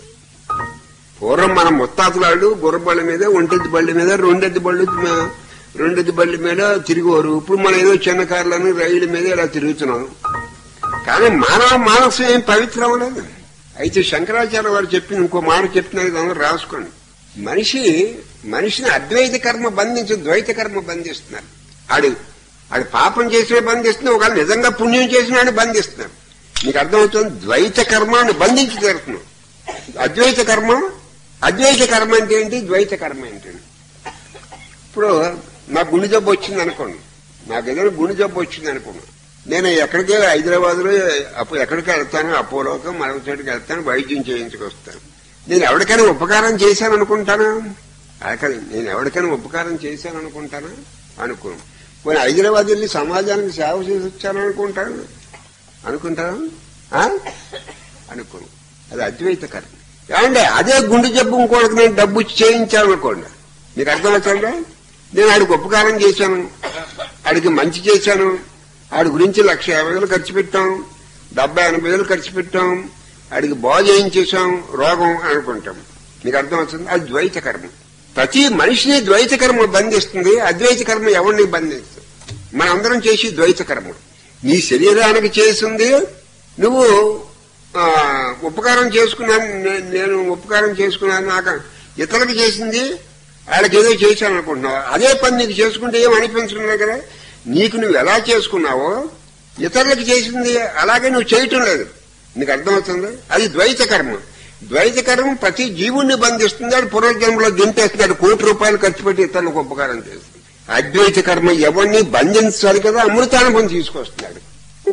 పూర్వం మన ముత్తాతలాడు గుర్రబళ్ళ మీద ఒంటెద్ది బళ్ళ మీద రెండెద్ది బళ్ళు మ- రెండెద్ది బళ్ళ మీద తిరిగేవారు ఇప్పుడు మనం ఏదో చిన్న కార్లను రైలు మీద ఇలా తిరుగుతున్నాం కానీ మానవ మానసం ఏం పవిత్రం లేదు అయితే శంకరాచార్య వారు చెప్పిన ఇంకో మాట చెప్తున్నారు ఇది అందరూ రాసుకోండి మనిషి మనిషిని అద్వైత కర్మ బంధించి ద్వైత కర్మ బంధిస్తున్నారు ఆడు ఆడు పాపం చేసిన బంధిస్తున్నా ఒకవేళ నిజంగా పుణ్యం చేసినాడు బంధిస్తున్నారు మీకు అర్థమవుతుంది ద్వైత కర్మాన్ని బంధించి తీరుతున్నాం అద్వైత కర్మ అద్వైత కర్మ అంటే ఏంటి ద్వైత కర్మ ఏంటండి ఇప్పుడు నాకు గుండె జబ్బు వచ్చింది అనుకోండి నాకు ఏదైనా గుండె జబ్బు వచ్చింది అనుకోండి నేను ఎక్కడికి హైదరాబాద్ లో అప్పుడు ఎక్కడికి వెళ్తాను అపోలోకి మరొక చోటికి వెళ్తాను వైద్యం చేయించుకొస్తాను నేను ఎవరికైనా ఉపకారం చేశాను అనుకుంటానా అలా కాదు నేను ఎవరికైనా ఉపకారం చేశాను అనుకుంటానా అనుకోను కొన్ని హైదరాబాద్ వెళ్ళి సమాజానికి సేవ చేసి వచ్చాను అనుకుంటాను అనుకుంటాను ఆ? అనుకోను అది అద్వైత కర్మ ఏమంటే అదే గుండె జబ్బు ఇంకోటికి నేను డబ్బు ఇచ్చి చేయించాను అనుకోండి మీకు అర్థమవుతుందా నేను ఆడికి ఉపకారం చేశాను ఆడికి మంచి చేశాను ఆడి గురించి లక్ష యాభై వేలు ఖర్చు పెట్టాం డెబ్బై ఎనభై వేలు ఖర్చు పెట్టాం ఆడికి బాగు చేయించేశాం రోగం అనుకుంటాం మీకు అర్థమవుతుంది అది ద్వైత కర్మ ప్రతి మనిషిని ద్వైత కర్మ బంధిస్తుంది అద్వైత కర్మ ఎవరిని బంధిస్తుంది మనందరం చేసి ద్వైత కర్మ నీ శరీరానికి చేసింది నువ్వు ఆ, ఉపకారం చేసుకున్నాను నే- నేను ఉపకారం చేసుకున్నాను నాకు ఇతరులకు చేసింది వాళ్ళకి ఏదో చేశాను అనుకుంటున్నావు అదే పని నీకు చేసుకుంటే ఏం అనిపించడం లేదు కదా నీకు నువ్వు ఎలా చేసుకున్నావో ఇతరులకు చేసింది అలాగే నువ్వు చేయటం లేదు నీకు అర్థమవుతుంది అది ద్వైత కర్మ ద్వైత కర్మ ప్రతి జీవుణ్ణి బంధిస్తుంది అది పూర్వజన్మలో దింపేస్తున్నాడు కోటి రూపాయలు ఖర్చు పెట్టి ఇతరులకు ఉపకారం చేస్తుంది అద్వైత కర్మ ఎవరిని బంధించాలి కదా అమృతానుభవం తీసుకొస్తున్నాడు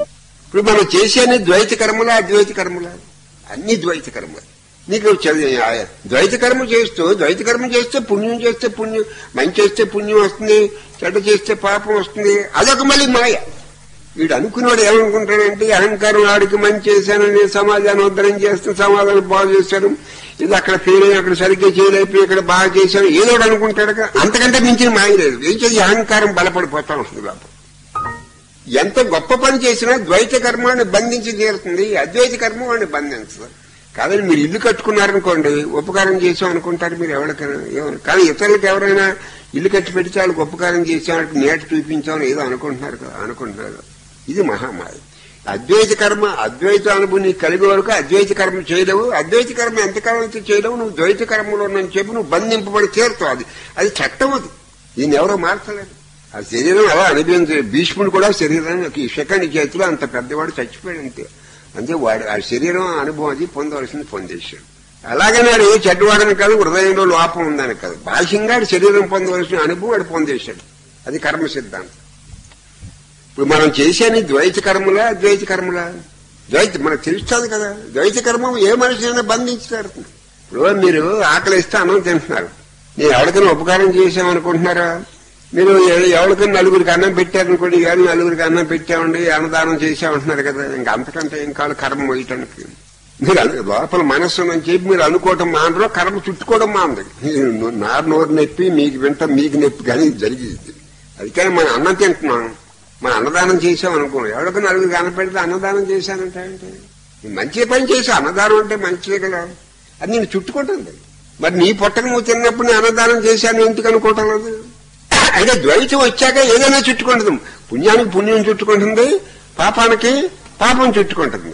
ఇప్పుడు మనం చేసేది ద్వైత కర్మలా అద్వైత కర్మలా అన్ని ద్వైత కర్మలు నీకు చదివి- ఆ ద్వైత కర్మ చేస్తూ ద్వైత కర్మ చేస్తే పుణ్యం చేస్తే పుణ్యం మంచి చేస్తే పుణ్యం వస్తుంది చెడ్డ చేస్తే పాపం వస్తుంది అదొక మళ్ళీ మాయ వీడు అనుకున్నాడు ఏమనుకుంటాడంటే అహంకారం వాడికి మంచి చేశానని సమాజాన్ని ఉద్ధరం చేస్తే సమాజాన్ని బాగు చేశాను ఇది అక్కడ ఫెయిల్ అయ్యి అక్కడ సరిగ్గా చేయలేకపోయి ఇక్కడ బాగా చేశాను ఏదో ఒకటి అనుకుంటాడు కదా. అంతకంటే మించిన మాయ లేదు ఏం చేసి అహంకారం బలపడిపోతా ఉంటుంది లోపల ఎంత గొప్ప పని చేసినా ద్వైత కర్మాన్ని బంధించి తీరుతుంది అద్వైత కర్మ వాడిని బంధించదు కాదని మీరు ఇల్లు కట్టుకున్నారనుకోండి ఉపకారం చేసాం అనుకుంటారు మీరు ఎవరికైనా ఏమని కానీ ఇతరులకు ఎవరైనా ఇల్లు కట్టి పెడితే వాళ్ళకి ఉపకారం చేసాం వాళ్ళకి నేట చూపించామని ఏదో అనుకుంటున్నారు కదా అనుకుంటున్నారు కదా. ఇది మహామాయ అద్వైత కర్మ అద్వైత అనుభవం నీకు కలిగే వరకు అద్వైత కర్మ చేయలేవు అద్వైత కర్మ ఎంతకాలం అయితే చేయలేవు నువ్వు ద్వైత కర్మలో ఉన్నని చెప్పి నువ్వు బంధింపబడి తీరుతావు అది అది చట్టం అది దీన్ని ఎవరో మార్చలేదు ఆ శరీరం అలా అనుభవించే భీష్ముడు కూడా శరీరాన్ని సెకండ్ చేతిలో అంత పెద్దవాడు చచ్చిపోయాడు అంతే అంతే వాడు ఆ శరీరం అనుభవం అది పొందవలసింది పొందేశాడు అలాగని వాడు ఏ చెడ్డవాడని కాదు హృదయంలో లోపం ఉందని కాదు బాహ్యంగా వాడు శరీరం పొందవలసిన అనుభవం వాడు పొందేశాడు అది కర్మ సిద్ధాంతం ఇప్పుడు మనం చేసేది ద్వైత కర్మలా ద్వైత కర్మలా ద్వైత మనకు తెలుస్తుంది కదా ద్వైత కర్మ ఏ మనిషినైనా బంధించుతారు ఇప్పుడు మీరు ఆకలిస్తే అన్నం తింటున్నారు నేను ఎవరికైనా ఉపకారం చేశామనుకుంటున్నారా మీరు ఎ- ఎవరికైనా నలుగురికి అన్నం పెట్టారనుకోండి కానీ నలుగురికి అన్నం పెట్టామండి అన్నదానం చేశామంటున్నారు కదా ఇంకా అంతకంటే ఏం కాదు కర్మ వేయటానికి మీరు అను- లోపల మనస్సు అని చెప్పి మీరు అనుకోవటం మానరు కర్మ చుట్టుకోవడం మాంది నారు నోరు నొప్పి మీకు వింట మీకు నొప్పి కానీ ఇది జరిగింది అందుకని మనం అన్నం తింటున్నాం మనం అన్నదానం చేసాం అనుకో ఎవరికైనా నలుగురికి అన్నం పెడితే అన్నదానం చేశానంటే అంటే ఈ మంచి పని చేసా అన్నదానం అంటే మంచిదే కదా అది నేను చుట్టుకుంటుంది మరి నీ పొట్టకు నువ్వు తిన్నప్పుడు నేను అన్నదానం చేశాను ఎందుకు అనుకోవటం లేదు అయితే ద్వైతం వచ్చాక ఏదైనా చుట్టుకుంటుంది పుణ్యానికి పుణ్యం చుట్టుకుంటుంది పాపానికి పాపం చుట్టుకుంటుంది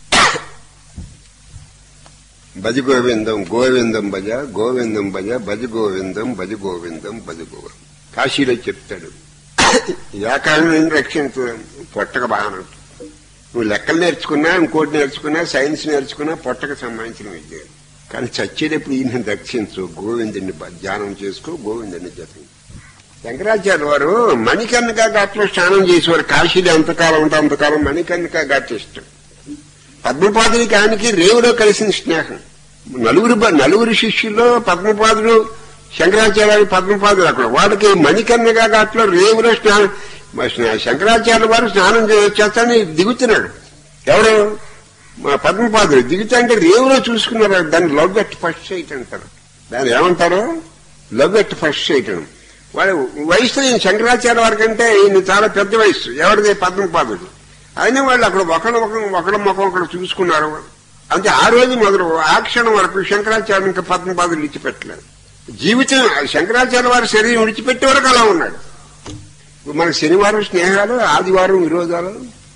భజ గోవిందం గోవిందం భజ గోవిందం భజ భజ గోవిందం భజ గోవిందం భజ గోవిందం కాశీలో చెప్తాడు వ్యాకరణం రక్షించు పొట్టక బాగా నువ్వు లెక్కలు నేర్చుకున్నా ఇంకోటి నేర్చుకున్నా సైన్స్ నేర్చుకున్నా పొట్టకు సంబంధించిన విద్య కానీ చచ్చేటప్పుడు ఈయన రక్షించు గోవిందుని బ- ధ్యానం చేసుకో గోవిందుని జపించు శంకరాచార్య వారు మణికర్ణిక ఘాట్లో స్నానం చేసేవారు కాశీలో ఎంతకాలం ఉంటే అంతకాలం మణికర్ణిక ఘాట్ ఇష్టం పద్మపాదుడికి ఆయనకి రేవులో కలిసిన స్నేహం నలుగురు బ- నలుగురు శిష్యుల్లో పద్మపాదుడు శంకరాచార్య పద్మపాదుడు అక్కడ వాడికి మణికర్ణిక ఘాట్లో రేవులో స్నానం మరి స్నా- శంకరాచార్య వారు స్నానం చే- చేస్తానని దిగుతున్నాడు ఎవరు మా పద్మపాదుడు దిగుతా అంటే రేవులో చూసుకున్నారు దాన్ని లవ్ ఎట్ ఫస్ట్ సైట్ అంటారు దాన్ని ఏమంటారు లవ్ ఎట్ ఫస్ట్ సైట్ అని వాడు వయసులో ఈయన శంకరాచార్య వారి కంటే ఈయన చాలా పెద్ద వయసు ఎవరిది పద్మపాదుడు అయినా వాళ్ళు అక్కడ ఒకళ్ళ ఒకళ్ళ ఒకళ్ళ ముఖం ఒకళ్ళు చూసుకున్నారు అంటే ఆ రోజు మొదలు ఆ క్షణం వరకు శంకరాచార్య ఇంకా పద్మపాదులు విడిచిపెట్టలేదు జీవితం శంకరాచార్య వారి శరీరం విడిచిపెట్టే వరకు అలా ఉన్నాడు ఇప్పుడు మనకు శనివారం స్నేహాలు ఆదివారం విరోధాలు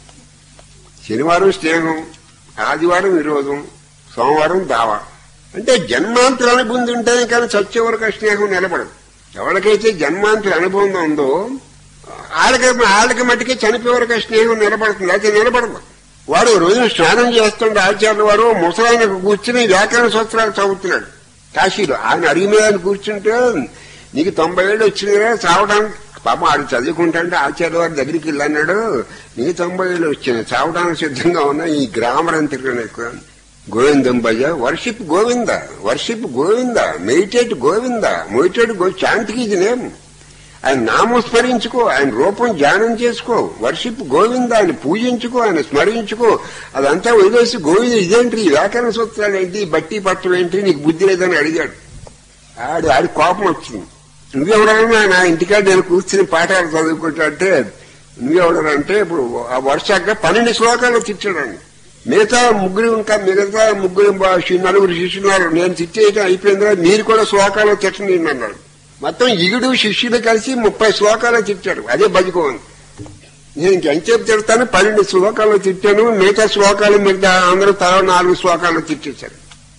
శనివారం స్నేహం ఆదివారం విరోధం సోమవారం దావా అంటే జన్మాంతర అనుభవం ఉంటేనే కానీ చచ్చే వరకు ఆ స్నేహం నిలబడదు ఎవరికైతే జన్మాంతర అనుభవం ఉందో వాళ్ళకి వాళ్ళకి మట్టికి చనిపోయే వరకు ఆ స్నేహం నిలబడుతుంది అయితే నిలబడదు వాడు రోజు స్నానం చేస్తుండే ఆచార్యులు వారు ముసలాయనకు కూర్చుని వ్యాకరణ సూత్రాలు చదువుతున్నాడు కాశీలో ఆయన అడిగి మీద ఆయన కూర్చుంటే నీకు తొంభై ఏళ్ళు వచ్చినాయిరా చావడానికి పాపం ఆడు చదువుకుంటాంటే ఆచార్య వారి దగ్గరికి వెళ్ళన్నాడు నీకు తొంభై ఏళ్ళు వచ్చినాయి చావడానికి సిద్ధంగా ఉన్నా ఈ గ్రామర్ అంత ఎక్కువ గోవిందం భజ worship Govinda worship Govinda meditate Govinda meditate గో చాంటికి ఇది నేమ్ ఆయన నామం స్మరించుకో ఆయన రూపం ధ్యానం చేసుకో వర్షిప్ గోవింద ఆయన పూజించుకో ఆయన స్మరించుకో అదంతా వదిలేసి గోవింద ఇదేంటి ఈ వ్యాకరణ సూత్రాలు ఏంటి ఈ బట్టి పట్టం ఏంటి నీకు బుద్ధి లేదని అడిగాడు ఆడు ఆడి కోపం వచ్చింది నువ్వెవడన్నా నా ఇంటికాడ నేను కూర్చుని పాఠాలు చదువుకుంటా అంటే నువ్వెవడనంటే ఇప్పుడు ఆ వర్షాక పన్నెండు శ్లోకాలు తిట్టాడండి మిగతా ముగ్గురు ఇంకా మిగతా ముగ్గురు బా- శి- నలుగురు శిష్యున్నారు నేను తిట్టేయటం అయిపోయిందా మీరు కూడా శ్లోకాలు తిట్టండి అన్నాడు మొత్తం ఇగుడు శిష్యులు కలిసి ముప్పై శ్లోకాలు తిట్టాడు అదే బతుకోండి నేను ఇంకెంతసేపు తిడతాను పన్నెండు శ్లోకాలు తిట్టాను మిగతా శ్లోకాలు మిగతా అందరూ తల నాలుగు శ్లోకాలు తిట్టేశారు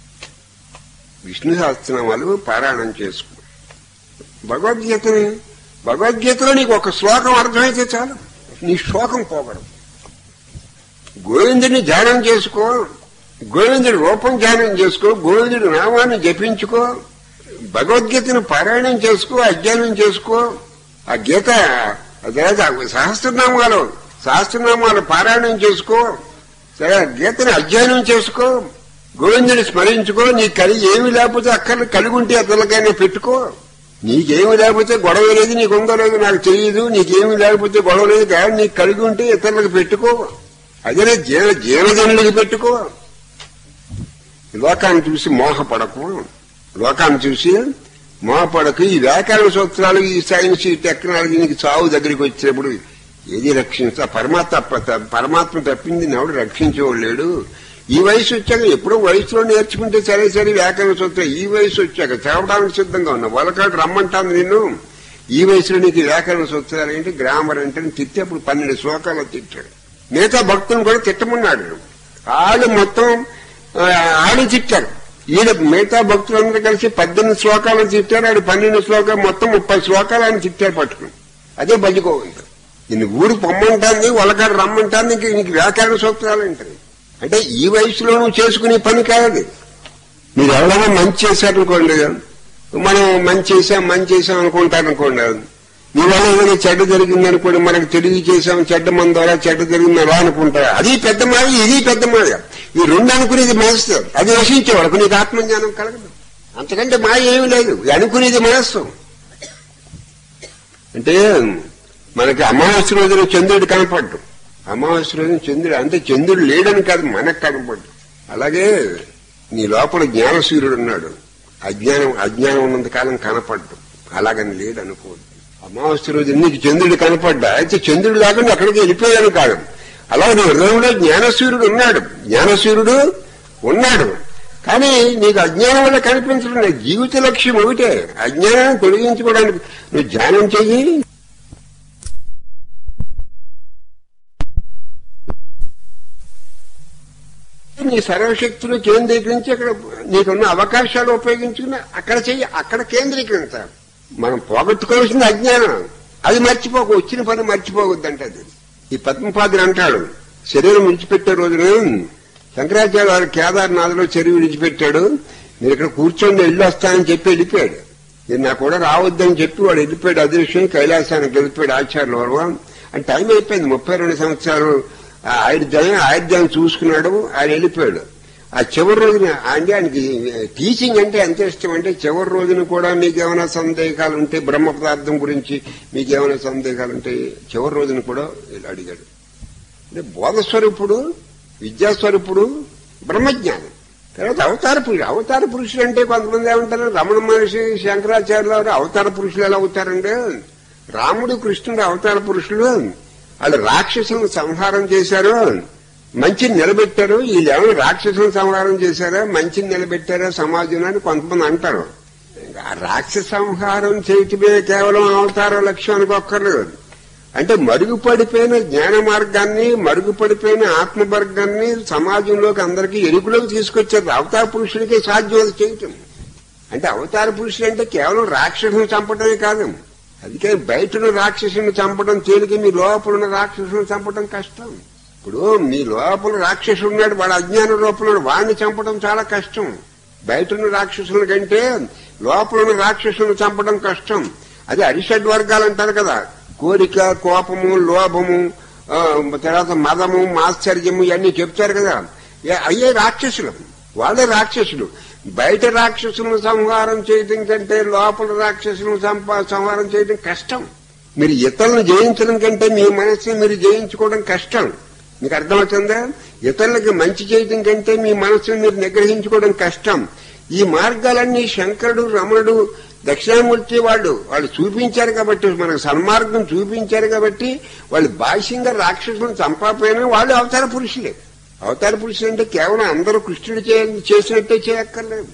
విష్ణు సహస్రనామాలు పారాయణం చేసుకో భగవద్గీతని భగవద్గీతలో నీకు ఒక శ్లోకం అర్థమైతే చాలు నీ శ్లోకం పోగడం గోవిందుని ధ్యానం చేసుకో గోవిందుడి రూపం ధ్యానం చేసుకో గోవిందుడి నామాన్ని జపించుకో భగవద్గీతను పారాయణం చేసుకో అధ్యయనం చేసుకో ఆ గీత ఆ తర్వాత సహస్రనామాలు శాస్త్రనామాలు పారాయణం చేసుకో సరే గీతని అధ్యయనం చేసుకో గోవిందుని స్మరించుకో నీ కలిగి ఏమి లేకపోతే అక్కర్ని కలిగి ఉంటే అతలకైనా పెట్టుకో నీకేమి లేకపోతే గొడవ లేదు నీకు ఉందో లేదు నాకు తెలియదు నీకేమి లేకపోతే గొడవ లేదు కానీ నీకు కలిగి ఉంటే ఇతరులకు పెట్టుకో అదే జీవ జీవజనులకు పెట్టుకో లోకాన్ని చూసి మోహపడకు లోకాన్ని చూసి మోహపడకు ఈ వ్యాకరణ సూత్రాలు ఈ సైన్స్ ఈ టెక్నాలజీ నీకు చావు దగ్గరికి వచ్చినప్పుడు ఏది రక్షించా పరమాత్మ పరమాత్మ తప్పింది ఎవడు రక్షించేవాడు లేడు ఈ వయసు వచ్చాక ఎప్పుడో వయసులో నేర్చుకుంటే సరే సరే వ్యాకరణ సూత్రం ఈ వయసు వచ్చాక చదవడానికి సిద్ధంగా ఉన్నా వాళ్ళకాడు రమ్మంటాను నిన్ను ఈ వయసులో నీకు వ్యాకరణ సూత్రాలు ఏంటి గ్రామర్ అంటే తిట్టి అప్పుడు పన్నెండు శ్లోకాలు తిట్టాడు మిగతా భక్తులను కూడా తిట్టమన్నాడు వాళ్ళు మొత్తం ఆ, ఆడి తిట్టారు ఈయన మిగతా భక్తులందరూ కలిసి పద్దెనిమిది శ్లోకాలు తిట్టారు ఆడు పన్నెండు శ్లోకాలు మొత్తం ముప్పై శ్లోకాలు ఆయన తిట్టారు పట్టుకుని అదే భజగోవిందం ఈయన ఊరు పొమ్మంటాంది వాళ్ళకాడు రమ్మంటాంది ఇంక నీకు వ్యాకరణ సూత్రాలు అంటారు అంటే ఈ వయసులో నువ్వు చేసుకునే పని కాదు మీరు ఎవరైనా మంచి చేశారనుకోండి మనం మంచి చేసాం మంచి చేసాం అనుకుంటారనుకోండి మీ వల్ల ఏదైనా చెడ్డ జరిగిందనుకోండి మనకు తెలివి చేసాం చెడ్డ మన ద్వారా చెడ్డ జరిగింది అలా అనుకుంటారు అది పెద్ద మాయ ఇది పెద్ద మాయ ఈ రెండు అనుకునేది మనస్సు అది నశించే వరకు నీకు ఆత్మజ్ఞానం కలగదు అంతకంటే మాయ ఏమీ లేదు ఇది అనుకునేది మనస్సు అంటే మనకి అమావాస్య రోజున చంద్రుడు కనపడ్డు అమావాస్య రోజున చంద్రుడు అంటే చంద్రుడు లేడని కాదు మనకు కనపడ్డు అలాగే నీ లోపల జ్ఞానసూర్యుడు ఉన్నాడు అజ్ఞానం అజ్ఞానం ఉన్నంత కాలం కనపడ్డు అలాగని లేడు అనుకోవద్దు అమావాస్య రోజు నీకు చంద్రుడు కనపడ్డా అయితే చంద్రుడు లేకుండా అక్కడికి వెళ్ళిపోయాను కాదు అలా నీ హృదయంలో జ్ఞానసూర్యుడు ఉన్నాడు జ్ఞానసూర్యుడు ఉన్నాడు కానీ నీకు అజ్ఞానం వల్ల కనిపించడం లేదు. జీవిత లక్ష్యం ఒకటే అజ్ఞానాన్ని తొలగించుకోవడానికి నువ్వు ధ్యానం చెయ్యి నీ సర్వశక్తులు కేంద్రీకరించి అక్కడ నీకున్న అవకాశాలు ఉపయోగించుకుని అక్కడ చెయ్యి అక్కడ కేంద్రీకరించ మనం పోగొట్టుకోవాల్సింది అజ్ఞానం అది మర్చిపోకు వచ్చిన పని మర్చిపోవద్దంట అది ఈ పద్మపాదుడు అంటాడు శరీరం విడిచిపెట్టే రోజున శంకరాచార్య వారు కేదార్నాథ్లో చెరువు విడిచిపెట్టాడు నేను ఇక్కడ కూర్చొని వెళ్ళి వస్తానని చెప్పి వెళ్ళిపోయాడు నేను నాకు కూడా రావద్దని చెప్పి వాడు వెళ్ళిపోయాడు అదృశ్యం కైలాసానికి వెళ్ళిపోయాడు ఆచార్యుల వరకు అని టైం అయిపోయింది ముప్పై రెండు సంవత్సరాలు ఆ ఆయుర్దాయం ఆయుర్దాయం చూసుకున్నాడు ఆయన వెళ్ళిపోయాడు ఆ చివరి రోజున అంటే ఆయనకి టీచింగ్ అంటే ఎంత ఇష్టం అంటే చివరి రోజున కూడా మీకు ఏమైనా సందేహాలు ఉంటే బ్రహ్మ పదార్థం గురించి మీకు ఏమైనా సందేహాలు ఉంటే చివరి రోజున కూడా ఇలా అడిగాడు అంటే బోధస్వరూపుడు విద్యాస్వరూపుడు బ్రహ్మజ్ఞానం తర్వాత అవతార పురుషుడు అవతార పురుషుడు అంటే కొంతమంది ఏమంటారు రమణ మహర్షి శంకరాచార్యుల వారు అవతార పురుషులు ఎలా అవుతారండి రాముడు కృష్ణుడు అవతార పురుషులు వాళ్ళు రాక్షసులను సంహారం చేశారు మంచిని నిలబెట్టారు వీళ్ళు ఏమైనా రాక్షసులను సంహారం చేశారా మంచిని నిలబెట్టారా సమాజంలో అని కొంతమంది అంటారు ఆ రాక్షస సంహారం చేయటమే కేవలం అవతార లక్ష్యం అనుకోక్కర్లేదు అంటే మరుగుపడిపోయిన జ్ఞాన మార్గాన్ని మరుగుపడిపోయిన ఆత్మవర్గాన్ని సమాజంలోకి అందరికీ ఎరుకులోకి తీసుకొచ్చారు అవతార పురుషుడికి సాధ్యం అది చేయటం అంటే అవతార పురుషుడు అంటే కేవలం రాక్షసుని చంపడమే కాదు అందుకే బయటను రాక్షసుని చంపడం తేలిక మీ లోపల ఉన్న రాక్షసుని చంపడం కష్టం ఇప్పుడు మీ లోపల రాక్షసుడు ఉన్నాడు వాడు అజ్ఞాన రూపంలో వాడిని చంపడం చాలా కష్టం బయటను రాక్షసుల కంటే లోపల ఉన్న రాక్షసుని చంపడం కష్టం అది అరిషడ్ వర్గాలు అంటారు కదా కోరిక కోపము లోభము ఆ, తర్వాత మదము మాశ్చర్యము ఇవన్నీ చెప్తారు కదా ఏ- అయ్యే రాక్షసులు వాళ్ళే రాక్షసులు బయట రాక్షసులను సంహారం చేయడం కంటే లోపల రాక్షసులను సంపా- సంహారం చేయడం కష్టం మీరు ఇతరులను జయించడం కంటే మీ మనసుని మీరు జయించుకోవడం కష్టం మీకు అర్థమవుతుందా ఇతరులకు మంచి చేయడం కంటే మీ మనసుని మీరు నిగ్రహించుకోవడం కష్టం ఈ మార్గాలన్నీ శంకరుడు రమణుడు దక్షిణామూర్తి వాళ్ళు వాళ్ళు చూపించారు కాబట్టి మనకు సన్మార్గం చూపించారు కాబట్టి వాళ్ళు బాహ్యంగా రాక్షసులను చంపకపోయినా వాళ్ళు అవతార పురుషులే అవతార పురుషులు అంటే కేవలం అందరూ కృష్ణుడు చే- చేసినట్టే చేయక్కర్లేదు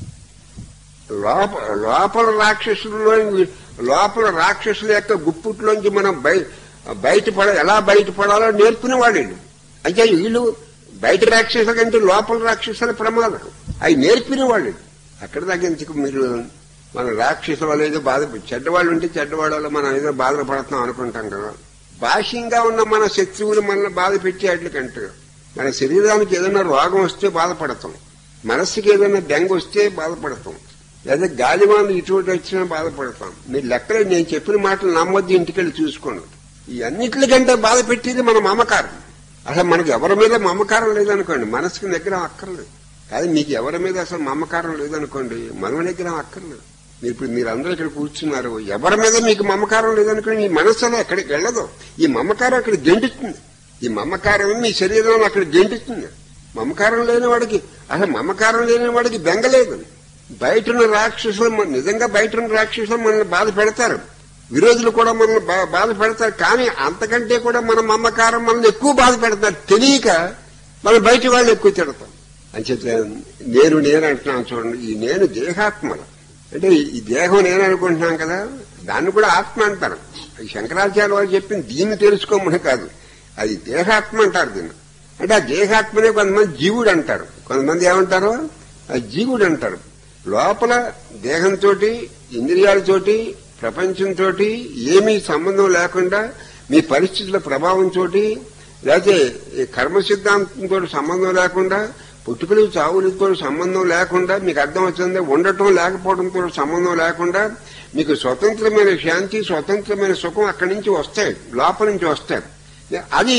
లోప లోపల రాక్షసుల్లో లోపల రాక్షసుల యొక్క గుప్పుట్లోంచి మనం బయ బయటపడ ఎలా బయటపడాలో నేర్పినవాడు వీళ్ళు. అంటే వీళ్ళు బయట రాక్షసుల కంటే లోపల రాక్షసుల ప్రమాదం అవి నేర్పిన వాళ్ళు అక్కడ దాకా ఎందుకు మీరు మన రాక్షసుల ఏదో బాధ చెడ్డవాళ్ళు ఉంటే చెడ్డవాళ్ళు మనం ఏదో బాధపడుతున్నాం అనుకుంటాం కదా బాహ్యంగా ఉన్న మన శత్రువులు మనల్ని బాధ పెట్టేట్లు కంటే మన శరీరానికి ఏదైనా రోగం వస్తే బాధపడతాం మనస్సుకి ఏదైనా బెంగ వస్తే బాధపడతాం లేదా గాలివాన ఇటువంటి వచ్చినా బాధపడతాం మీరు లెక్కలే నేను చెప్పిన మాటలు నమ్మొద్దు ఇంటికెళ్ళి చూసుకోండి ఈ అన్నిటికంటే బాధ పెట్టేది మన మమకారం అసలు మనకి ఎవరి మీద మమకారం లేదనుకోండి మనసుకి నిగ్రహం అక్కర్లేదు కానీ మీకు ఎవరి మీద అసలు మమకారం లేదనుకోండి మన నిగ్రహం అక్కర్లేదు మీరు ఇప్పుడు మీరందరూ ఇక్కడ కూర్చున్నారు ఎవరి మీద మీకు మమకారం లేదనుకోండి మీ మనసు అలా ఎక్కడికి వెళ్ళదు ఈ మమకారం అక్కడ గెంటుతుంది ఈ మమకారం మీ శరీరంలో అక్కడ గెంటుతుంది మమకారం లేని వాడికి అసలు మమకారం లేని వాడికి బెంగలేదు బయట ఉన్న రాక్షసులు మన- నిజంగా బయట ఉన్న రాక్షసులు మనల్ని బాధ పెడతారు విరోధులు కూడా మనల్ని బా- బాధ పెడతారు కానీ అంతకంటే కూడా మన మమకారం మనల్ని ఎక్కువ బాధ పెడతారు తెలియక మన బయట వాళ్ళు ఎక్కువ తిడతాం అంచేత నేను నేను అంటున్నాను చూడండి ఈ నేను దేహాత్మలు అంటే ఈ దేహం నేను అనుకుంటున్నాం కదా దాన్ని కూడా ఆత్మ అంటారు ఈ శంకరాచార్య వారు చెప్పింది దీన్ని తెలుసుకోమని కాదు అది దేహాత్మ అంటారు దీన్ని అంటే ఆ దేహాత్మనే కొంతమంది జీవుడు అంటారు కొంతమంది ఏమంటారు ఆ జీవుడు అంటారు లోపల దేహంతో ఇంద్రియాలతోటి ప్రపంచంతో ఏమీ సంబంధం లేకుండా మీ పరిస్థితుల ప్రభావంతో లేకపోతే ఈ కర్మ సిద్ధాంతంతో సంబంధం లేకుండా పుట్టుకలు చావులతో సంబంధం లేకుండా మీకు అర్థం వచ్చింది ఉండటం లేకపోవడంతో సంబంధం లేకుండా మీకు స్వతంత్రమైన శాంతి స్వతంత్రమైన సుఖం అక్కడి నుంచి వస్తాయి లోపల నుంచి వస్తాయి అది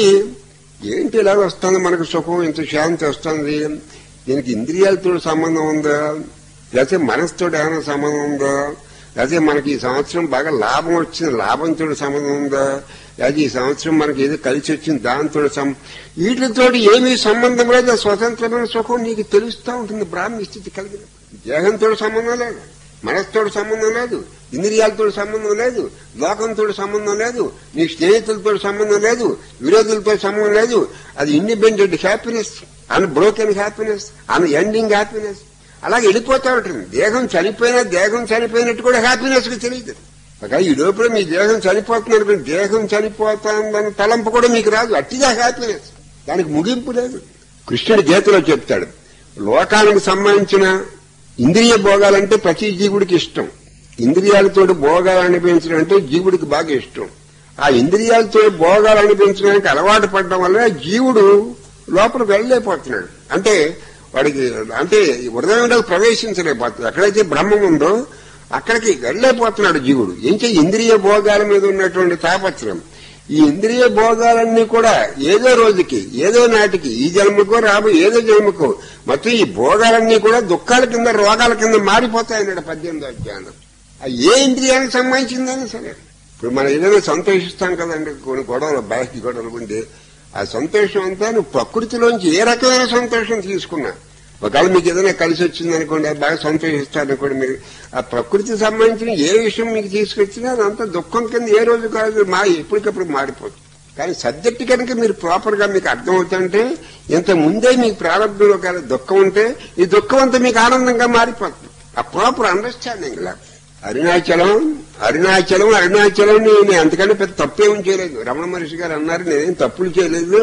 ఏంటి ఇలా వస్తుంది మనకు సుఖం ఇంత శాంతి వస్తుంది దీనికి ఇంద్రియాలతో సంబంధం ఉందా లేకపోతే మనసుతో ఏమైనా సంబంధం ఉందా లేకపోతే మనకి ఈ సంవత్సరం బాగా లాభం వచ్చింది లాభంతో సంబంధం ఉందా లేకపోతే ఈ సంవత్సరం మనకి ఏదో కలిసి వచ్చింది దాంతో సం వీటితో ఏమీ సంబంధం లేదు ఆ స్వతంత్రమైన సుఖం నీకు తెలుస్తూ ఉంటుంది బ్రాహ్మణ స్థితి కలిగిన దేహంతో సంబంధం లేదు మనసుతో సంబంధం లేదు ఇంద్రియాలతో సంబంధం లేదు లోకంతో సంబంధం లేదు నీ స్నేహితులతో సంబంధం లేదు విరోధులతో సంబంధం లేదు అది independent happiness unbroken happiness unending happiness అలాగే వెళ్ళిపోతా ఉంటుంది దేహం చనిపోయినా దేహం చనిపోయినట్టు కూడా హ్యాపీనెస్ కి తెలియదు ఒక ఈ లోపల మీ దేహం చనిపోతున్నారు కానీ దేహం చనిపోతుందన్న తలంపు కూడా మీకు రాదు అట్టిగా హ్యాపీనెస్ దానికి ముగింపు లేదు కృష్ణుడి గీతలో చెప్తాడు లోకానికి సంబంధించిన ఇంద్రియ భోగాలంటే ప్రతి జీవుడికి ఇష్టం ఇంద్రియాలతో భోగాలు అనిపించడం అంటే జీవుడికి బాగా ఇష్టం ఆ ఇంద్రియాలతో భోగాలు అనిపించడానికి అలవాటు పడడం వల్ల జీవుడు లోపలికి వెళ్ళలేకపోతున్నాడు అంటే వాడికి అంటే హృదయంలోకి ప్రవేశించలేకపోతున్నాడు ఎక్కడైతే బ్రహ్మం ఉందో అక్కడికి వెళ్ళలేకపోతున్నాడు జీవుడు ఏంటి ఇంద్రియ భోగాల మీద ఉన్నటువంటి తాపత్రయం ఈ ఇంద్రియ భోగాలన్నీ కూడా ఏదో రోజుకి ఏదో నాటికి ఈ జన్మకో రాబో ఏదో జన్మకో మొత్తం ఈ భోగాలన్నీ కూడా దుఃఖాల కింద రోగాల కింద మారిపోతాయన్నాడు పద్దెనిమిదో అధ్యాయం ఆ ఏ ఇంద్రియానికి సంబంధించిందని సరే ఇప్పుడు మనం ఏదైనా సంతోషిస్తాం కదండి కొన్ని గొడవలు బాహ్య గొడవలు ఉండి ఆ సంతోషం అంతా నువ్వు ప్రకృతిలోంచి ఏ రకమైన సంతోషం తీసుకున్నా ఒకవేళ మీకు ఏదైనా కలిసి వచ్చింది అనుకోండి అది బాగా సంతోషిస్తారనుకోండి మీరు ఆ ప్రకృతికి సంబంధించిన ఏ విషయం మీకు తీసుకొచ్చినా అదంతా దుఃఖం కింద ఏ రోజు కాదు మా ఎప్పటికప్పుడు మారిపోతుంది కానీ సబ్జెక్ట్ కనుక మీరు ప్రాపర్ గా మీకు అర్థమవుతుంటే ఇంత ముందే మీకు ప్రారంభంలో కానీ దుఃఖం ఉంటే ఈ దుఃఖం అంతా మీకు ఆనందంగా మారిపోతుంది ఆ ప్రాపర్ అండర్స్టాండింగ్ లా అరుణాచలం అరుణాచలం అరుణాచలం నేను అంతకంటే పెద్ద తప్పేం చేయలేదు రమణ మహర్షి గారు అన్నారు నేనేం తప్పులు చేయలేదు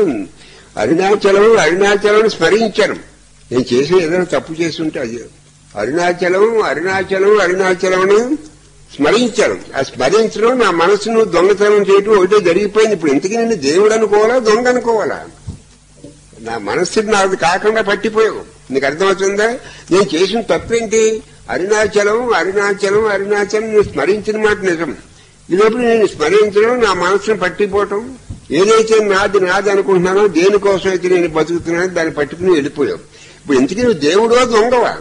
అరుణాచలం అరుణాచలం స్మరించాను నేను చేసిన ఏదైనా తప్పు చేసి ఉంటే అది అరుణాచలం అరుణాచలం అరుణాచలం స్మరించాను ఆ స్మరించడం నా మనసును దొంగతనం చేయటం ఒకటే జరిగిపోయింది ఇప్పుడు ఇంతకీ నేను దేవుడు అనుకోవాలా దొంగ అనుకోవాలా నా మనస్సు నాది కాకుండా పట్టిపోయావు నీకు అర్థమవుతుందా నేను చేసిన తప్పేంటి అరుణాచలం అరుణాచలం అరుణాచలం నేను స్మరించిన మాట నిజం ఇదప్పుడు నేను స్మరించడం నా మనసును పట్టిపోవటం ఏదైతే నాది నాది అనుకుంటున్నానో దేనికోసం అయితే నేను బతుకుతున్నానో దాన్ని పట్టుకుని వెళ్ళిపోయావు ఇప్పుడు ఎందుకు నువ్వు దేవుడో దొంగవా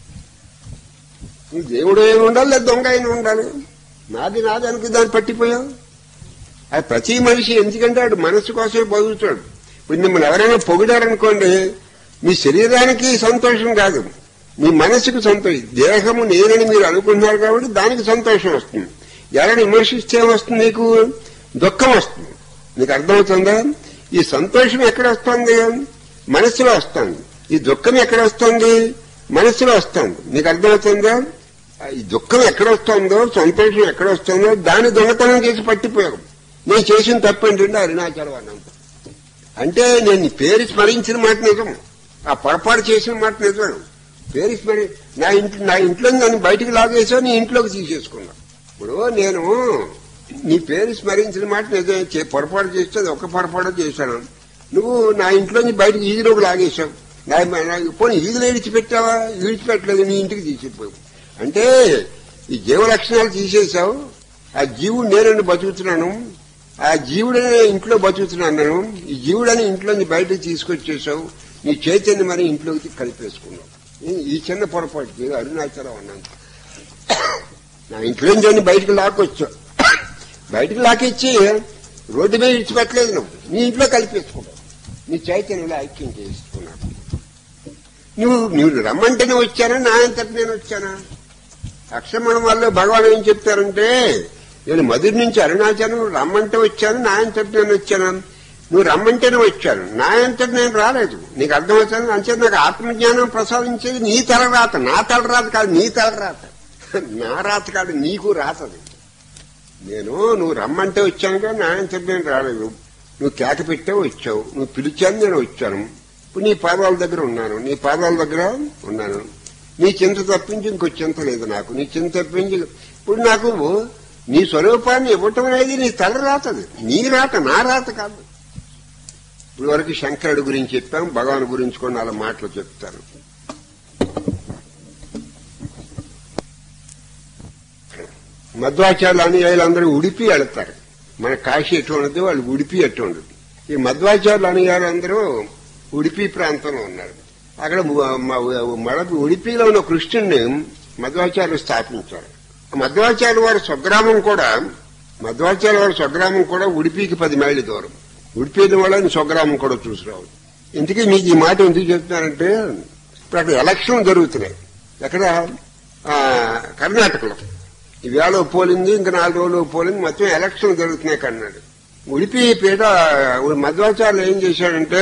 నువ్వు దేవుడు అయిన ఉండాలి లేదా దొంగ అయిన ఉండాలి నాది నాది అనుకుని దాన్ని పట్టిపోయావు అది ప్రతి మనిషి ఎందుకంటే వాడు మనసు కోసమే బతుకుతాడు ఇప్పుడు మిమ్మల్ని ఎవరైనా పొగిడారనుకోండి మీ శరీరానికి సంతోషం కాదు మీ మనసుకు సంతోషం దేహము నేనని మీరు అనుకుంటున్నారు కాబట్టి దానికి సంతోషం వస్తుంది ఎవరైనా విమర్శిస్తే వస్తుంది నీకు దుఃఖం వస్తుంది నీకు అర్థమవుతుందా ఈ సంతోషం ఎక్కడ వస్తుంది మనసులో వస్తుంది ఈ దుఃఖం ఎక్కడ వస్తుంది మనసులో వస్తుంది నీకు అర్థమవుతుందా ఈ దుఃఖం ఎక్కడ వస్తుందో సంతోషం ఎక్కడ వస్తుందో దాని దొంగతనం చేసి పట్టిపోయావు నేను చేసిన తప్పు ఏంటంటే అరుణాచలం అన్నంత అంటే నేను నీ పేరు స్మరించిన మాట నిజం ఆ పొరపాటు చేసిన మాట నిజం పేరు స్మరి నా ఇంట్లో నా ఇంట్లో నన్ను బయటికి లాగేసావు నీ ఇంట్లోకి తీసేసుకున్నా ఇప్పుడు నేను నీ పేరు స్మరించిన మాట నిజం చే- పొరపాటు చేస్తే అది ఒక పొరపాటు చేశాను నువ్వు నా ఇంట్లోంచి బయటకు ఈదిలోకి లాగేశావు నా నా- పోనీ ఈదులు విడిచిపెట్టావా విడిచిపెట్టలేదు నీ ఇంటికి తీసిపోయావు అంటే ఈ జీవ లక్షణాలు తీసేశావు ఆ జీవుడు నేనని బతుకుతున్నాను ఆ జీవుడనే ఇంట్లో బతుకుతున్నాను నేను ఈ జీవుడని ఇంట్లోంచి బయటకు తీసుకొచ్చేసావు నీ చైతన్యం మరి ఇంట్లోకి కలిపేసుకున్నావు ఈ- ఈ చిన్న పొరపాటుకి అరుణాచలం అన్నాను నా ఇంట్లోంచి బయటకు లాక్కొచ్చావు బయటకు లాకిచ్చి రోడ్డు మీద ఇచ్చిపెట్టలేదు నువ్వు నీ ఇంట్లో కలిపేసుకున్నావు నీ చైతన్యంలో ఐక్యం చేసుకున్నావు నువ్వు నువ్వు రమ్మంటేనే వచ్చానా నా అంతటి నేను వచ్చానా అక్షమణం వల్ల భగవాన్ ఏం చెప్తారంటే నేను మధురి నుంచి అరుణాచలం రమ్మంటే వచ్చాను నా అంతటి నేను వచ్చాను నువ్వు రమ్మంటేనే వచ్చాను నా అంతటి నేను రాలేదు నీకు అర్థమవుతాను అంతే నాకు ఆత్మజ్ఞానం ప్రసాదించేది నీ తలరాత నా తలరాత కాదు నీ తలరాత నా రాత కాదు నీకు రాతది నేను నువ్వు రమ్మంటే వచ్చాను కానీ నా అంతటి నేను రాలేదు నువ్వు కేక పెట్టే వచ్చావు నువ్వు పిలిచాను నేను వచ్చాను ఇప్పుడు నీ పాదాల దగ్గర ఉన్నాను నీ పాదాల దగ్గర ఉన్నాను నీ చింత తప్పించి ఇంకో చింత లేదు నాకు నీ చింత తప్పించి ఇప్పుడు నాకు నీ స్వరూపాన్ని ఇవ్వటం అనేది నీ తల రాతది నీ రాత నా రాత కాదు ఇప్పుడు వరకు శంకరుడు గురించి చెప్పాం భగవాన్ గురించి కొన్ని నాలుగు మాటలు చెప్తాను మధ్వాచార్యులు అనుయాయులందరూ ఉడిపి వెళతారు మన కాశీ ఎటు ఉండదు వాళ్ళు ఉడిపి ఎటు ఉండదు ఈ మధ్వాచార్యులు అనుయాయులందరూ ఉడిపి ప్రాంతంలో ఉన్నారు అక్కడ మ- మ- మడపి ఉడిపిలో ఉన్న కృష్ణుడిని మధ్వాచార్యులు స్థాపించారు మధ్వాచార్య వారి స్వగ్రామం కూడా మధ్వాచార్య వారి స్వగ్రామం కూడా ఉడిపికి పది మైళ్ళ దూరం ఉడిపి వాళ్ళని స్వగ్రామం కూడా చూసిరావు ఇందుకే మీకు ఈ మాట ఎందుకు చెప్తున్నానంటే ఇప్పుడు అక్కడ ఎలక్షన్ జరుగుతున్నాయి ఎక్కడ ఆ, కర్ణాటకలో ఈవేళ ఓ పోలింది ఇంకా నాలుగు రోజులు ఓ పోలింది మొత్తం ఎలక్షన్ జరుగుతున్నాయి కన్నాడు ఉడిపి పీఠ మధ్వాచార్యులు ఏం చేశాడంటే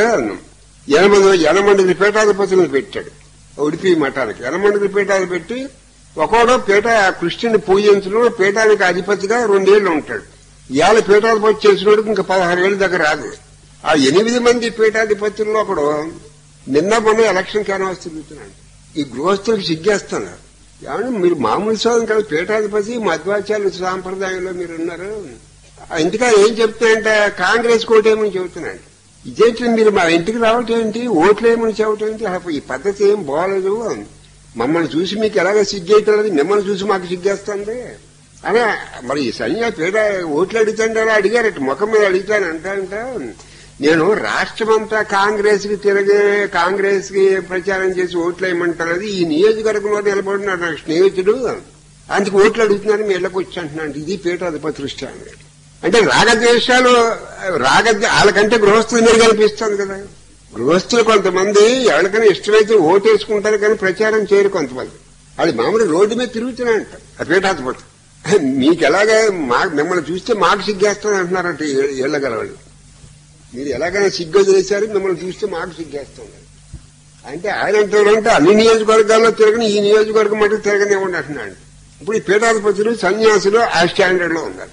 ఎనమంది ఎనమంది పీఠాధిపతులను పెట్టాడు ఉడిపి మఠానికి ఎనమంది పీఠాలు పెట్టి ఒకడో పీఠ కృష్ణుని పూజించడం పీఠానికి అధిపతిగా రెండేళ్లు ఉంటాడు ఇవాళ పీఠాధిపతి చేసినోడికి ఇంకా పదహారు ఏళ్ళ దగ్గర రాదు ఆ ఎనిమిది మంది పీఠాధిపతుల్లో ఒకడు నిన్న మొన్న ఎలక్షన్ క్యాన్వాస్ తిరుగుతున్నాడు ఈ గృహస్థులకు సిగ్గేస్తున్నారు ఏమన్నా మీరు మామూలు సాధన కాదు పీఠాధిపతి మధ్వాచార్య సాంప్రదాయంలో మీరు ఉన్నారు ఇంటికా ఏం చెప్తున్నాయంటే కాంగ్రెస్ కోటేమని చెబుతున్నాడు ఇదేంటి మీరు మా ఇంటికి రావటం ఏంటి ఓట్లు ఏమని చెప్పటం ఏంటి అసలు ఈ పద్ధతి ఏం బాగలేదు మమ్మల్ని చూసి మీకు ఎలాగ సిగ్గేయట్లేదు మిమ్మల్ని చూసి మాకు సిగ్గేస్తుంది అనే మరి ఈ సన్యా పేద ఓట్లు అడుగుతుంటే అలా అడిగారట ముఖం మీద అడుగుతాను అంటా అంటా నేను రాష్ట్రమంతా కాంగ్రెస్ కి తిరిగి కాంగ్రెస్ కి ప్రచారం చేసి ఓట్లు వేయమంటారు అది ఈ నియోజకవర్గంలో నిలబడినాడు నాకు స్నేహితుడు అందుకు ఓట్లు అడుగుతున్నాను మీ ఇళ్ళకి వచ్చి అంటున్నాను ఇది పీఠాధిపతి దృష్టి అన్నాడు అంటే రాగద్వేషాలు రాగ వాళ్ళకంటే గృహస్థుల మీద కనిపిస్తుంది కదా గృహస్థులు కొంతమంది ఎవరికైనా ఇష్టమైతే ఓటేసుకుంటారు కానీ ప్రచారం చేయరు కొంతమంది అది మామూలు రోడ్డు మీద తిరుగుతున్నాయంట ఆ పీఠాధిపతి మీకు ఎలాగా మా మిమ్మల్ని చూస్తే మాకు సిగ్గేస్తాను అంటున్నారంట ఏళ్ళగలవాళ్ళు మీరు ఎలాగైనా సిగ్గు చేశారు మిమ్మల్ని చూస్తే మాకు సిగ్గేస్తున్నారు అంటే ఆయన అంటారంటే అన్ని నియోజకవర్గాల్లో తిరగని ఈ నియోజకవర్గం మటుకు తిరగనివ్వండి అంటున్నాడు ఇప్పుడు ఈ పీఠాధిపతులు సన్యాసులు ఆ స్టాండర్డ్ లో ఉన్నారు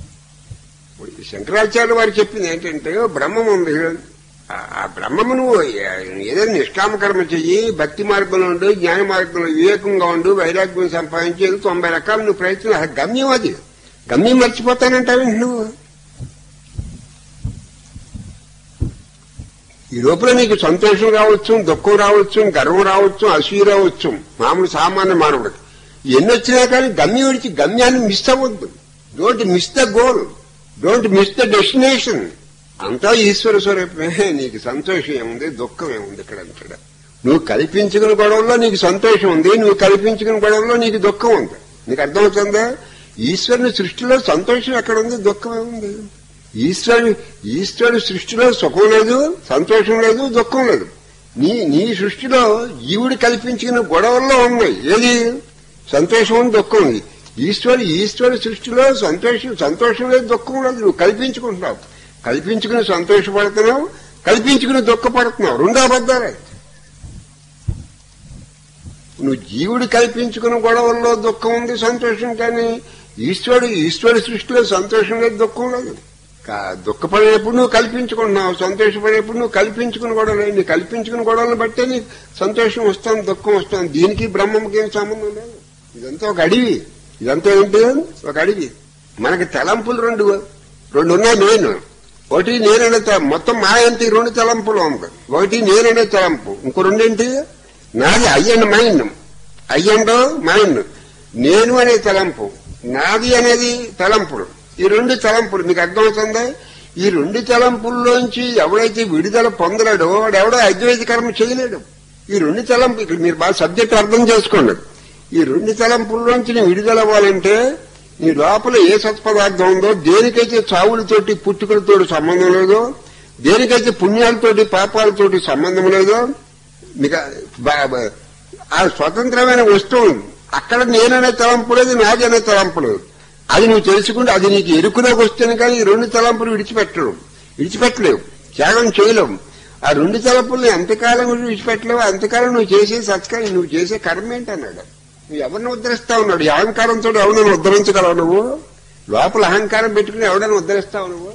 ఇప్పుడు ఈ శంకరాచార్య వారు చెప్పింది ఏంటంటే బ్రహ్మం ఉంది ఆ- ఆ బ్రహ్మము నువ్వు ఏదైనా నిష్కామ కర్మ చెయ్యి భక్తి మార్గంలో ఉండు జ్ఞాన మార్గంలో వివేకంగా ఉండు వైరాగ్యం సంపాదించేది తొంభై రకాలు నువ్వు ప్రయత్నం అది గమ్యం అది గమ్యం మర్చిపోతానంటావేంటి నువ్వు ఈ లోపల నీకు సంతోషం రావచ్చు దుఃఖం రావచ్చు గర్వం రావచ్చు అసూయ రావచ్చు మామూలు సామాన్య మానవుడికి ఎన్ని వచ్చినా కానీ గమ్యం విడిచి గమ్యాన్ని మిస్ అవ్వద్దు don't miss the goal don't miss the destination అంతా ఈశ్వర స్వరూపమే నీకు సంతోషం ఏముంది దుఃఖం ఏముంది ఇక్కడ అంటాడు నువ్వు కల్పించుకున్న గొడవల్లో నీకు సంతోషం ఉంది నువ్వు కల్పించుకున్న గొడవల్లో నీకు దుఃఖం ఉంది నీకు అర్థమవుతుందా ఈశ్వరుని సృష్టిలో సంతోషం ఎక్కడ ఉంది దుఃఖం ఏముంది ఈశ్వరుడు ఈశ్వరుడు సృష్టిలో సుఖం లేదు సంతోషం లేదు దుఃఖం లేదు నీ నీ సృష్టిలో జీవుడు కల్పించిన గొడవల్లో ఉన్నాయి ఏది సంతోషం ఉంది దుఃఖం ఉంది ఈశ్వరు ఈశ్వరు సృష్టిలో సంతోషం సంతోషం లేదు దుఃఖం లేదు నువ్వు కల్పించుకుంటున్నావు కల్పించుకుని సంతోషపడుతున్నావు కల్పించుకుని దుఃఖపడుతున్నావు రెండో అబద్ధాలే నువ్వు జీవుడు కల్పించుకున్న గొడవల్లో దుఃఖం ఉంది సంతోషం కానీ ఈశ్వరుడు ఈశ్వరుడు సృష్టిలో సంతోషం లేదు దుఃఖం లేదు కా- దుఃఖపడినప్పుడు నువ్వు కల్పించుకుంటున్నావు సంతోషపడినప్పుడు నువ్వు కల్పించుకుని గొడవలు నీ కల్పించుకుని గొడవలను బట్టే నీకు సంతోషం వస్తుంది దుఃఖం వస్తుంది దీనికి బ్రహ్మంకి ఏం సంబంధం లేదు ఇదంతా ఒక అడవి ఇదంతా ఏంటి ఒక అడవి మనకి తలంపులు రెండు రెండు ఉన్నాయి నేను ఒకటి నేననే తలం మొత్తం మాయంతి రెండు తలంపులు ఉంది ఒకటి నేననే తలంపు ఇంకో రెండేంటి నాది అయ్యండి మైండ్ అయ్యండో మైండ్ నేను అనే తలంపు నాది అనేది తలంపులు ఈ రెండు తలంపులు మీకు అర్థమవుతుందా ఈ రెండు తలంపుల్లోంచి ఎవడైతే విడుదల పొందలేడో వాడు ఎవడో అద్వైత కర్మ చేయలేడు ఈ రెండు తలంపు ఇక్కడ మీరు బాగా సబ్జెక్ట్ అర్థం చేసుకోండి ఈ రెండు తలంపుల్లోంచి నీ విడుదల అవ్వాలంటే నీ లోపల ఏ సత్పదార్థం ఉందో దేనికైతే చావులతోటి పుట్టుకలతోటి సంబంధం లేదో దేనికైతే పుణ్యాలతోటి పాపాలతోటి సంబంధం లేదో మీకు ఆ- బా- బా- ఆ స్వతంత్రమైన వస్తువు ఉంది. అక్కడ నేననే తలంపు లేదు నాదనే తలంపు లేదు అది నువ్వు తెలుసుకుంటే అది నీకు ఎరుకులోకి వస్తేనే కానీ ఈ రెండు తలంపులు విడిచిపెట్టడం విడిచిపెట్టలేవు త్యాగం చేయలేవు ఆ రెండు తలంపుల్ని ఎంతకాలం నువ్వు విడిచిపెట్టలేవు అంతకాలం నువ్వు చేసే సత్కారం నువ్వు చేసే కర్మ ఏంటన్నాడు నువ్వు ఎవరిని ఉద్ధరిస్తా ఉన్నాడు ఈ అహంకారంతో ఎవరిని ఉద్ధరించగలవు నువ్వు లోపల అహంకారం పెట్టుకుని ఎవడని ఉద్ధరిస్తావు నువ్వు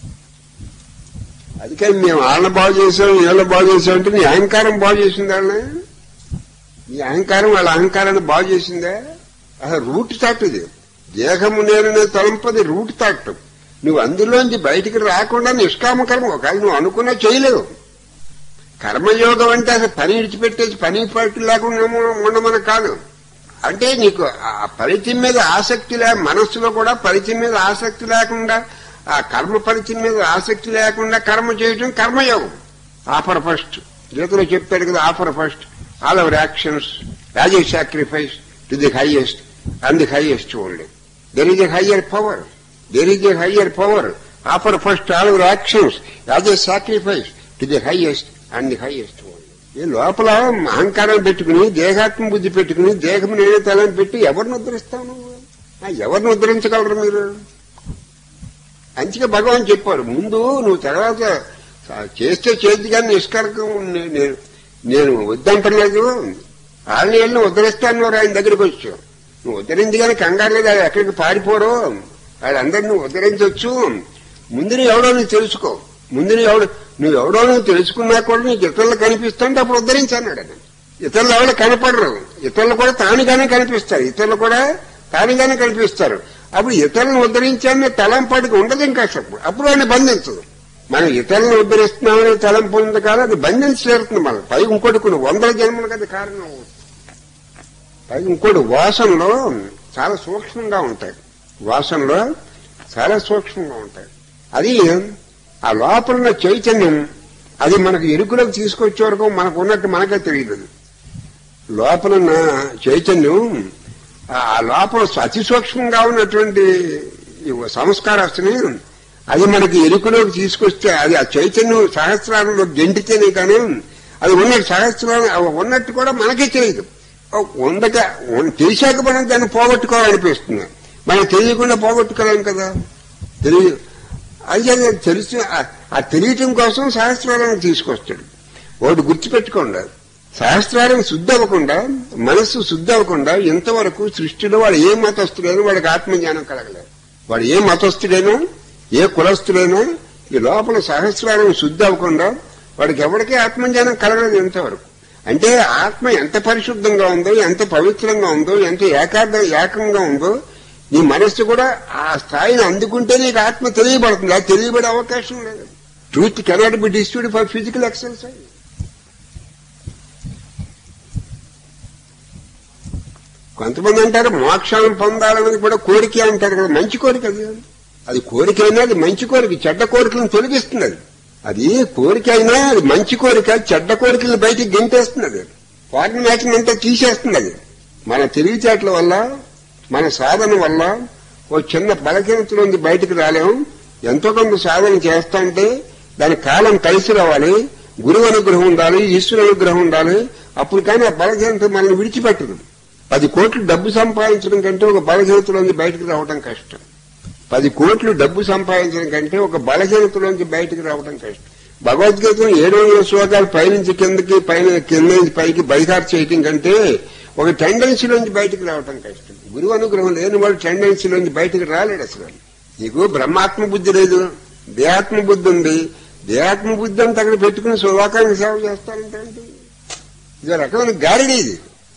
అందుకని మేము వాళ్ళని బాగు చేసాం వీళ్ళని బాగు చేసాం అంటే నీ అహంకారం బాగు చేసింది వాళ్ళని నీ అహంకారం వాళ్ళ అహంకారాన్ని బాగు చేసిందే అసలు రూట్ థాట్ ఇది దేహము నేననే తలంపది రూట్ థాట్ నువ్వు అందులోంచి బయటికి రాకుండా నిష్కామ కర్మ ఒకవేళ నువ్వు అనుకున్నా చేయలేవు కర్మయోగం అంటే అసలు పని విడిచిపెట్టేసి పని పట్టు లేకుండా ఉండమని కాదు అంటే నీకు ఆ ఫలితం మీద ఆసక్తి లే మనస్సులో కూడా ఫలితం మీద ఆసక్తి లేకుండా ఆ కర్మ ఫలితం మీద ఆసక్తి లేకుండా కర్మ చేయటం కర్మయోగం ఆఫర్ ఫస్ట్ గీతలో చెప్పాడు కదా offer first all our actions as a sacrifice to the highest and the highest only there is a higher power there is a higher power offer first all our actions as a sacrifice to the highest and the highest only ఈ లోపల అహంకారం పెట్టుకుని దేహాత్మ బుద్ధి పెట్టుకుని దేహం నేనే తలని పెట్టి ఎవరిని ఉద్ధరిస్తావు నువ్వు ఆ, ఎవరిని ఉద్ధరించగలరు మీరు అంచిగా భగవాన్ చెప్పారు ముందు నువ్వు తర్వాత చేస్తే చేతి కానీ నిష్కరకం నే- నేను నేను వద్దంటలేదు వాళ్ళని వెళ్ళి ఉద్ధరిస్తాను ఆయన దగ్గరికి వచ్చావు నువ్వు ఉద్ధరించి కానీ కంగారు లేదు వాళ్ళు ఎక్కడికి పారిపోరు వాళ్ళందరినీ నువ్వు ఉద్ధరించవచ్చు ముందు నువ్వు ఎవడో నువ్వు తెలుసుకో ముందు నువ్వు ఎవడు నువ్వు ఎవడో నువ్వు తెలుసుకున్నా కూడా నీకు ఇతరులు కనిపిస్తుంటే అప్పుడు ఉద్ధరించన్నాడు ఆయన ఇతరులు ఎవరు కనపడరు ఇతరులు కూడా తానుగానే కనిపిస్తారు ఇతరులు కూడా తానుగానే కనిపిస్తారు అప్పుడు ఇతరులను ఉద్ధరించాలని తలంపాటికి ఉండదు ఇంకా అసలు అప్పుడు ఆయన బంధించదు మనం ఇతరులను ఉద్ధరిస్తున్నామనే తలంపు ఉంది కాదు అది బంధించలేరుతుంది మనం పై ఇంకోటి కొన్ని వందల జన్మలకు అది కారణం పై ఇంకోటి వాసనలో చాలా సూక్ష్మంగా ఉంటాయి వాసనలో చాలా సూక్ష్మంగా ఉంటాయి అది ఆ లోపల ఉన్న చైతన్యం అది మనకు ఎరుకులోకి తీసుకొచ్చే వరకు మనకు ఉన్నట్టు మనకే తెలియదు లోపల ఉన్న చైతన్యం ఆ లోపల అతి సూక్ష్మంగా ఉన్నటువంటి ఈ సంస్కారస్తుని అది మనకి ఎరుకులోకి తీసుకొస్తే అది ఆ చైతన్యం సహస్రాలలో గెంటితేనే కానీ అది ఉన్నట్టు సహస్రాలు ఉన్నట్టు కూడా మనకే తెలియదు ఉండక ఉన్- తెలిసాక మనం దాన్ని పోగొట్టుకోవాలనిపిస్తుంది మనం తెలియకుండా పోగొట్టుకోలేం కదా తెలియ అయితే అది తెలుసు ఆ- ఆ తెలియటం కోసం సహస్రాలను తీసుకొస్తాడు ఒకటి గుర్తుపెట్టుకోండి సహస్రాలను శుద్ధి అవ్వకుండా మనస్సు శుద్ధి అవ్వకుండా ఇంతవరకు సృష్టిలో వాడు ఏ మతస్థుడైనా వాడికి ఆత్మజ్ఞానం కలగలేదు వాడు ఏ మతస్థుడైనా ఏ కులస్థుడైనా ఈ లోపల సహస్రాలను శుద్ధి అవ్వకుండా వాడికి ఎవరికీ ఆత్మజ్ఞానం కలగలేదు ఇంతవరకు అంటే ఆత్మ ఎంత పరిశుద్ధంగా ఉందో ఎంత పవిత్రంగా ఉందో ఎంత ఏకాగ్ర ఏకంగా ఉందో నీ మనస్సు కూడా ఆ స్థాయిని అందుకుంటే నీకు ఆత్మ తెలియబడుతుంది అది తెలియబడే అవకాశం లేదు truth cannot be disputed for physical exercise కొంతమంది అంటారు మోక్షాలను పొందాలనేది కూడా కోరిక అంటారు కదా మంచి కోరిక అది అది కోరిక అయినా అది మంచి కోరిక చెడ్డ కోరికలను తొలగిస్తుంది అది అది కోరిక అయినా అది మంచి కోరిక చెడ్డ కోరికలను బయటికి గెంటేస్తుంది అది వాటిని వాటిని అంతా తీసేస్తుంది అది మన తెలివితేటల వల్ల మన సాధన వల్ల ఓ చిన్న బలహీనతలోంచి బయటికి రాలేం ఎంతో కొంత సాధన చేస్తాంటే దాని కాలం కలిసి రావాలి గురువు అనుగ్రహం ఉండాలి ఈశ్వర అనుగ్రహం ఉండాలి అప్పుడు కానీ ఆ బలహీనత మనల్ని విడిచిపెట్టదు పది కోట్లు డబ్బు సంపాదించడం కంటే ఒక బలహీనతలోంచి బయటకు రావడం కష్టం పది కోట్లు డబ్బు సంపాదించడం కంటే ఒక బలహీనతలోంచి బయటకు రావడం కష్టం భగవద్గీత ఏడు వందల శ్లోకాలు పైనుంచి కిందకి పైన కింద నుంచి పైకి బైహార్ చేయటం కంటే ఒక టెండెన్సీలోంచి బయటకు రావటం కష్టం గురువు అనుగ్రహం లేని వాడు టెండెన్సీలోంచి బయటకు రాలేడు అసలు నీకు బ్రహ్మాత్మ బుద్ధి లేదు దేహాత్మ బుద్ధి ఉంది దేహాత్మ బుద్ధి అంతా అక్కడ పెట్టుకుని సులోకానికి సేవ చేస్తారంటే ఏంటి? ఇది ఒక రకమైన గారిడి ఇది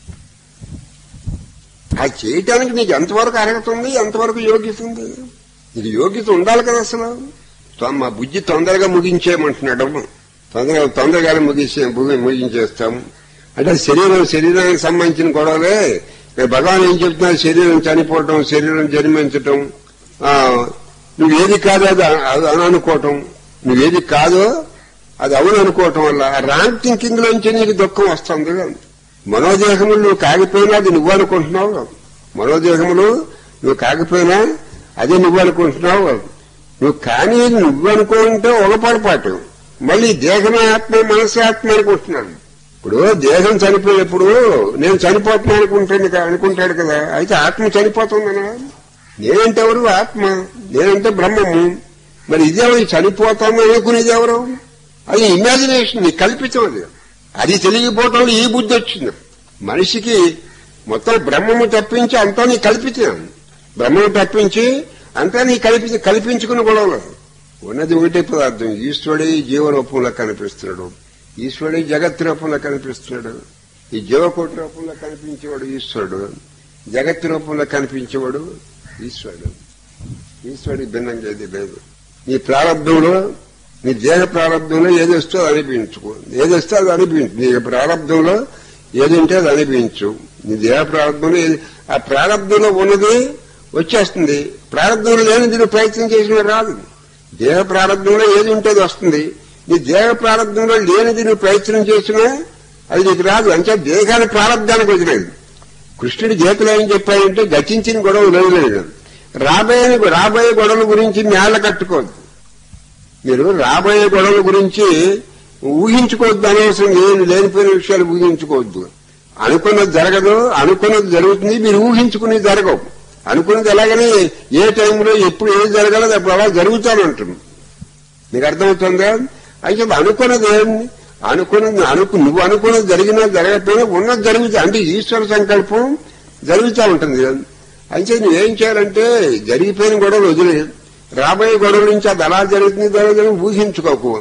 అది చేయటానికి నీకు ఎంతవరకు అర్హత ఉంది ఎంతవరకు యోగ్యత ఉంది నీకు యోగ్యత ఉండాలి కదా అసలు తో- మా బుద్ధి తొందరగా ముగించేయమంటున్నాడు తొందరగా తొందరగానే ముగించే ముగి- ముగించేస్తాం అంటే శరీరం శరీరానికి సంబంధించిన గొడవలే ఇక్కడ భగవాన్ ఏం చెప్తున్నారు శరీరం చనిపోవటం శరీరం జన్మించటం ఆ, నువ్వేది కాదో అది అది అని అనుకోవటం నువ్వేది కాదో అది అవును అనుకోవటం వల్ల రాంగ్ థింకింగ్ లోంచి నీకు దుఃఖం వస్తుంది మనోదేహములు నువ్వు కాగిపోయినా అది నువ్వు అనుకుంటున్నావు మనోదేహములు నువ్వు కాకపోయినా అదే నువ్వు అనుకుంటున్నావు నువ్వు కానీ నువ్వు అనుకుంటే ఒక పొరపాటు మళ్ళీ దేహమే ఆత్మ మనసు ఆత్మ అనుకుంటున్నాను ఇప్పుడు దేహం చనిపోయేప్పుడు నేను చనిపోతున్నాను అనుకుంటాను కదా అనుకుంటాడు కదా అయితే ఆత్మ చనిపోతుందనా నేనంటే ఎవరు ఆత్మ నేనంటే బ్రహ్మము మరి ఇదేవరు చనిపోతాను అనుకునేది ఎవరు అది ఇమాజినేషన్ నీ కల్పితం అది అది తెలియకపోవటం ఈ బుద్ధి వచ్చింది మనిషికి మొత్తం బ్రహ్మము తప్పించి అంతా నీ కల్పితం బ్రహ్మము తప్పించి అంతా నీ కల్పి కల్పించుకున్న గొడవలు ఉన్నది ఒకటే పదార్థం ఈశ్వరుడే ఈ జీవరూపంలో కనిపిస్తున్నాడు ఈశ్వరుడే జగత్ రూపంలో కనిపిస్తున్నాడు ఈ జీవకోటి రూపంలో కనిపించేవాడు ఈశ్వరుడు జగత్ రూపంలో కనిపించేవాడు ఈశ్వరుడు ఈశ్వరుడికి భిన్నంగా ఏది లేదు నీ ప్రారంభంలో నీ దేహ ప్రారంభంలో ఏది వస్తే అది అనిపించుకో ఏది వస్తే అది అనిపించు నీ ప్రారంభంలో ఏది ఉంటే అది అనిపించు నీ దేహ ప్రారంభంలో ఏది ఆ ప్రారంభంలో ఉన్నది వచ్చేస్తుంది ప్రారంభంలో లేనిది నువ్వు ప్రయత్నం చేసిన రాదు దేహ ప్రారంభంలో ఏది ఉంటే అది వస్తుంది నీ దేహ ప్రారంభంలో లేనిది నువ్వు ప్రయత్నం చేసినా అది నీకు రాదు అంటే దేహాన్ని ప్రారంభానికి వదిలేదు కృష్ణుడి గీతలో ఏం చెప్పాడంటే గతించిన గొడవ లేదు రాబోయే రాబోయే గొడవల గురించి మేళ కట్టుకోవద్దు మీరు రాబోయే గొడవల గురించి ఊహించుకోవద్దు అనవసరం ఏమి లేనిపోయిన విషయాలు ఊహించుకోవద్దు అనుకున్నది జరగదు అనుకున్నది జరుగుతుంది మీరు ఊహించుకునేది జరగవు అనుకున్నది ఎలాగని ఏ టైంలో ఎప్పుడు ఏది జరగాలో అప్పుడు అలా జరుగుతానంటుంది మీకు అర్థమవుతుందా అయితే అనుకున్నది ఏమి అనుకున్నది అనుకు నువ్వు అనుకున్నది జరిగినా జరగకపోయినా ఉన్నది జరుగుతుంది అంటే ఈశ్వర సంకల్పం జరుగుతూ ఉంటుంది అయితే నువ్వేం చేయాలంటే జరిగిపోయిన గొడవలు వదిలే రాబోయే గొడవల నుంచి అది ఎలా జరుగుతుంది జరుగుతుంది ఊహించుకోకు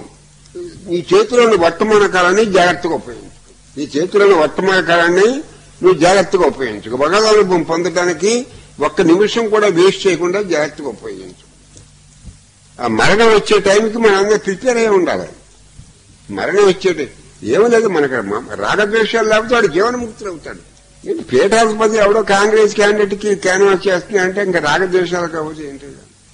నీ చేతిలోని వర్తమాన కాలాన్ని జాగ్రత్తగా ఉపయోగించు నీ చేతిలోని వర్తమాన కాలాన్ని నువ్వు జాగ్రత్తగా ఉపయోగించు భగవద్ అనుభవం పొందడానికి ఒక్క నిమిషం కూడా వేస్ట్ చేయకుండా జాగ్రత్తగా ఉపయోగించు ఆ మరణం వచ్చే టైంకి మనం అందరూ ప్రిపేర్ అయి ఉండాలి మరణం వచ్చేటి ఏమీ లేదు మనకు రాగద్వేషాలు లేకపోతే వాడు జీవనముక్తులు అవుతాడు ఏంటి పీఠాధిపతి ఎవడో కాంగ్రెస్ క్యాండిడేట్ కి క్యాన్వాస్ చేస్తున్నా అంటే ఇంకా రాగద్వేషాలు కావచ్చు ఏంటి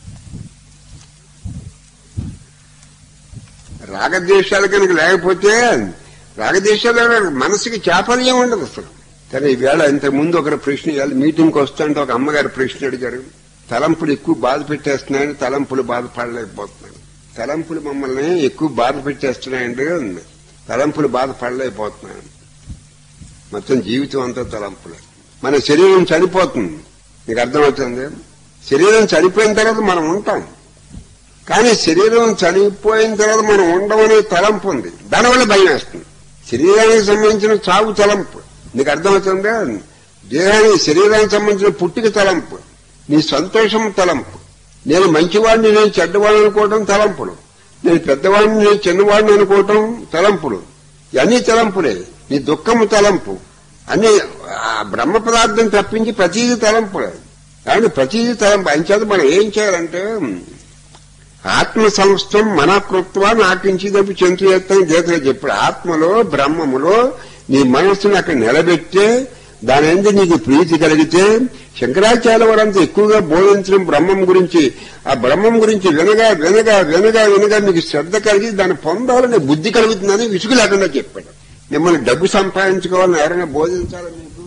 రాగద్వేషాలు కనుక లేకపోతే రాగద్వేషాలు మనసుకి చాపల్యం ఉండదు అసలు కానీ ఈవేళ ఇంత ముందు ఒకరు ప్రశ్న ఇవాళ మీటింగ్కి వస్తుంటే ఒక అమ్మగారు ప్రశ్న అడిగారు తలంపులు ఎక్కువ బాధ పెట్టేస్తున్నాయని తలంపులు బాధపడలేకపోతున్నాను తలంపులు మమ్మల్ని ఎక్కువ బాధ పెట్టేస్తున్నాయండి తలంపులు బాధపడలేకపోతున్నాను మొత్తం జీవితం అంతా తలంపులే మన శరీరం చనిపోతుంది నీకు అర్థమవుతుంది శరీరం చనిపోయిన తర్వాత మనం ఉంటాం కానీ శరీరం చనిపోయిన తర్వాత మనం ఉండమనే తలంపు ఉంది దానివల్ల భయం వేస్తుంది శరీరానికి సంబంధించిన చావు తలంపు నీకు అర్థమవుతుందా దేహానికి శరీరానికి సంబంధించిన పుట్టిక తలంపు నీ సంతోషం తలంపు నేను మంచివాడిని నేను చెడ్డవాడిని అనుకోవటం తలంపులు నేను పెద్దవాడిని నేను చిన్నవాడిని అనుకోవటం తలంపులు అన్ని తలంపులే నీ దుఃఖము తలంపు అన్ని ఆ బ్రహ్మ పదార్థం తప్పించి ప్రతిదీ తలంపులే కానీ ప్రతిదీ తలంపు అంచేత మనం ఏం చేయాలంటే ఆత్మ సంస్థం మన కృత్వ నాకించిదపు చెంతుయత్తం గీతలో చెప్పాడు ఆత్మలో బ్రహ్మములో నీ మనస్సును అక్కడ నిలబెట్టే దాని ఎందు నీకు ప్రీతి కలిగితే శంకరాచార్య వారంతా ఎక్కువగా బోధించడం బ్రహ్మం గురించి ఆ బ్రహ్మం గురించి వినగా వినగా వినగా వినగా మీకు శ్రద్ధ కలిగి దాన్ని పొందాలనే బుద్ధి కలుగుతుందని విసుగు లేకుండా చెప్పాడు మిమ్మల్ని డబ్బు సంపాదించుకోవాలని ఎవరైనా బోధించాలి మీకు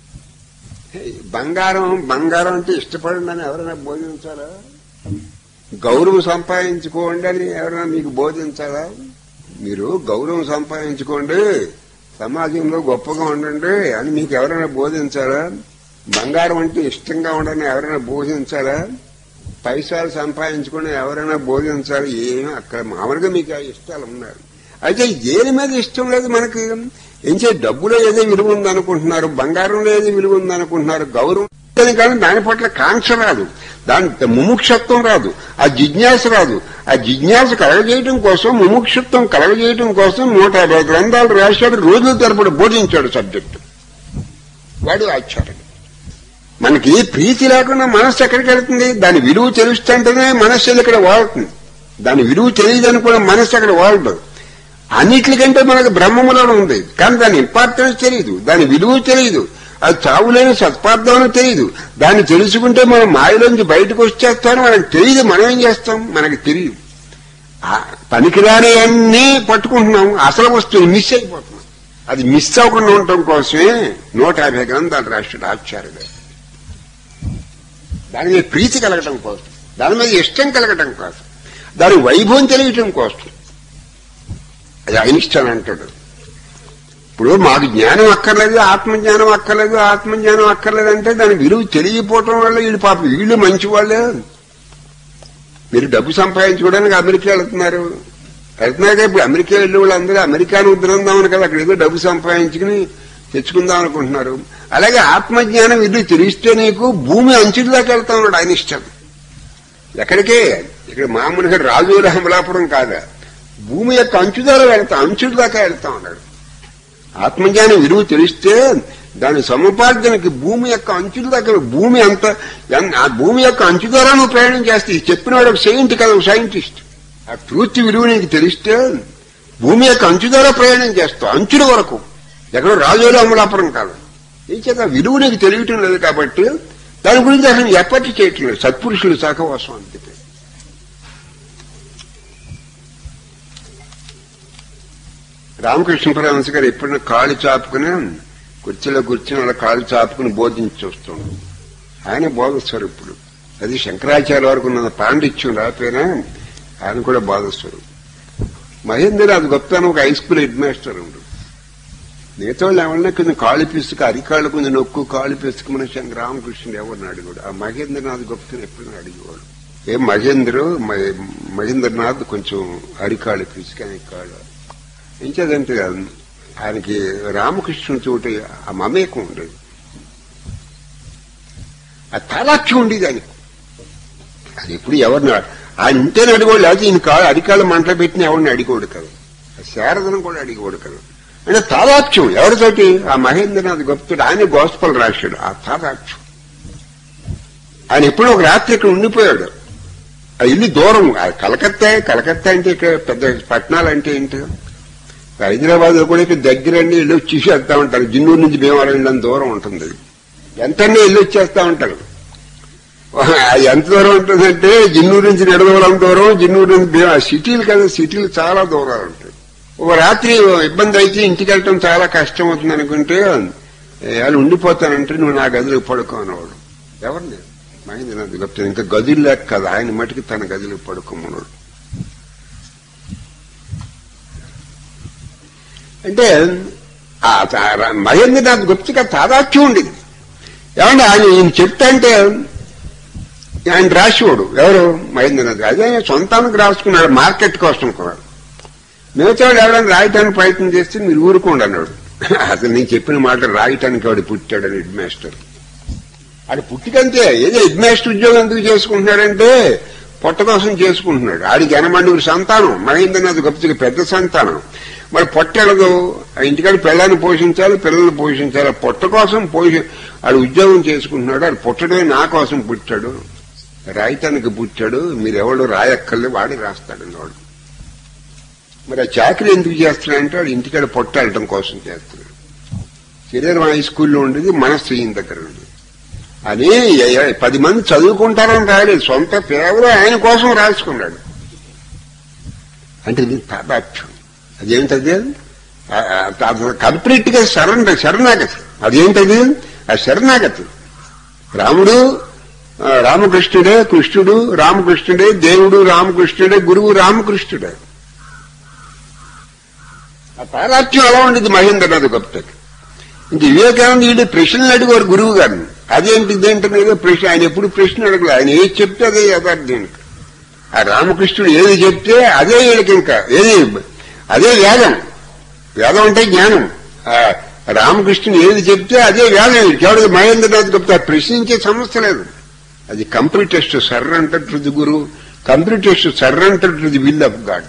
బంగారం బంగారం అంటే ఇష్టపడండి అని ఎవరైనా బోధించాలా గౌరవం సంపాదించుకోండి అని ఎవరైనా మీకు బోధించాలా మీరు గౌరవం సంపాదించుకోండి సమాజంలో గొప్పగా ఉండండి అని మీకు ఎవరైనా బోధించాలా బంగారం అంటే ఇష్టంగా ఉండని ఎవరైనా బోధించాలా పైసలు సంపాదించుకుని ఎవరైనా బోధించాలి ఏమీ అక్కడ మామూలుగా మీకు ఆ ఇష్టాలు ఉన్నారు అయితే దేని మీద ఇష్టం లేదు మనకి ఏం చే డబ్బులో ఏదో విలువ ఉందనుకుంటున్నారు బంగారంలో ఏదో విలువ ఉందనుకుంటున్నారు గౌరవం కానీ దాని పట్ల కాంక్ష రాదు దాని ముముక్షత్వం రాదు ఆ జిజ్ఞాస రాదు ఆ జిజ్ఞాస కలగజేయడం కోసం ముముక్షత్వం కలగజేయడం కోసం నూట యాభై గ్రంథాలు రాశాడు రోజుల తరపుడు బోధించాడు సబ్జెక్టు వాడు ఆచార్యుడు మనకి ప్రీతి లేకుండా మనస్సు ఎక్కడికి వెళ్తుంది దాని విలువ తెలుస్తుంటేనే మనస్సు ఇక్కడ వాడుతుంది దాని విలువ తెలియదని కూడా మనస్సు అక్కడ వాడదు అన్నిటికంటే మనకు బ్రహ్మములో ఉంది కానీ దాని ఇంపార్టెన్స్ తెలియదు దాని విలువ తెలియదు అది చావులేని సత్పార్థం అని తెలియదు దాన్ని తెలుసుకుంటే మనం మాయలోంచి బయటకు వచ్చేస్తాను మనకు తెలియదు మనం ఏం చేస్తాం మనకు తెలియదు ఆ పనికిరాని అన్నీ పట్టుకుంటున్నాం అసలు వస్తువుని మిస్ అయిపోతున్నాం అది మిస్ అవ్వకుండా ఉండటం కోసమే నూట యాభై గ్రంథాలు రాష్ట్రుడు ఆచార్యుడు దాని మీద ప్రీతి కలగటం కోసం దాని మీద ఇష్టం కలగటం కోసం దాని వైభవం తెలియటం కోసం అది ఐనిష్టం అంటాడు ఇప్పుడు మాకు జ్ఞానం అక్కర్లేదు ఆత్మజ్ఞానం అక్కర్లేదు ఆత్మజ్ఞానం అక్కర్లేదు అంటే దాని విలువ తెలియపోవటం వల్ల వీళ్ళు పాప వీళ్ళు మంచి వాళ్ళే మీరు డబ్బు సంపాదించుకోవడానికి అమెరికా వెళ్తున్నారు వెళ్తున్నారు కదా ఇప్పుడు అమెరికా వెళ్ళే వాళ్ళందరూ అమెరికాను ఉద్ధరిందామని కదా అక్కడ ఏదో డబ్బు సంపాదించుకుని తెచ్చుకుందాం అనుకుంటున్నారు అలాగే ఆత్మజ్ఞానం ఇది తెలిస్తే నీకు భూమి అంచుల దాకా వెళ్తా ఉన్నాడు ఆయన ఇష్టం ఎక్కడికే ఇక్కడ మామూలుగా రాజుల అమలాపురం కాదా భూమి యొక్క అంచు ద్వారా వెళ్తా అంచుల దాకా వెళ్తా ఉన్నాడు ఆత్మజ్ఞానం విలువ తెలిస్తే దాని సముపార్జనకి భూమి యొక్క అంచుల దగ్గర భూమి అంత ఎన్- ఆ భూమి యొక్క అంచు ద్వారా నువ్వు ప్రయాణం చేస్తే ఇది చెప్పినవాడు ఒక సైంట్ కదా ఒక సైంటిస్ట్ ఆ ట్రూత్ విలువ నీకు తెలిస్తే భూమి యొక్క అంచు ద్వారా ప్రయాణం చేస్తావు అంచుల వరకు ఎక్కడో రాజుల అమలాపురం కాదు ఏం చేత ఆ విలువ నీకు తెలియటం లేదు కాబట్టి దాని గురించి అసలు ఎప్పటి చేయటం లేదు సత్పురుషులు సహవాసం అందుకే రామకృష్ణ పరమహంస గారు ఎప్పుడైనా కాళ్ళు చాపుకుని కుర్చీలో కూర్చుని అలా కాళ్ళు చాపుకుని బోధించి చూస్తాడు ఆయన బోధస్తారు ఇప్పుడు అది శంకరాచార్య వరకు ఉన్న పాండిత్యం రాకపోయినా ఆయన కూడా బోధస్తారు మహేందర్ అది గొప్పతనం ఒక హై స్కూల్ హెడ్ మాస్టర్ ఉండు మిగతా వాళ్ళు ఎవరన్నా కొంచెం కాళ్ళు పిసుకు అరికాళ్ళు కొంచెం నొక్కు కాళ్ళు పిసుకు మన శంకర రామకృష్ణుడు ఎవరిని అడిగాడు ఆ మహేంద్రనాథ్ గొప్పతనం ఎప్పుడైనా అడిగేవాడు ఏం మహేంద్ర మహేంద్రనాథ్ కొంచెం అరికాళ్ళు పిసుకు ఆయన కాళ్ళు ఏం చేదంటే ఆయనకి రామకృష్ణుని చోటి ఆ మమేకం ఉండేది ఆ తాలాక్ష్యం ఉండేది ఆయనకు అది ఎప్పుడు ఎవరిని ఆయన ఉంటేనే అడిగోడు లేకపోతే ఈయన కాళ్ళు అడికాళ్ళు మంటలు పెట్టిన ఎవరిని అడిగోడు కదా ఆ శారదను కూడా అడిగోడు కదా అంటే తాదాక్ష్యం ఎవరితోటి ఆ మహేంద్రనాథ్ గొప్పతుడు ఆయన గోస్పల్ రాశాడు ఆ తాదాక్ష్యం ఆయన ఎప్పుడో ఒక రాత్రి ఇక్కడ ఉండిపోయాడు ఆ ఇల్లు దూరం ఆ కలకత్తా కలకత్తా అంటే ఇక్కడ పెద్ద పట్టణాలు అంటే ఏంటి హైదరాబాద్ లో కూడా ఇక్కడ దగ్గరండి ఇల్లు చూసి వెళ్తా ఉంటారు జిన్నూరు నుంచి భీమవరం వెళ్ళడం దూరం ఉంటుంది ఎంతనే ఇల్లు వచ్చేస్తా ఉంటారు అది ఎంత దూరం ఉంటుందంటే జిన్నూరు నుంచి నిడదవరం దూరం జిన్నూరు నుంచి భీమ సిటీలు కదా సిటీలు చాలా దూరాలు ఉంటాయి ఒక రాత్రి ఇబ్బంది అయితే ఇంటికి వెళ్ళటం చాలా కష్టం అవుతుంది అనుకుంటే వాళ్ళు ఉండిపోతానంటే నువ్వు నా గదిలో పడుకో అనేవాడు ఎవరిని మహేంద్రనాథ్ గొప్ప ఇంకా గదులు లేక కదా ఆయన మటుకు తన గదిలో పడుకోమన్నాడు అంటే ఆ తా- మహేంద్రనాథ్ గుప్తిగా తాదాక్యం ఉండేది ఏమంటే ఆయన ఈయన చెప్తా అంటే ఆయన రాసేవాడు ఎవరు మహేంద్రనాథ్ అదే సొంతానికి రాసుకున్నాడు మార్కెట్ కోసం కూడా మిగతా వాడు ఎవరైనా రాయటానికి ప్రయత్నం చేస్తే మీరు ఊరుకోండి అన్నాడు అసలు నేను చెప్పిన మాట రాయటానికి వాడు పుట్టాడని హెడ్ మాస్టర్ ఆడు పుట్టికంతే ఏదో హెడ్ మాస్టర్ ఉద్యోగం ఎందుకు చేసుకుంటున్నాడంటే పొట్ట కోసం చేసుకుంటున్నాడు ఆడికి ఎనమండుగురు సంతానం మహేంద్రనాథ్ గొప్పకి పెద్ద సంతానం మరి పొట్టెడదు ఆ ఇంటికాడ పిల్లల్ని పోషించాలి పిల్లల్ని పోషించాలి ఆ పొట్ట కోసం పోషి ఆడు ఉద్యోగం చేసుకుంటున్నాడు ఆడు పుట్టడమే నా కోసం పుట్టాడు రాయటానికి పుట్టాడు మీరెవడు రాయక్కర్లే వాడి రాస్తాడు వాడు మరి ఆ చాకరీ ఎందుకు చేస్తున్నాడంటే వాడు ఇంటికాడ పొట్ట వెళ్ళటం కోసం చేస్తున్నాడు శరీరం హై స్కూల్లో ఉండేది మనస్సు ఈయన దగ్గర ఉండేది అని ఎ- ఎ- పది మంది చదువుకుంటారని రాయలేదు సొంత పేరు ఆయన కోసం రాసుకున్నాడు అంటే ఇది తాదాత్యం అదేంటది కంప్లీట్ గా శరణ శరణాగతి అదేంటది ఆ శరణాగతి రాముడు ఆ, రామకృష్ణుడే కృష్ణుడు రామకృష్ణుడే దేవుడు రామకృష్ణుడే గురువు రామకృష్ణుడే ఆ తాదాత్యం ఎలా ఉండేది మహేంద్రనాథ్ గొప్పకి ఇంక వివేకానంద వీడు ప్రశ్నలు అడిగారు గురువు గారిని అదేంటి ఇదేంటని ఏదో ప్రశ్న ఆయన ఎప్పుడు ప్రశ్న అడగలేదు ఆయన ఏది చెప్తే అదే యథార్థానికి ఆ రామకృష్ణుడు ఏది చెప్తే అదే వీళ్ళకి ఇంకా ఏది అదే వేదం వేదం అంటే జ్ఞానం ఆ రామకృష్ణుడు ఏది చెప్తే అదే వేదం ఎవరికి మహేంద్రనాథ్ గుప్తా ప్రశ్నించే సమస్య లేదు అది completest surrender to the guru completest surrender to the will of God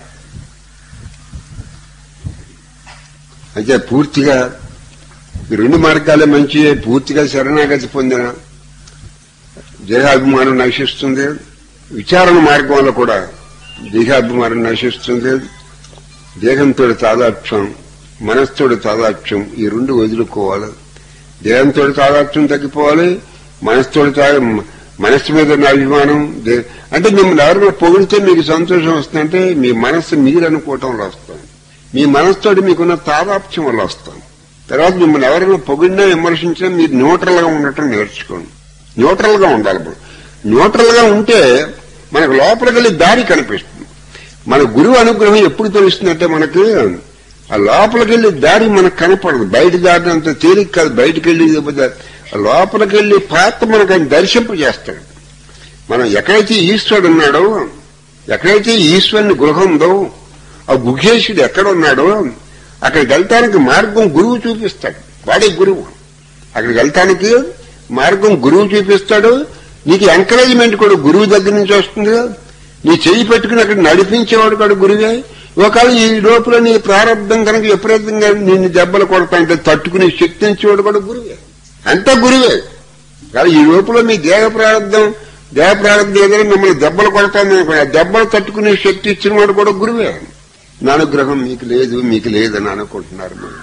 అయితే పూర్తిగా ఈ రెండు మార్గాలే మంచి పూర్తిగా శరణాగతి పొందిన దేహాభిమానం నశిస్తుంది విచారణ మార్గంలో కూడా దేహాభిమానం నశిస్తుంది దేహంతో తాదాత్మ్యం మనస్సుతో తాదాత్మ్యం ఈ రెండు వదులుకోవాలి దేహంతో తాదాత్యం తగ్గిపోవాలి మనసుతో తా- మనస్సు మీద ఉన్న అభిమానం దే- అంటే మిమ్మల్ని ఎవరైనా పొగిడితే మీకు సంతోషం వస్తుందంటే మీ మనస్సు మీరు అనుకోవటం వల్ల వస్తాం మీ మనసుతోటి మీకున్న తాదాప్యం వల్ల వస్తాం తర్వాత మిమ్మల్ని ఎవరైనా పొగిడినా విమర్శించినా మీరు న్యూట్రల్ గా ఉండటం నేర్చుకోండి న్యూట్రల్ గా ఉండాలి ఇప్పుడు న్యూట్రల్ గా ఉంటే మనకు లోపలికి వెళ్ళి దారి కనిపిస్తుంది మన గురువు అనుగ్రహం ఎప్పుడు తెలుస్తుందంటే మనకి ఆ లోపలికి వెళ్ళి దారి మనకు కనపడదు బయట దారి అంత తేలిక కాదు బయటకు వెళ్ళి ఆ లోపలికి వెళ్ళి పాత్ర మనకు ఆయన దర్శింప చేస్తాడు మనం ఎక్కడైతే ఈశ్వరుడు ఉన్నాడో ఎక్కడైతే ఈశ్వరుని గృహం ఉందో ఆ గుహేశుడు ఎక్కడ ఉన్నాడో అక్కడికి వెళ్తానికి మార్గం గురువు చూపిస్తాడు వాడే గురువు అక్కడికి వెళ్తానికి మార్గం గురువు చూపిస్తాడు నీకు ఎంకరేజ్మెంట్ కూడా గురువు దగ్గర నుంచి వస్తుంది నీ చెయ్యి పెట్టుకుని అక్కడ నడిపించేవాడు కూడా గురువే ఒకవేళ ఈ లోపల నీ ప్రారంభం కనుక విపరీతంగా నిన్ను దెబ్బలు కొడతాంటే తట్టుకునే శక్తి ఇచ్చేవాడు కూడా గురువే అంతా గురువే కానీ ఈ లోపల మీ దేహ ప్రారంభం దేహ ప్రారంభం ఏదైనా మిమ్మల్ని దెబ్బలు కొడతాను అనుకో, ఆ దెబ్బలు తట్టుకునే శక్తి ఇచ్చిన వాడు కూడా గురువే నా అనుగ్రహం మీకు లేదు మీకు లేదని అనుకుంటున్నారు మీరు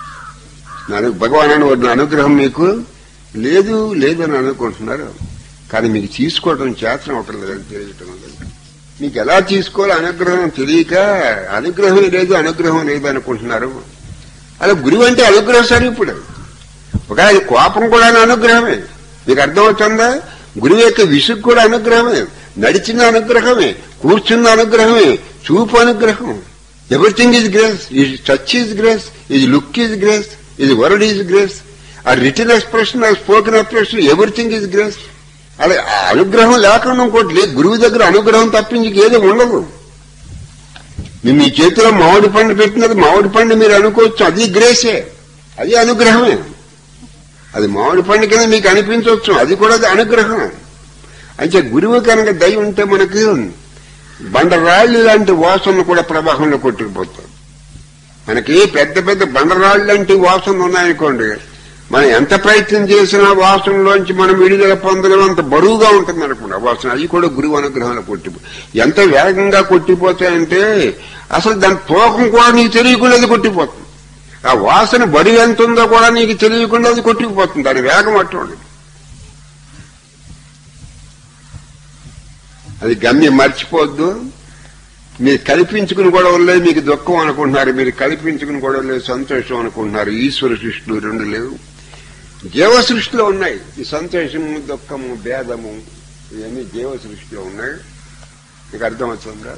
నా భగవాన్ అని నా అనుగ్రహం మీకు లేదు లేదని అనుకుంటున్నారు కానీ మీకు తీసుకోవడం చేతనం ఒకటి లేదని తెలియటం లేదు మీకు ఎలా తీసుకోవాలో అనుగ్రహం తెలియక అనుగ్రహం లేదు అనుగ్రహం లేదు అనుకుంటున్నారు అలా గురువు అంటే అనుగ్రహ స్వరూపుడు ఒక ఆయన కోపం కూడా అనుగ్రహమే మీకు అర్థమవుతుందా గురువు యొక్క విసుగు కూడా అనుగ్రహమే నడిచిన అనుగ్రహమే కూర్చున్న అనుగ్రహమే చూపు అనుగ్రహం everything is grace is touch is grace is look is grace is word is grace ఆ రిటర్న్ ఎక్స్ప్రెషన్ ఆ spoken expression everything is grace అలా ఆ అనుగ్రహం లేకుండా ఇంకోటి లేదు గురువు దగ్గర అనుగ్రహం తప్పించి ఏదో ఉండదు మీ మీ చేతిలో మామిడి పండు పెట్టినది మామిడి పండు మీరు అనుకోవచ్చు అది గ్రేసే అది అనుగ్రహమే అది మామిడి పండు కింద మీకు అనిపించవచ్చు అది కూడా అది అనుగ్రహం అంటే గురువు కనుక దయ ఉంటే మనకి బండరాళ్ళు లాంటి వాసనలు కూడా ప్రవాహంలో కొట్టుకుపోతాయి మనకి పెద్ద పెద్ద బండరాళ్ళు లాంటి వాసనలు ఉన్నాయనుకోండి మనం ఎంత ప్రయత్నం చేసినా వాసనలోంచి మనం విడుదల పొందడం అంత బరువుగా ఉంటుంది అనుకోండి ఆ వాసన అది కూడా గురువు అనుగ్రహంలో కొట్టిపో ఎంత వేగంగా కొట్టిపోతాయంటే అసలు దాని తూకం కూడా నీకు తెలియకుండా అది కొట్టిపోతుంది ఆ వాసన బరువు ఎంత ఉందో కూడా నీకు తెలియకుండా అది కొట్టుకుపోతుంది దాని వేగం అటువంటి అది గమ్యం మర్చిపోవద్దు మీరు కల్పించుకుని గొడవలే మీకు దుఃఖం అనుకుంటున్నారు మీరు కల్పించుకుని గొడవలే సంతోషం అనుకుంటున్నారు ఈశ్వర సృష్టిలు రెండు లేవు జీవ సృష్టిలో ఉన్నాయి ఈ సంతోషము దుఃఖము భేదము ఇవన్నీ జీవ సృష్టిలో ఉన్నాయి మీకు అర్థమవుతుందా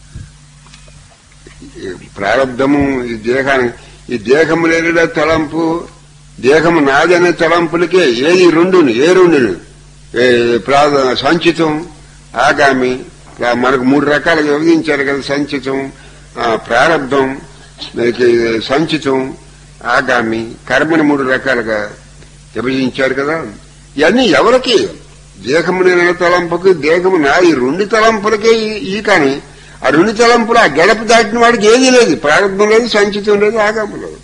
ఈ ప్రారంధము ఈ దేహాన్ని ఈ దేహము లేనిడ తలంపు దేహము నాదనే తలంపులకే ఏది రెండుని ఏ రెండుని ఏ ప్రాధ సంచితం ఆగామి ఆ మనకు మూడు రకాలుగా విభజించారు కదా సంచితం ఆ, ప్రారంధం మనకి సంచితం ఆగామి కర్మని మూడు రకాలుగా విభజించారు కదా ఇవన్నీ ఎవరికి దేహము నేను తలంపుకి దేహము నా ఈ రెండు తలంపులకే ఈ- ఈ కానీ ఆ రెండు తలంపులు ఆ గడప దాటిన వాడికి ఏదీ లేదు ప్రారంభం లేదు సంచితం లేదు ఆగాము లేదు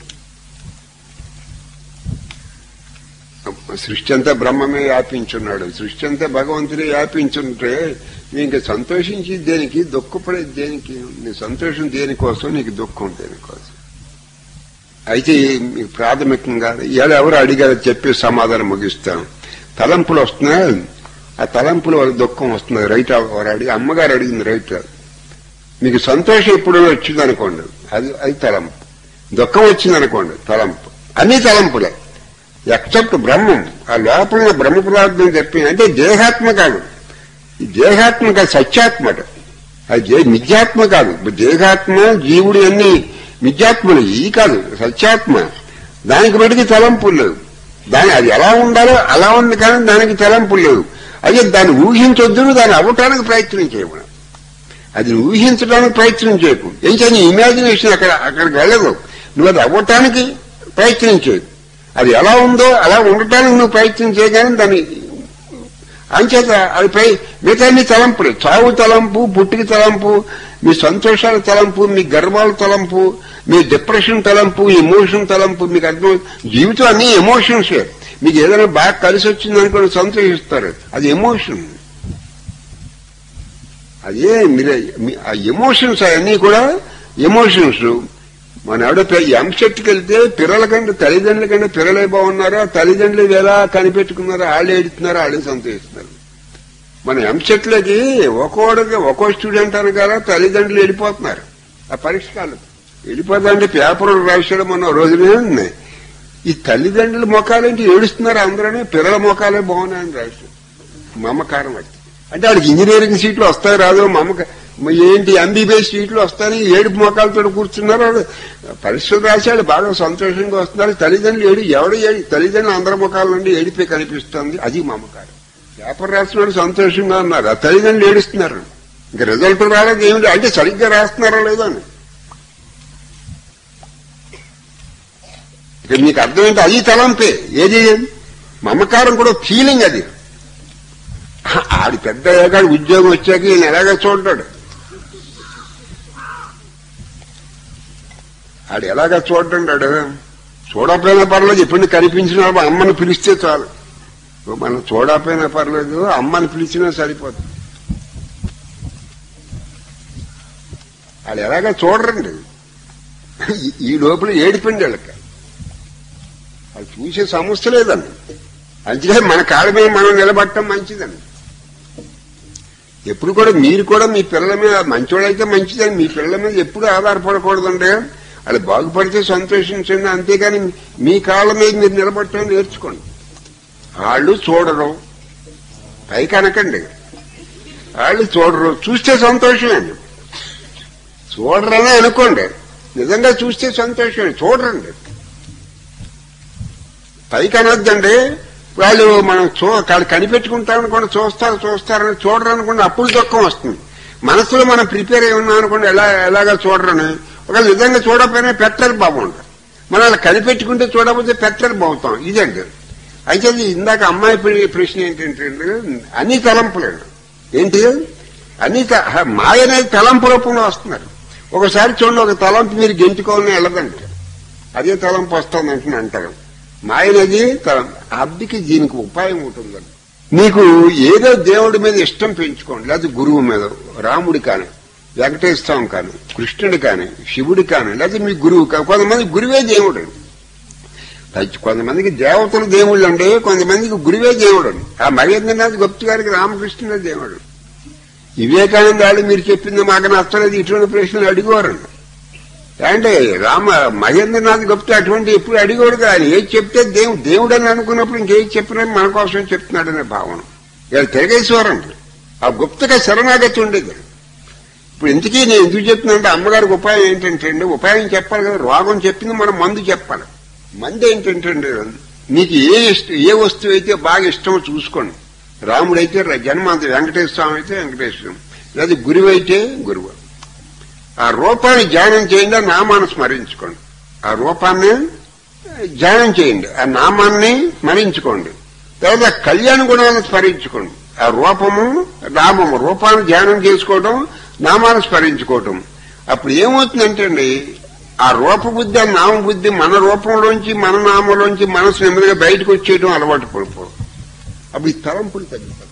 సృష్టి అంతా బ్రహ్మమే వ్యాపించున్నాడు సృష్టి అంతా భగవంతుడే వ్యాపించుంటే నీ ఇంకా సంతోషించి దేనికి దుఃఖపడేది దేనికి నీ సంతోషం దేనికోసం నీకు దుఃఖం దేనికోసం అయితే మీకు ప్రాథమికంగా ఇలా ఎవరు అడిగారో చెప్పి సమాధానం ముగిస్తాను తలంపులు వస్తున్నాయి ఆ తలంపుల వల్ల దుఃఖం వస్తుంది రైట్ వారు అడిగి అమ్మగారు అడిగింది రైట్ మీకు సంతోషం ఎప్పుడు వచ్చింది అనుకోండి అది అది తలంపు దుఃఖం వచ్చింది అనుకోండి తలంపు అన్ని తలంపులే ఎక్సెప్ట్ బ్రహ్మం ఆ లోపల ఉన్న బ్రహ్మ పదార్థం చెప్పి అంటే దేహాత్మ కాదు ఈ దేహాత్మ కాదు సత్యాత్మట అది దే- మిథ్యాత్మ కాదు ఇప్పుడు దేహాత్మ జీవుడు అన్ని మిథ్యాత్మలు ఈ కాదు సత్యాత్మ దానికి బడికి తలంపులు లేవు దాని అది ఎలా ఉండాలో అలా ఉంది కానీ దానికి తలంపులు లేవు అదే దాన్ని ఊహించొద్దు దాన్ని అవ్వటానికి ప్రయత్నం చేయమని అది ఊహించడానికి ప్రయత్నం చేయకు ఏం చేయాలి ఇమాజినేషన్ అక్కడ అక్కడికి వెళ్ళదు నువ్వు అది అవ్వటానికి ప్రయత్నం చేయకు అది ఎలా ఉందో అలా ఉండటానికి నువ్వు ప్రయత్నం చేయగానే దాన్ని అంచేత అది ప్రై మిగతా మీ తలంపులు చావు తలంపు పుట్టిక తలంపు మీ సంతోషాల తలంపు మీ గర్వాల తలంపు మీ డిప్రెషన్ తలంపు ఎమోషన్ తలంపు మీకు అర్థం జీవితం అన్ని ఎమోషన్సే మీకు ఏదైనా బాగా కలిసి వచ్చింది అనుకోని సంతోషిస్తారు అది ఎమోషన్ అదే మీరే మీ- ఆ ఎమోషన్స్ అవన్నీ కూడా ఎమోషన్స్ మన ఎవడో ఎంసెట్కి వెళ్తే పిల్లల కంటే తల్లిదండ్రుల కంటే పిల్లలే బాగున్నారో తల్లిదండ్రులు ఎలా కనిపెట్టుకున్నారో వాళ్ళు ఏడుతున్నారో వాళ్ళు సంతోషిస్తున్నారు మన ఎంసెట్లకి ఒక్కోడికి ఒక్కో స్టూడెంట్ అనగా తల్లిదండ్రులు వెళ్ళిపోతున్నారు ఆ పరీక్షలు వెళ్ళిపోతాంటే పేపర్ రాశాడు మొన్న రోజునే ఉన్నాయి ఈ తల్లిదండ్రుల ముఖాలేంటి ఏడుస్తున్నారు అందరూ పిల్లల ముఖాలే బాగున్నాయని రాశాడు మమకారం అది అంటే వాడికి ఇంజనీరింగ్ సీట్లు వస్తాయి రాదు మమక ఏంటి ఎంబీబీఎస్ సీట్లు వస్తాయని ఏడుపు మొక్కలతో కూర్చున్నారు వాడు పరీక్షలు రాశాడు బాగా సంతోషంగా వస్తున్నారు తల్లిదండ్రులు ఏడు ఎవడు ఏడి తల్లిదండ్రులు అందరి ముఖాల నుండి ఏడిపే కనిపిస్తుంది అది మమకారం పేపర్ రాసినాడు సంతోషంగా ఉన్నారు ఆ తల్లిదండ్రులు ఏడుస్తున్నారు ఇంకా రిజల్ట్ రాలేదు ఏమిటి అంటే సరిగ్గా రాస్తున్నారా లేదా అని ఇక మీకు అర్థమైంటే అది తలంపే ఏది మమకారం కూడా ఫీలింగ్ అది ఆడి పెద్ద అయ్యాక ఉద్యోగం వచ్చాక ఈయన ఎలాగ చూడ్డాడు ఆడు ఎలాగ చూడ్డాడు చూడకపోయినా పర్లేదు ఇప్పుడు కనిపించిన అమ్మని పిలిస్తే చాలు మనం చూడకపోయినా పర్లేదు అమ్మని పిలిచినా సరిపోతుంది వాళ్ళు ఎలాగ చూడరండి ఈ- ఈ లోపల ఏడిపోయింది వాళ్ళకి అది చూసే సమస్య లేదండి అందుకే మన కాళ్ళ మీద మనం నిలబడటం మంచిదండి ఎప్పుడు కూడా మీరు కూడా మీ పిల్లల మీద మంచోడైతే మంచిదని మీ పిల్లల మీద ఎప్పుడు ఆధారపడకూడదండి వాళ్ళు బాగుపడితే సంతోషించండి అంతేగాని మీ కాళ్ళ మీద మీరు నిలబడటం నేర్చుకోండి వాళ్ళు చూడరు పైకి అనకండి వాళ్ళు చూడరు చూస్తే సంతోషమేండి చూడరని అనుకోండి నిజంగా చూస్తే సంతోషమే చూడరండి పైకి అనొద్దండి వాళ్ళు మనం చూ వాళ్ళు కనిపెట్టుకుంటామనుకోండి చూస్తారు చూస్తారని చూడరు అనుకోండి అప్పుడు దుఃఖం వస్తుంది మనసులో మనం ప్రిపేర్ అయి ఉన్నాం అనుకోండి ఎలా ఎలాగా చూడరని ఒకవేళ నిజంగా చూడకపోయినా పెట్టరు బాగుంటారు మనం అలా కనిపెట్టుకుంటే చూడకపోతే పెట్టరు బాగుతాం ఇదండి అయితే అది ఇందాక అమ్మాయి ప్ర- ప్రశ్న ఏంటంటే అన్ని తలంపులండి ఏంటి అన్ని త- హ, మాయ అనేది తలంపు రూపంలో వస్తున్నారు ఒకసారి చూడండి ఒక తలంపు మీరు గెంటుకోవాలని వెళ్ళదండి అదే తలంపు వస్తుంది అంటున్నా అంటారు మాయనది తలం అబ్దికి దీనికి ఉపాయం ఉంటుందండి మీకు ఏదో దేవుడి మీద ఇష్టం పెంచుకోండి లేదా గురువు మీద రాముడి కానీ వెంకటేశ్వర స్వామి కానీ కృష్ణుడి కానీ శివుడి కానీ లేదా మీ గురువు కానీ కొంతమంది గురువే దేవుడు అండి పచ్చి- కొంతమందికి దేవతలు దేవుళ్ళు అండి కొంతమందికి గురువే దేవుడు అండి ఆ మహేంద్రనాథ్ గుప్త గారికి రామకృష్ణుడే దేవుడు వివేకానంద వాళ్ళు మీరు చెప్పింది మాకు నచ్చలేదు ఇటువంటి ప్రశ్నలు అడిగేవారండి అంటే రామ మహేంద్రనాథ్ గుప్తా అటువంటి ఎప్పుడు అడిగోడు కదా ఆయన ఏది చెప్తే దేవుడు దేవుడు అని అనుకున్నప్పుడు ఇంకేది చెప్పినా మన కోసం చెప్తున్నాడనే భావన ఇలా తిరగేశ్వరండి ఆ గుప్తగా శరణాగతి ఉండేది ఇప్పుడు ఇంతకీ నేను ఎందుకు చెప్తున్నానంటే అమ్మగారికి ఉపాయం ఏంటంటే అండి ఉపాయం చెప్పాలి కదా రోగం చెప్పింది మనం మందు చెప్పాలి మందు ఏంటంటే అండి, మీకు ఏ ఇష్టం ఏ వస్తువు అయితే బాగా ఇష్టమో చూసుకోండి రాముడైతే ర- జన్మాంత వెంకటేశ్వర స్వామి అయితే వెంకటేశ్వరం లేదా గురువు అయితే గురువు ఆ రూపాన్ని ధ్యానం చేయండి ఆ నామాన్ని స్మరించుకోండి ఆ రూపాన్ని ధ్యానం చేయండి ఆ నామాన్ని స్మరించుకోండి తర్వాత కళ్యాణ గుణాన్ని స్మరించుకోండి ఆ రూపము నామము రూపాన్ని ధ్యానం చేసుకోవడం నామాన్ని స్మరించుకోవటం అప్పుడు ఏమవుతుందంటే అండి ఆ రూపబుద్ధి ఆ నామబుద్ధి మన రూపంలోంచి మన నామంలోంచి మనసు నెమ్మదిగా బయటకు వచ్చేయడం అలవాటు పడిపోవడం అప్పుడు ఈ తలంపులు తగ్గుతాయి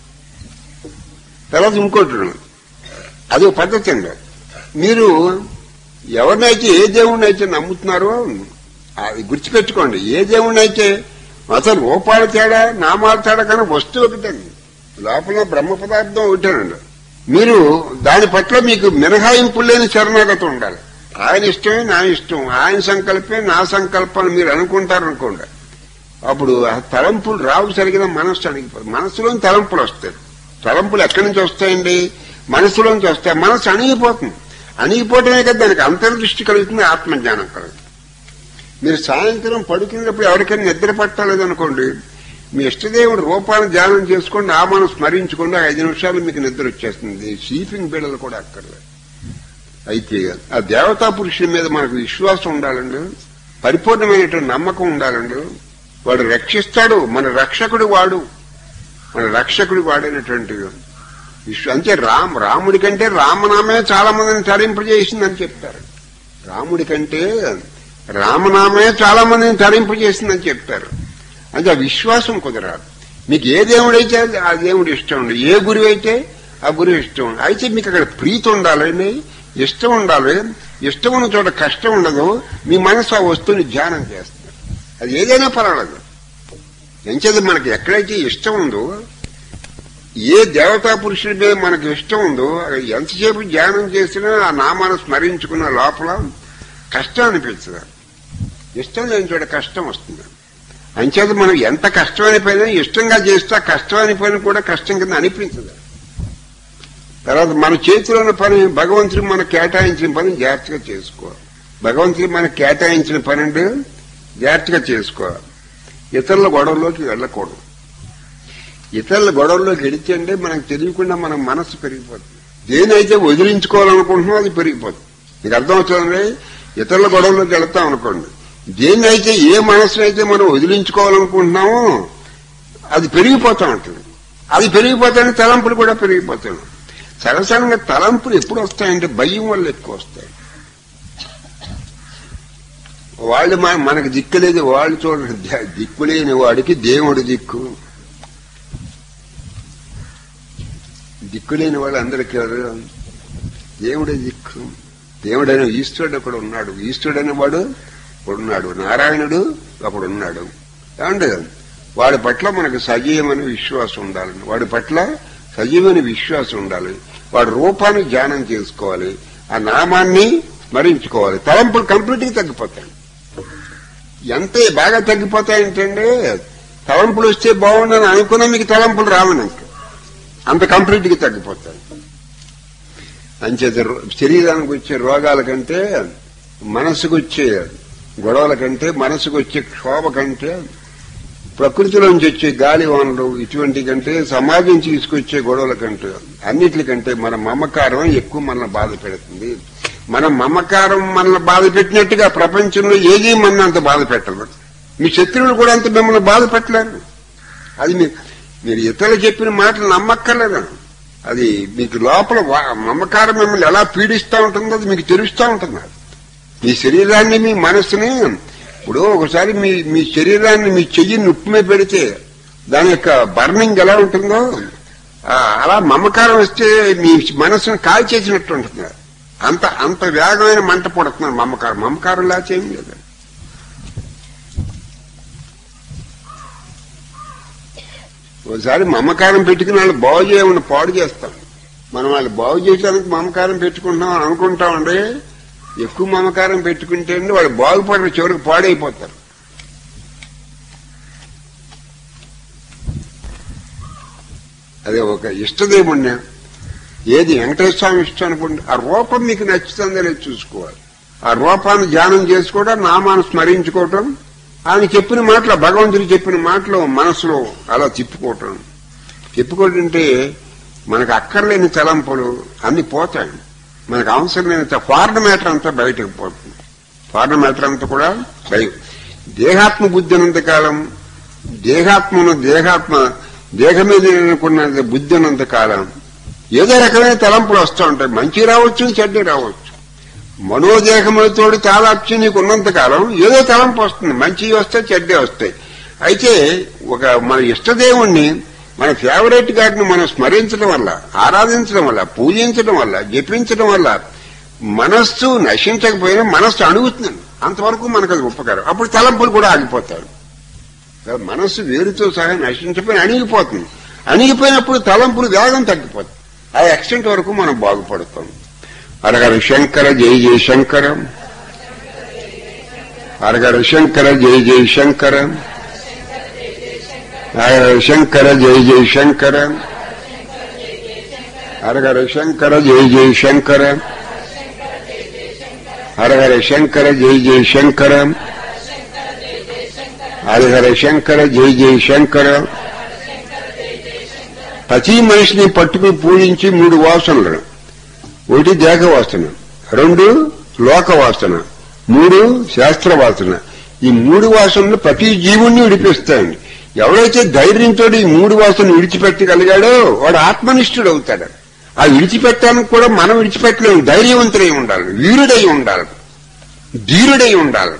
తర్వాత ఇంకోటి ఉన్నది. అది ఒక పద్ధతి అండి మీరు ఎవరినైతే ఏ దేవుణ్ణి అయితే నమ్ముతున్నారో అది గుర్తుపెట్టుకోండి ఏ దేవుణ్ణి అయితే అసలు రూపాల తేడా నామాల తేడా కానీ వస్తువు ఒకటండి లోపల బ్రహ్మ పదార్థం ఒకటేనండి మీరు దాని పట్ల మీకు మినహాయింపులు లేని శరణాగతం ఉండాలి ఆయన ఇష్టమే నా ఇష్టం ఆయన సంకల్పే నా సంకల్పం మీరు అనుకుంటారనుకోండి అప్పుడు ఆ తలంపులు రావు సరిగిన మనస్సు అణిగిపోతుంది మనసులోని తలంపులు వస్తాయి తలంపులు ఎక్కడి నుంచి వస్తాయండి మనసులోంచి వస్తాయి మనసు అణిగిపోతుంది అణిగిపోవటమే కదా దానికి అంతర్దృష్టి కలుగుతుంది ఆత్మజ్ఞానం కలుగుతుంది మీరు సాయంత్రం పడుకునేటప్పుడు ఎవరికైనా నిద్ర పట్టలేదనుకోండి మీ ఇష్టదేవుడు రూపాన్ని ధ్యానం చేసుకోండి ఆ మనం స్మరించుకోండి ఐదు నిమిషాలు మీకు నిద్ర వచ్చేస్తుంది స్లీపింగ్ బిళ్ళలు కూడా అక్కర్లేదు అయితే ఆ దేవతా పురుషుల మీద మనకు విశ్వాసం ఉండాలండి పరిపూర్ణమైనటువంటి నమ్మకం ఉండాలండి వాడు రక్షిస్తాడు మన రక్షకుడు వాడు మన రక్షకుడు వాడైనటువంటి విశ్వ అంటే రామ్ రాముడి కంటే రామనామే చాలా మందిని తరింపజేసిందని చెప్తారు రాముడి కంటే రామనామే చాలా మందిని తరింపజేసిందని చెప్తారు అంటే ఆ విశ్వాసం కుదరాలి మీకు ఏ దేవుడైతే ఆ దేవుడు ఇష్టం ఉండి ఏ గురువు అయితే ఆ గురువు ఇష్టం ఉండి అయితే మీకు అక్కడ ప్రీతి ఉండాలండి ఇష్టం ఉండాలి ఇష్టం ఉన్న చోట కష్టం ఉండదు మీ మనసు ఆ వస్తువుని ధ్యానం చేస్తుంది అది ఏదైనా పర్వాలేదు ఎంచేది మనకి ఎక్కడైతే ఇష్టం ఉందో ఏ దేవతా పురుషుడి మీద మనకు ఇష్టం ఉందో ఎంతసేపు ధ్యానం చేసినా ఆ నామాన్ని స్మరించుకున్న లోపల కష్టం అనిపిస్తుంది ఇష్టం లేని చోట కష్టం వస్తుంది అంచేత మనం ఎంత కష్టమైన పని ఇష్టంగా చేస్తే ఆ కష్టమైన పని కూడా కష్టం కింద అనిపించదు తర్వాత మన చేతిలో ఉన్న పని భగవంతుడు మనకు కేటాయించిన పని జాగ్రత్తగా చేసుకోవాలి భగవంతుడు మనకు కేటాయించిన పని అంటే జాగ్రత్తగా చేసుకోవాలి ఇతరుల గొడవలోకి వెళ్ళకూడదు ఇతరుల గొడవల్లోకి వెళితే మనకు తెలియకుండా మన మనసు పెరిగిపోతుంది దేనైతే వదిలించుకోవాలనుకుంటున్నామో అది పెరిగిపోతుంది మీకు అర్థమవుతుందండి ఇతరుల గొడవల్లోకి వెళ్తాం అనుకోండి దేన్నైతే ఏ మనసునైతే మనం వదిలించుకోవాలనుకుంటున్నామో అది పెరిగిపోతా ఉంటుంది అది పెరిగిపోతాయని తలంపులు కూడా పెరిగిపోతాయి సరసరంగా తలంపులు ఎప్పుడు వస్తాయంటే భయం వల్ల ఎక్కువ వస్తాయి వాళ్ళు మన మనకు దిక్కులేదు వాళ్ళు చూడండి ద- దిక్కులేని వాడికి దేవుడు దిక్కు దిక్కులేని వాళ్ళు అందరికీ ఎవరు? దేవుడే దిక్కు దేవుడైన ఈశ్వరుడు ఒకడు ఉన్నాడు ఈశ్వరుడైన వాడు ఒకడు ఉన్నాడు నారాయణుడు ఒకడు ఉన్నాడు ఏమంటే వాడి పట్ల మనకు సజీవమైన విశ్వాసం ఉండాలి వాడి పట్ల సజీవమైన విశ్వాసం ఉండాలి వాడి రూపాన్ని ధ్యానం చేసుకోవాలి ఆ నామాన్ని స్మరించుకోవాలి తలంపులు కంప్లీట్ గా తగ్గిపోతాయి ఎంత బాగా తగ్గిపోతాయంటే తలంపులు వస్తే బాగుండని అనుకున్నా మీకు తలంపులు రావని అంత కంప్లీట్ గా తగ్గిపోతాయి అంచేత రో- శరీరానికి వచ్చే రోగాల కంటే మనసుకు వచ్చే గొడవల కంటే మనసుకు వచ్చే క్షోభ కంటే ప్రకృతిలోంచి వచ్చే గాలి వానలు ఇటువంటి కంటే సమాజం తీసుకొచ్చే గొడవల కంటే అన్నిటికంటే మన మమకారం ఎక్కువ మనల్ని బాధ పెడుతుంది మన మమకారం మనల్ని బాధ పెట్టినట్టుగా ప్రపంచంలో ఏది మన అంత బాధ పెట్టదు మీ శత్రువులు కూడా అంత మిమ్మల్ని బాధ పెట్టలేరు అది మీ మీరు ఇతరులు చెప్పిన మాటలు నమ్మక్కర్లేదు అది మీకు లోపల వా- మమకారం మిమ్మల్ని ఎలా పీడిస్తూ ఉంటుందో అది మీకు తెలుస్తూ ఉంటుంది మీ శరీరాన్ని మీ మనసుని ఇప్పుడు ఒకసారి మీ మీ శరీరాన్ని మీ చెయ్యి నొప్పి మీద పెడితే దాని యొక్క బర్నింగ్ ఎలా ఉంటుందో ఆ, అలా మమకారం వస్తే మీ మనసును కాల్చేసినట్టు ఉంటుంది అంత అంత వేగమైన మంట పడుతున్నారు మమకారం మమకారం లేచేం లేదు ఒకసారి మమకారం పెట్టుకుని వాళ్ళు బాగు చేయమని పాడు చేస్తాం మనం వాళ్ళు బాగు చేయడానికి మమకారం పెట్టుకుంటున్నాం అని అనుకుంటామండి ఎక్కువ మమకారం పెట్టుకుంటే అండి వాళ్ళు బాగుపడరు చివరికి పాడైపోతారు అదే ఒక ఇష్టదేవుణ్ణి ఏది వెంకటేశ్వర స్వామి ఇష్టం అనుకోండి ఆ రూపం మీకు నచ్చుతుందో లేదో చూసుకోవాలి ఆ రూపాన్ని ధ్యానం చేసుకోవడం నామాన్ని స్మరించుకోవటం ఆయన చెప్పిన మాటలు భగవంతుడు చెప్పిన మాటలు మనసులో అలా తిప్పుకోవటం తిప్పుకోవడం అంటే మనకు అక్కర్లేని తలంపులు అన్ని పోతాయి మనకు అవసరం లేని ఫారెన్ మ్యాటర్ అంతా బయటకు పోతుంది ఫారెన్ మ్యాటర్ అంతా కూడా బయట దేహాత్మ బుద్ధి ఉన్నంత కాలం దేహాత్మను దేహాత్మ దేహం మీద అనుకున్న బుద్ధి ఉన్నంత కాలం ఏదో రకమైన తలంపులు వస్తూ ఉంటాయి మంచి రావచ్చు చెడ్డ రావచ్చు మనోదేహములతో తాదాప్యం నీకు ఉన్నంత కాలం ఏదో తలంపు వస్తుంది మంచి వస్తాయి చెడ్డే వస్తాయి అయితే ఒక మన ఇష్టదేవుణ్ణి మన ఫేవరెట్ గారిని మనం స్మరించడం వల్ల ఆరాధించడం వల్ల పూజించడం వల్ల జపించడం వల్ల మనస్సు నశించకపోయినా మనస్సు అణుగుతుంది అంతవరకు మనకు అది ఉపకారం అప్పుడు తలంపులు కూడా ఆగిపోతాయి మనస్సు వేరుతో సహా నశించకపోయినా అణిగిపోతుంది అణిగిపోయినప్పుడు తలంపులు వేగం తగ్గిపోతుంది ఆ ఎక్స్టెంట్ వరకు మనం బాగుపడతాం అరగర శంకర జై జై శంకర అరగర శంకర జై జై శంకర అరగర శంకర జై జై శంకర అరగర శంకర జై జై శంకర హరహర శంకర జై జై శంకర హరిహర శంకర జై జై శంకర ప్రతి మనిషిని పట్టుకుని పూజించి మూడు వాసనలు ఒకటి దేహ వాసన రెండు లోక వాసన మూడు శాస్త్ర వాసన ఈ మూడు వాసనలు ప్రతి జీవుణ్ణి విడిపిస్తాయండి ఎవరైతే ధైర్యంతో ఈ మూడు వాసనలు విడిచిపెట్టగలిగాడో వాడు ఆత్మనిష్ఠుడు అవుతాడు ఆ విడిచిపెట్టడానికి కూడా మనం విడిచిపెట్టలేము ధైర్యవంతుడై ఉండాలి వీరుడై ఉండాలి ధీరుడై ఉండాలి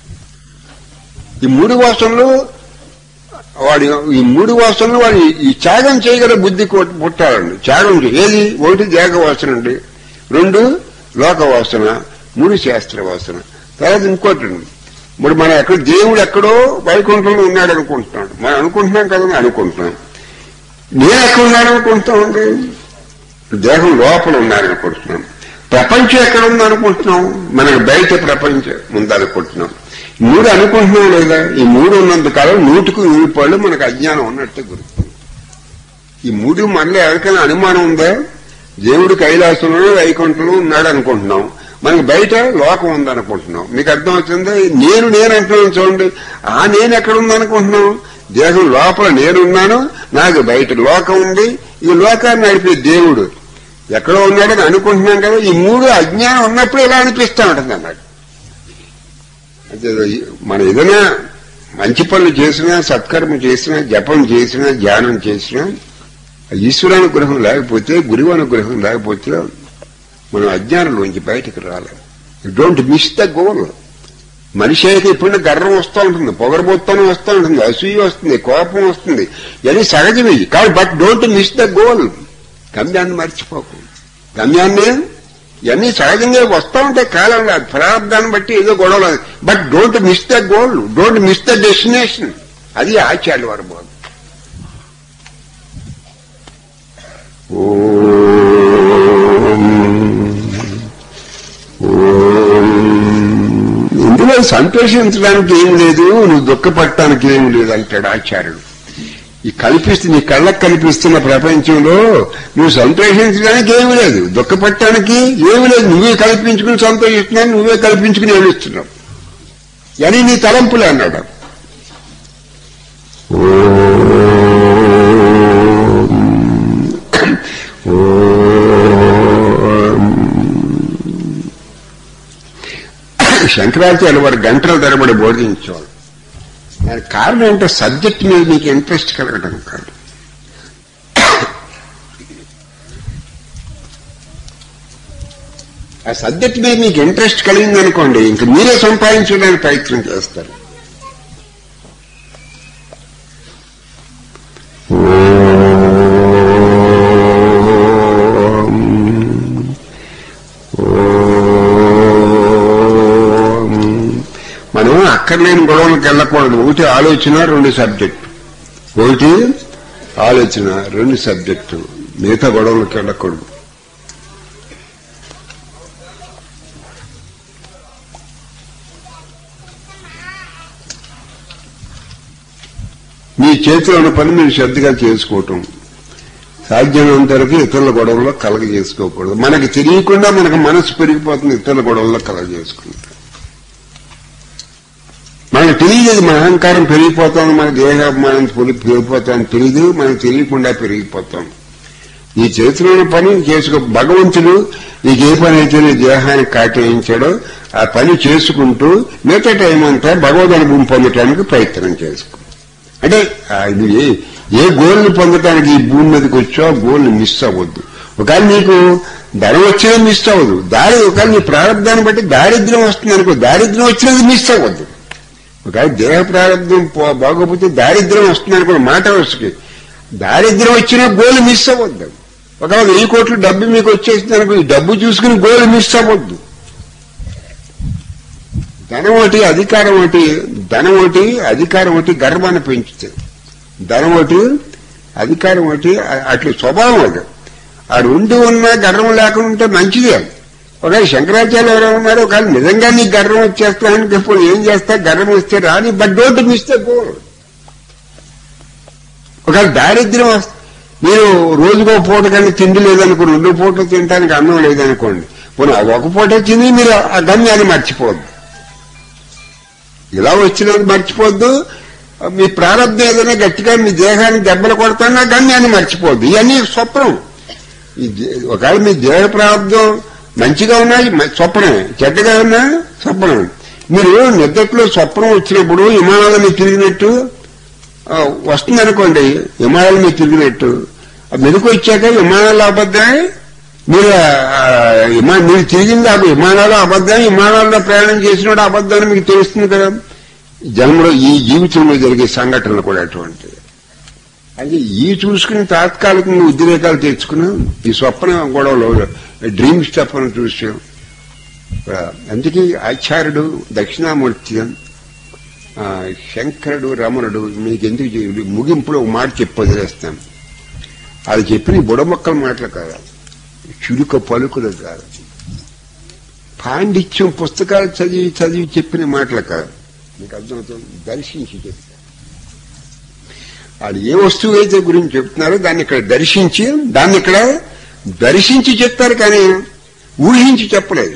ఈ మూడు వాసనలు వాడి ఈ మూడు వాసనలు వాడు ఈ త్యాగం చేయగల బుద్ధి కొ- పుట్టాలండి త్యాగం చే- ఏది ఒకటి దేహ వాసన అండి రెండు లోక వాసన మూడు శాస్త్ర వాసన తర్వాత ఇంకోటి ఉంది. ఇప్పుడు మనం ఎక్కడ దేవుడు ఎక్కడో వైకుంఠంలో ఉన్నాడు అనుకుంటున్నాడు మనం అనుకుంటున్నాం కదా అని అనుకుంటున్నాం నేను ఎక్కడ ఉన్నాను అనుకుంటామండి దేహం లోపల ఉన్నాను అనుకుంటున్నాం ప్రపంచం ఎక్కడ ఉంది అనుకుంటున్నాం మనకు బయట ప్రపంచం ఉందనుకుంటున్నాం ఈ మూడు అనుకుంటున్నాం లేదా ఈ మూడు ఉన్నంత కాలం నూటికి నూరు పళ్ళు మనకు అజ్ఞానం ఉన్నట్టు గుర్తు ఈ మూడు మనలో ఎవరికైనా అనుమానం ఉందా దేవుడు కైలాసంలో వైకుంఠంలో ఉన్నాడు అనుకుంటున్నాం మనకి బయట లోకం ఉందనుకుంటున్నాం మీకు అర్థం అవుతుందా నేను నేను అంటున్నాను చూడండి ఆ నేను ఎక్కడ ఉందనుకుంటున్నాం దేహం లోపల నేనున్నాను నాకు బయట లోకం ఉంది ఈ లోకాన్ని నడిపే దేవుడు ఎక్కడో ఉన్నాడని అనుకుంటున్నాం కదా ఈ మూడు అజ్ఞానం ఉన్నప్పుడు ఇలా అనిపిస్తా ఉంటుంది అన్నాడు అంటే మనం ఏదైనా మంచి పనులు చేసినా సత్కర్మ చేసినా జపం చేసినా ధ్యానం చేసినా ఈశ్వరానుగ్రహం లేకపోతే గురువు అనుగ్రహం లేకపోతే మనం అజ్ఞానంలోంచి బయటకు రాలేం డోంట్ మిస్ ద గోల్ మనిషి అయితే ఇప్పుడు గర్వం వస్తూ ఉంటుంది పొగరబోత్తనం వస్తూ ఉంటుంది అసూయ వస్తుంది కోపం వస్తుంది ఇవన్నీ సహజమే కానీ but don't miss the goal గమ్యాన్ని మర్చిపోకు గమ్యాన్ని ఇవన్నీ సహజంగా వస్తూ ఉంటాయి కాలంలో ప్రారంభాన్ని బట్టి ఏదో గొడవలు but don't miss the goal don't miss the destination అది ఆచార్య వారు బోధ ఇందులో సంతోషించడానికి ఏం లేదు నువ్వు దుఃఖపడటానికి ఏం లేదు అంటాడు ఆచార్యుడు ఈ కల్పిస్తు నీ కళ్ళకు కనిపిస్తున్న ప్రపంచంలో నువ్వు సంతోషించడానికి ఏమి లేదు దుఃఖపడటానికి ఏమి లేదు నువ్వే కల్పించుకుని సంతోషిస్తున్నావు నువ్వే కల్పించుకుని ఏడుస్తున్నావు అని నీ తలంపులే అన్నాడు శంకరాచార్య వారు గంటల తరబడి బోధించేవారు దానికి కారణం ఏంటో సబ్జెక్ట్ మీద మీకు ఇంట్రెస్ట్ కలగడం కాదు ఆ సబ్జెక్ట్ మీద మీకు ఇంట్రెస్ట్ కలిగింది అనుకోండి ఇంక మీరే సంపాదించడానికి ప్రయత్నం చేస్తారు మనం అక్కర్లేని గొడవలకు వెళ్ళకూడదు ఒకటి ఆలోచన రెండు సబ్జెక్టు ఒకటి ఆలోచన రెండు సబ్జెక్టు మిగతా గొడవలకు వెళ్ళకూడదు మీ చేతిలో ఉన్న పని మీరు శ్రద్ధగా చేసుకోవటం సాధ్యమైనంత వరకు ఇతరుల గొడవల్లో కలగ చేసుకోకూడదు మనకి తెలియకుండా మనకు మనసు పెరిగిపోతుంది ఇతరుల గొడవల్లో కలగ చేసుకుంటాం మనకు తెలియదు మన అహంకారం పెరిగిపోతాం మన దేహాభిమానం పెరిగిపోతాం తెలియదు మనకు తెలియకుండా పెరిగిపోతాం నీ చేతిలో ఉన్న పని చేసుకో భగవంతుడు నీకు ఏ పని అయితే నీ దేహానికి కాటేయించాడో ఆ పని చేసుకుంటూ మిగతా టైం అంతా భగవద్ అనుభవం పొందటానికి ప్రయత్నం చేసుకో అంటే ఆ నువ్వు ఏ ఏ గోల్ని పొందటానికి ఈ భూమి మీదకి వచ్చో ఆ గోల్ని మిస్ అవ్వద్దు ఒకవేళ నీకు ధనం వచ్చినా మిస్ అవ్వదు దారి ఒకవేళ నీ ప్రారంభాన్ని బట్టి దారిద్ర్యం వస్తుంది అనుకో దారిద్ర్యం వచ్చినది మిస్ అవ్వద్దు ఒకవేళ దేహ ప్రారంభం బాగోపోతే దారిద్ర్యం వస్తుంది అనుకో మాట వరుసకి దారిద్ర్యం వచ్చిన గోల్ మిస్ అవ్వద్దు ఒకవేళ వెయ్యి కోట్లు డబ్బు మీకు వచ్చేసింది అనుకో ఈ డబ్బు చూసుకుని గోల్ మిస్ అవ్వద్దు ధనం ఒకటి అధికారం ఒకటి ధనం ఒకటి అధికారం ఒకటి గర్వాన్ని పెంచుతుంది ధనం ఒకటి అధికారం ఒకటి అట్లా స్వభావం అది ఆ రెండు ఉన్నా గర్వం లేకుండా ఉంటే మంచిదే ఒకవేళ శంకరాచార్య ఎవరో ఉన్నారు ఒకవేళ నిజంగా నీ గర్వం వచ్చేస్తానని ఇప్పుడు ఏం చేస్తా గర్వం వస్తే రాని but don't miss the goal ఒకవేళ దారిద్ర్యం వస్తే మీరు రోజుకో పూట కానీ తిండి లేదనుకో రెండు పూటలు తినడానికి అన్నం లేదనుకోండి పోనీ ఒక పూట తిని మీరు ఆ గమ్యాన్ని మర్చిపోవద్దు ఇలా వచ్చినది మర్చిపోద్దు మీ ప్రారంభం ఏదైనా గట్టిగా మీ దేహాన్ని దెబ్బలు కొడతానా గమ్యాన్ని మర్చిపోద్దు ఇవన్నీ స్వప్నం ఈ ఒకవేళ మీ దేహ ప్రారంభం మంచిగా ఉన్నా స్వప్నమే చెడ్డగా ఉన్నా స్వప్నం మీరు నిద్రలో స్వప్నం వచ్చినప్పుడు విమానాల మీద తిరిగినట్టు వస్తుందనుకోండి విమానాల మీద తిరిగినట్టు మెరుకు వచ్చాక విమానాలు అబద్ధమే మీరు మీరు తిరిగింది ఆ విమానాలు అబద్ధం విమానాల్లో ప్రయాణం చేసినప్పుడు అబద్ధాన్ని మీకు తెలుస్తుంది కదా జన్మలో ఈ జీవితంలో జరిగే సంఘటనలు కూడా అటువంటి అయితే ఈ చూసుకుని తాత్కాలికంగా ఉద్రేకాలు తెచ్చుకుని ఈ స్వప్న గొడవలో డ్రీమ్ స్టెప్ అని చూసాం ఆ, అందుకే ఆచార్యుడు దక్షిణామూర్తి ఆ, శంకరుడు రమణుడు మీకు ఎందుకు చేయాలి ముగింపులో ఒక మాట చెప్పి వదిలేస్తాం అది చెప్పిన బుడమొక్కల మాటలు కాదు చురుక పలుకులు కాదు పాండిత్యం పుస్తకాలు చదివి చదివి చెప్పిన మాటలు కాదు మీకు అర్థమవుతుంది దర్శించి చెప్తారు వాళ్ళు ఏ వస్తువు అయితే గురించి చెప్తున్నారో దాన్ని ఇక్కడ దర్శించి దాన్ని ఇక్కడ దర్శించి చెప్తారు కానీ ఊహించి చెప్పలేదు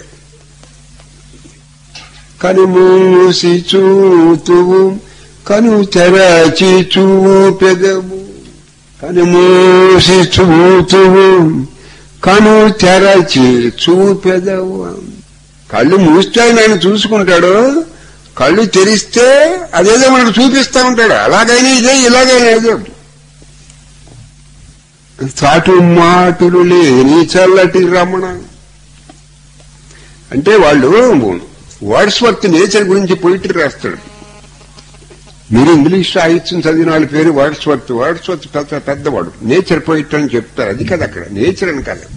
కనుమూసి చూతువు కను తెరచి చూపెదవు కనుమూసి చూతువు కను తెరచి చూపెదవు కళ్ళు మూస్తే ఆయన చూసుకుంటాడు కళ్ళు తెరిస్తే అదేదో మనకు చూపిస్తా ఉంటాడు అలాగైనా ఇదే ఇలాగైనా ఇదే చాటు మాటులు లేని చల్లటి రమణ అంటే వాళ్ళు వర్డ్స్ వర్త్ నేచర్ గురించి పొయిటరీ రాస్తాడు మీరు ఇంగ్లీష్ సాహిత్యం చదివిన వాళ్ళ పేరు వర్డ్స్ వర్త్ వర్డ్స్ వర్త్ పెద్ద పెద్దవాడు నేచర్ పోయిటరీ అని చెప్తారు అది కదా అక్కడ నేచర్ అని కాదు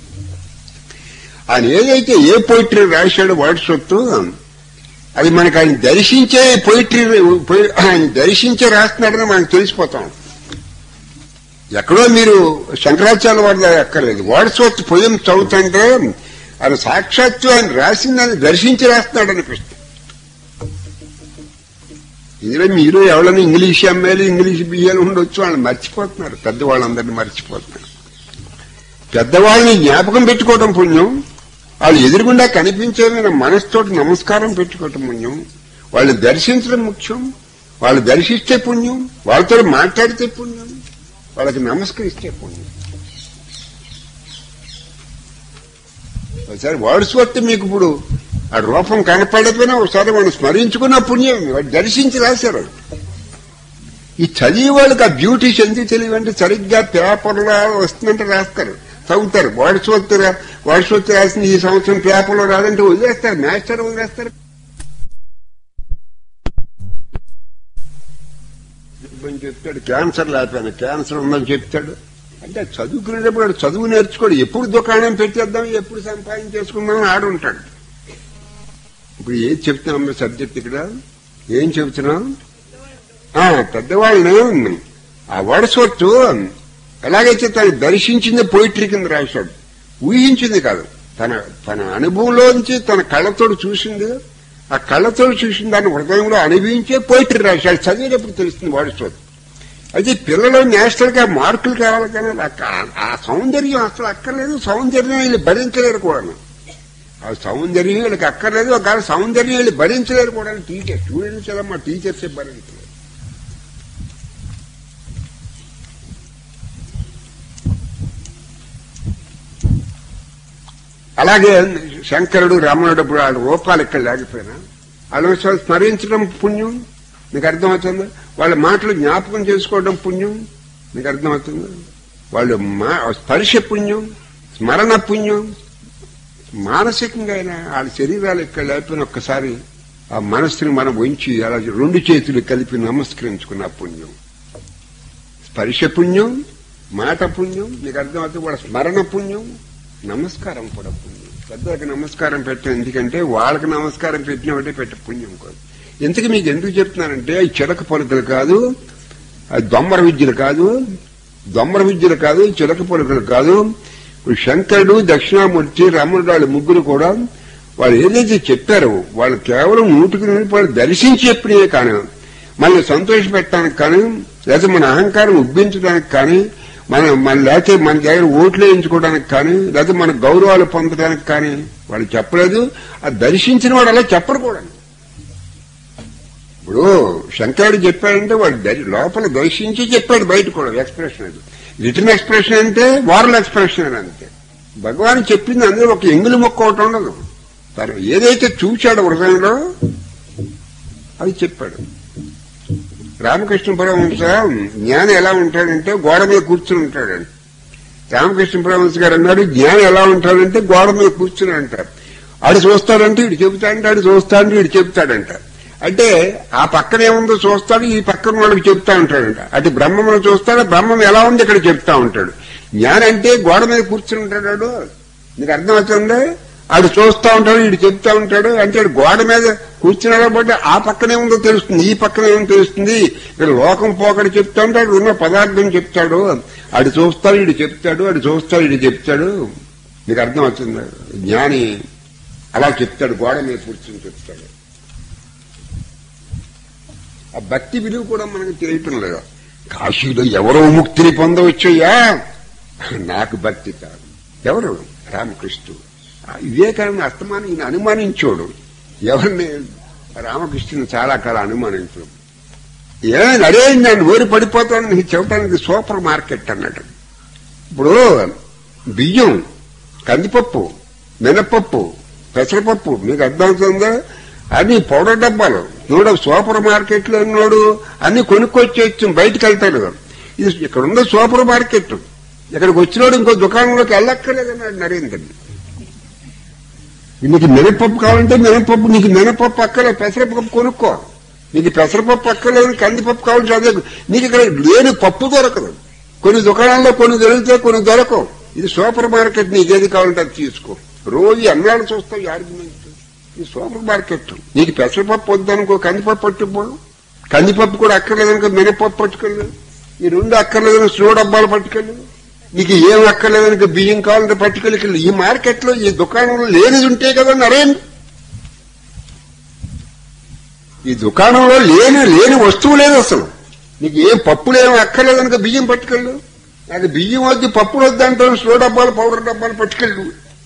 ఆయన ఏదైతే ఏ పోయిటరీ రాశాడో వర్డ్స్ వర్త్ అది మనకు ఆయన దర్శించే పోయిటరీ ఆయన దర్శించే రాస్తున్నాడని మనకు తెలిసిపోతాం ఎక్కడో మీరు శంకరాచార్య వారి దగ్గర ఎక్కర్లేదు వాడ్స్వర్త్ పొయ్యం చదువుతుంటే ఆయన సాక్షాత్తు ఆయన రాసిందని దర్శించి రాస్తున్నాడు అనిపిస్తుంది ఇందులో మీరు ఎవరైనా ఇంగ్లీష్ ఎమ్మెల్యే ఇంగ్లీష్ బియ్యాలు ఉండొచ్చు వాళ్ళు మర్చిపోతున్నారు పెద్దవాళ్ళందరినీ మర్చిపోతున్నారు పెద్దవాళ్ళని జ్ఞాపకం పెట్టుకోవడం పుణ్యం వాళ్ళు ఎదురుగుండా కనిపించే మనసుతోటి నమస్కారం పెట్టుకోవటం పుణ్యం వాళ్ళు దర్శించడం ముఖ్యం వాళ్ళు దర్శిస్తే పుణ్యం వాళ్ళతో మాట్లాడితే పుణ్యం వాళ్ళకి నమస్కరిస్తే పుణ్యం ఒకసారి వర్డ్స్ వర్త్ మీకు ఇప్పుడు ఆ రూపం కనపడకపోయినా ఒకసారి మనం స్మరించుకున్న పుణ్యం వాడు దర్శించి రాశారు ఈ చదివే వాళ్ళకి ఆ బ్యూటీస్ ఎందుకు తెలియవంటే సరిగ్గా పేపర్లో వస్తుందంటే రాస్తారు చదువుతారు వర్డ్స్ వర్త్ వర్డ్స్ వర్త్ రాసిన ఈ సంవత్సరం పేపర్లో రాదంటే వదిలేస్తారు మాస్టర్ వదిలేస్తారు అని చెప్తాడు క్యాన్సర్ లేకపోయినా క్యాన్సర్ ఉందని చెప్తాడు అంటే చదువుకునేటప్పుడు వాడు చదువు నేర్చుకోడు ఎప్పుడు దుకాణం పెట్టేద్దాం ఎప్పుడు సంపాదించేసుకుందాం ఆడుంటాడు ఇప్పుడు ఏం చెప్తున్నాం సబ్జెక్ట్ ఇక్కడ ఏం చెబుతున్నాం ఆ, పెద్దవాళ్ళని ఆ వడసొట్టు ఎలాగైతే తను దర్శించింది పోయిటరీ కింద రాశాడు ఊహించింది కాదు తన తన అనుభవంలోంచి తన కళ్ళతోడు చూసింది ఆ కళ్ళతోడు చూసిన దాన్ని హృదయంలో అనుభవించే పోయిటరీ రాశాడు చదివేటప్పుడు తెలుస్తుంది వాడుసోదు అయితే పిల్లలు నేషనల్ గా మార్కులు కావాలి కానీ ఆ- ఆ సౌందర్యం అసలు అక్కర్లేదు సౌందర్యం వీళ్ళు భరించలేరు కూడా ఆ సౌందర్యం వీళ్ళకి అక్కర్లేదు ఒకవేళ సౌందర్యం వీళ్ళు భరించలేరు కూడా టీచర్ స్టూడెంట్స్ ఎలా మా టీచర్సే భరించలేరు అలాగే శంకరుడు రమణుడు ఇప్పుడు వాళ్ళ రూపాలు ఇక్కడ లేకపోయినా వాళ్ళ స్మరించడం పుణ్యం మీకు అర్థమవుతుంది వాళ్ళ మాటలు జ్ఞాపకం చేసుకోవడం పుణ్యం మీకు అర్థమవుతుంది వాళ్ళు మా స్పర్శ పుణ్యం స్మరణ పుణ్యం మానసికంగా అయినా వాళ్ళ శరీరాలు ఇక్కడ లేకపోయినా ఒక్కసారి ఆ మనస్సుని మనం ఉంచి అలా రెండు చేతులు కలిపి నమస్కరించుకున్న పుణ్యం స్పర్శ పుణ్యం మాట పుణ్యం మీకు అర్థమవుతుంది వాళ్ళ స్మరణ పుణ్యం నమస్కారం కూడా పుణ్యం పెద్దలకు నమస్కారం పెట్టాం ఎందుకంటే వాళ్ళకి నమస్కారం పెట్టిన ఒకటే పెట్ట పుణ్యం కాదు ఇంతకు మీకు ఎందుకు చెప్తున్నానంటే ఈ చిలక పలుకులు కాదు అది దొమ్మర విద్యలు కాదు దొమ్మర విద్యలు కాదు చిలక పలుకులు కాదు ఇప్పుడు శంకరుడు దక్షిణామూర్తి రమణుడు వాళ్ళు ముగ్గురు కూడా వాళ్ళు ఏదైతే చెప్పారో వాళ్ళు కేవలం నూటికి నూటి వాళ్ళు దర్శించి చెప్పినవే కానీ మనల్ని సంతోష పెట్టడానికి కానీ లేదా మన అహంకారం ఉబ్బించడానికి కానీ మన మన లేకపోతే మన దగ్గర ఓట్లు వేయించుకోవడానికి కానీ లేదా మన గౌరవాలు పొందడానికి కానీ వాళ్ళు చెప్పలేదు ఆ దర్శించిన వాడు అలా చెప్పరు కూడా ఇప్పుడు శంకరుడు చెప్పాడంటే వాడు దరి- లోపల దర్శించి చెప్పాడు బయట కూడా ఎక్స్ప్రెషన్ అది రిటర్న్ ఎక్స్ప్రెషన్ అంటే వారల్ ఎక్స్ప్రెషన్ అని అంతే భగవాన్ చెప్పింది అందులో ఒక ఎంగులు మొక్క ఒకటి ఉండదు తను ఏదైతే చూశాడు హృదయంలో అది చెప్పాడు రామకృష్ణ పరమహంస జ్ఞానం ఎలా ఉంటాడంటే గోడ మీద కూర్చుని ఉంటాడండి రామకృష్ణ పరమహంస గారు అన్నారు జ్ఞానం ఎలా ఉంటాడంటే గోడ మీద కూర్చుని అంటారు ఆడు చూస్తాడంటే ఇటు చెబుతాడంటే ఆడు చూస్తాడంటే ఇటు చెబుతాడంట అంటే ఆ పక్కన ఏముందో చూస్తాడు ఈ పక్కన వాళ్ళకి చెప్తా ఉంటాడంట అటు బ్రహ్మను చూస్తాడు బ్రహ్మం ఎలా ఉంది ఇక్కడ చెప్తా ఉంటాడు జ్ఞానం అంటే గోడ మీద కూర్చుని ఉంటాడు నీకు అర్థమవుతుందా ఆడు చూస్తా ఉంటాడు వీడు చెప్తా ఉంటాడు అంటే ఆడు గోడ మీద కూర్చున్నాడు బట్టి ఆ పక్కనే ఉందో తెలుస్తుంది ఈ పక్కనే ఉందో తెలుస్తుంది ఇక్కడ లోకం పోకడ చెప్తా ఉంటాడు ఉన్న పదార్థం చెప్తాడు ఆడు చూస్తాడు వీడు చెప్తాడు ఆడు చూస్తాడు వీడు చెప్తాడు మీకు అర్థం అవుతుంది జ్ఞాని అలా చెప్తాడు గోడ మీద కూర్చొని చెప్తాడు ఆ భక్తి విలువ కూడా మనకు తెలియటం లేదు కాశీలో ఎవరో ముక్తిని పొందవచ్చయ్యా నాకు భక్తి కాదు ఎవరు రామకృష్ణుడు ఆ వివేకానంద అస్తమానం ఈయన అనుమానించోడు ఎవరిని రామకృష్ణుని చాలా కాలం అనుమానించడు ఏ అరే నేను ఊరి పడిపోతాను నీకు చెప్పడానికి సూపర్ మార్కెట్ అన్నాడు ఇప్పుడు బియ్యం కందిపప్పు మినపప్పు పెసరపప్పు మీకు అర్థమవుతుందా అన్ని పౌడర్ డబ్బాలు చూడ సూపర్ మార్కెట్ లో ఉన్నాడు అన్ని కొనుక్కొచ్చేచ్చు బయటకు వెళ్తాడు ఇది ఇక్కడ ఉన్న సూపర్ మార్కెట్ ఇక్కడికి వచ్చినోడు ఇంకో దుకాణంలోకి వెళ్ళక్కర్లేదన్నాడు నరేంద్ర నీకు మినపప్పు కావాలంటే మినపప్పు నీకు మినపప్పు అక్కలే పెసరపప్పు కొనుక్కో నీకు పెసరపప్పు అక్కర్లేదు కందిపప్పు కావాలంటే అదే నీకు ఇక్కడ లేని పప్పు దొరకదు కొన్ని దుకాణాల్లో కొన్ని దొరికితే కొన్ని దొరకవు ఇది సూపర్ మార్కెట్ నీకు ఏది కావాలంటే అది తీసుకో రోజు అన్నాడు చూస్తావు ఆర్గ్యుమెంట్ ఇది సూపర్ మార్కెట్ నీకు పెసరపప్పు వద్దనుకో కందిపప్పు పట్టుకో కందిపప్పు కూడా అక్కర్లేదనుకో మినపప్పు పట్టుకెళ్ళు ఈ రెండు అక్కర్లేదని స్లో డబ్బాలు పట్టుకెళ్ళు నీకు ఏం అక్కర్లేదనుకో బియ్యం కావాలంటే పట్టుకెళ్ళి ఈ మార్కెట్ లో ఈ దుకాణంలో లేనిది ఉంటే కదా నరేన్ ఈ దుకాణంలో లేని లేని వస్తువు లేదు అసలు నీకు ఏం పప్పులు ఏం అక్కర్లేదనుకో బియ్యం పట్టుకెళ్ళు నాకు బియ్యం వద్దు పప్పులు వద్దు అంటాను స్లో డబ్బాలు పౌడర్ డబ్బాలు పట్టుకెళ్ళు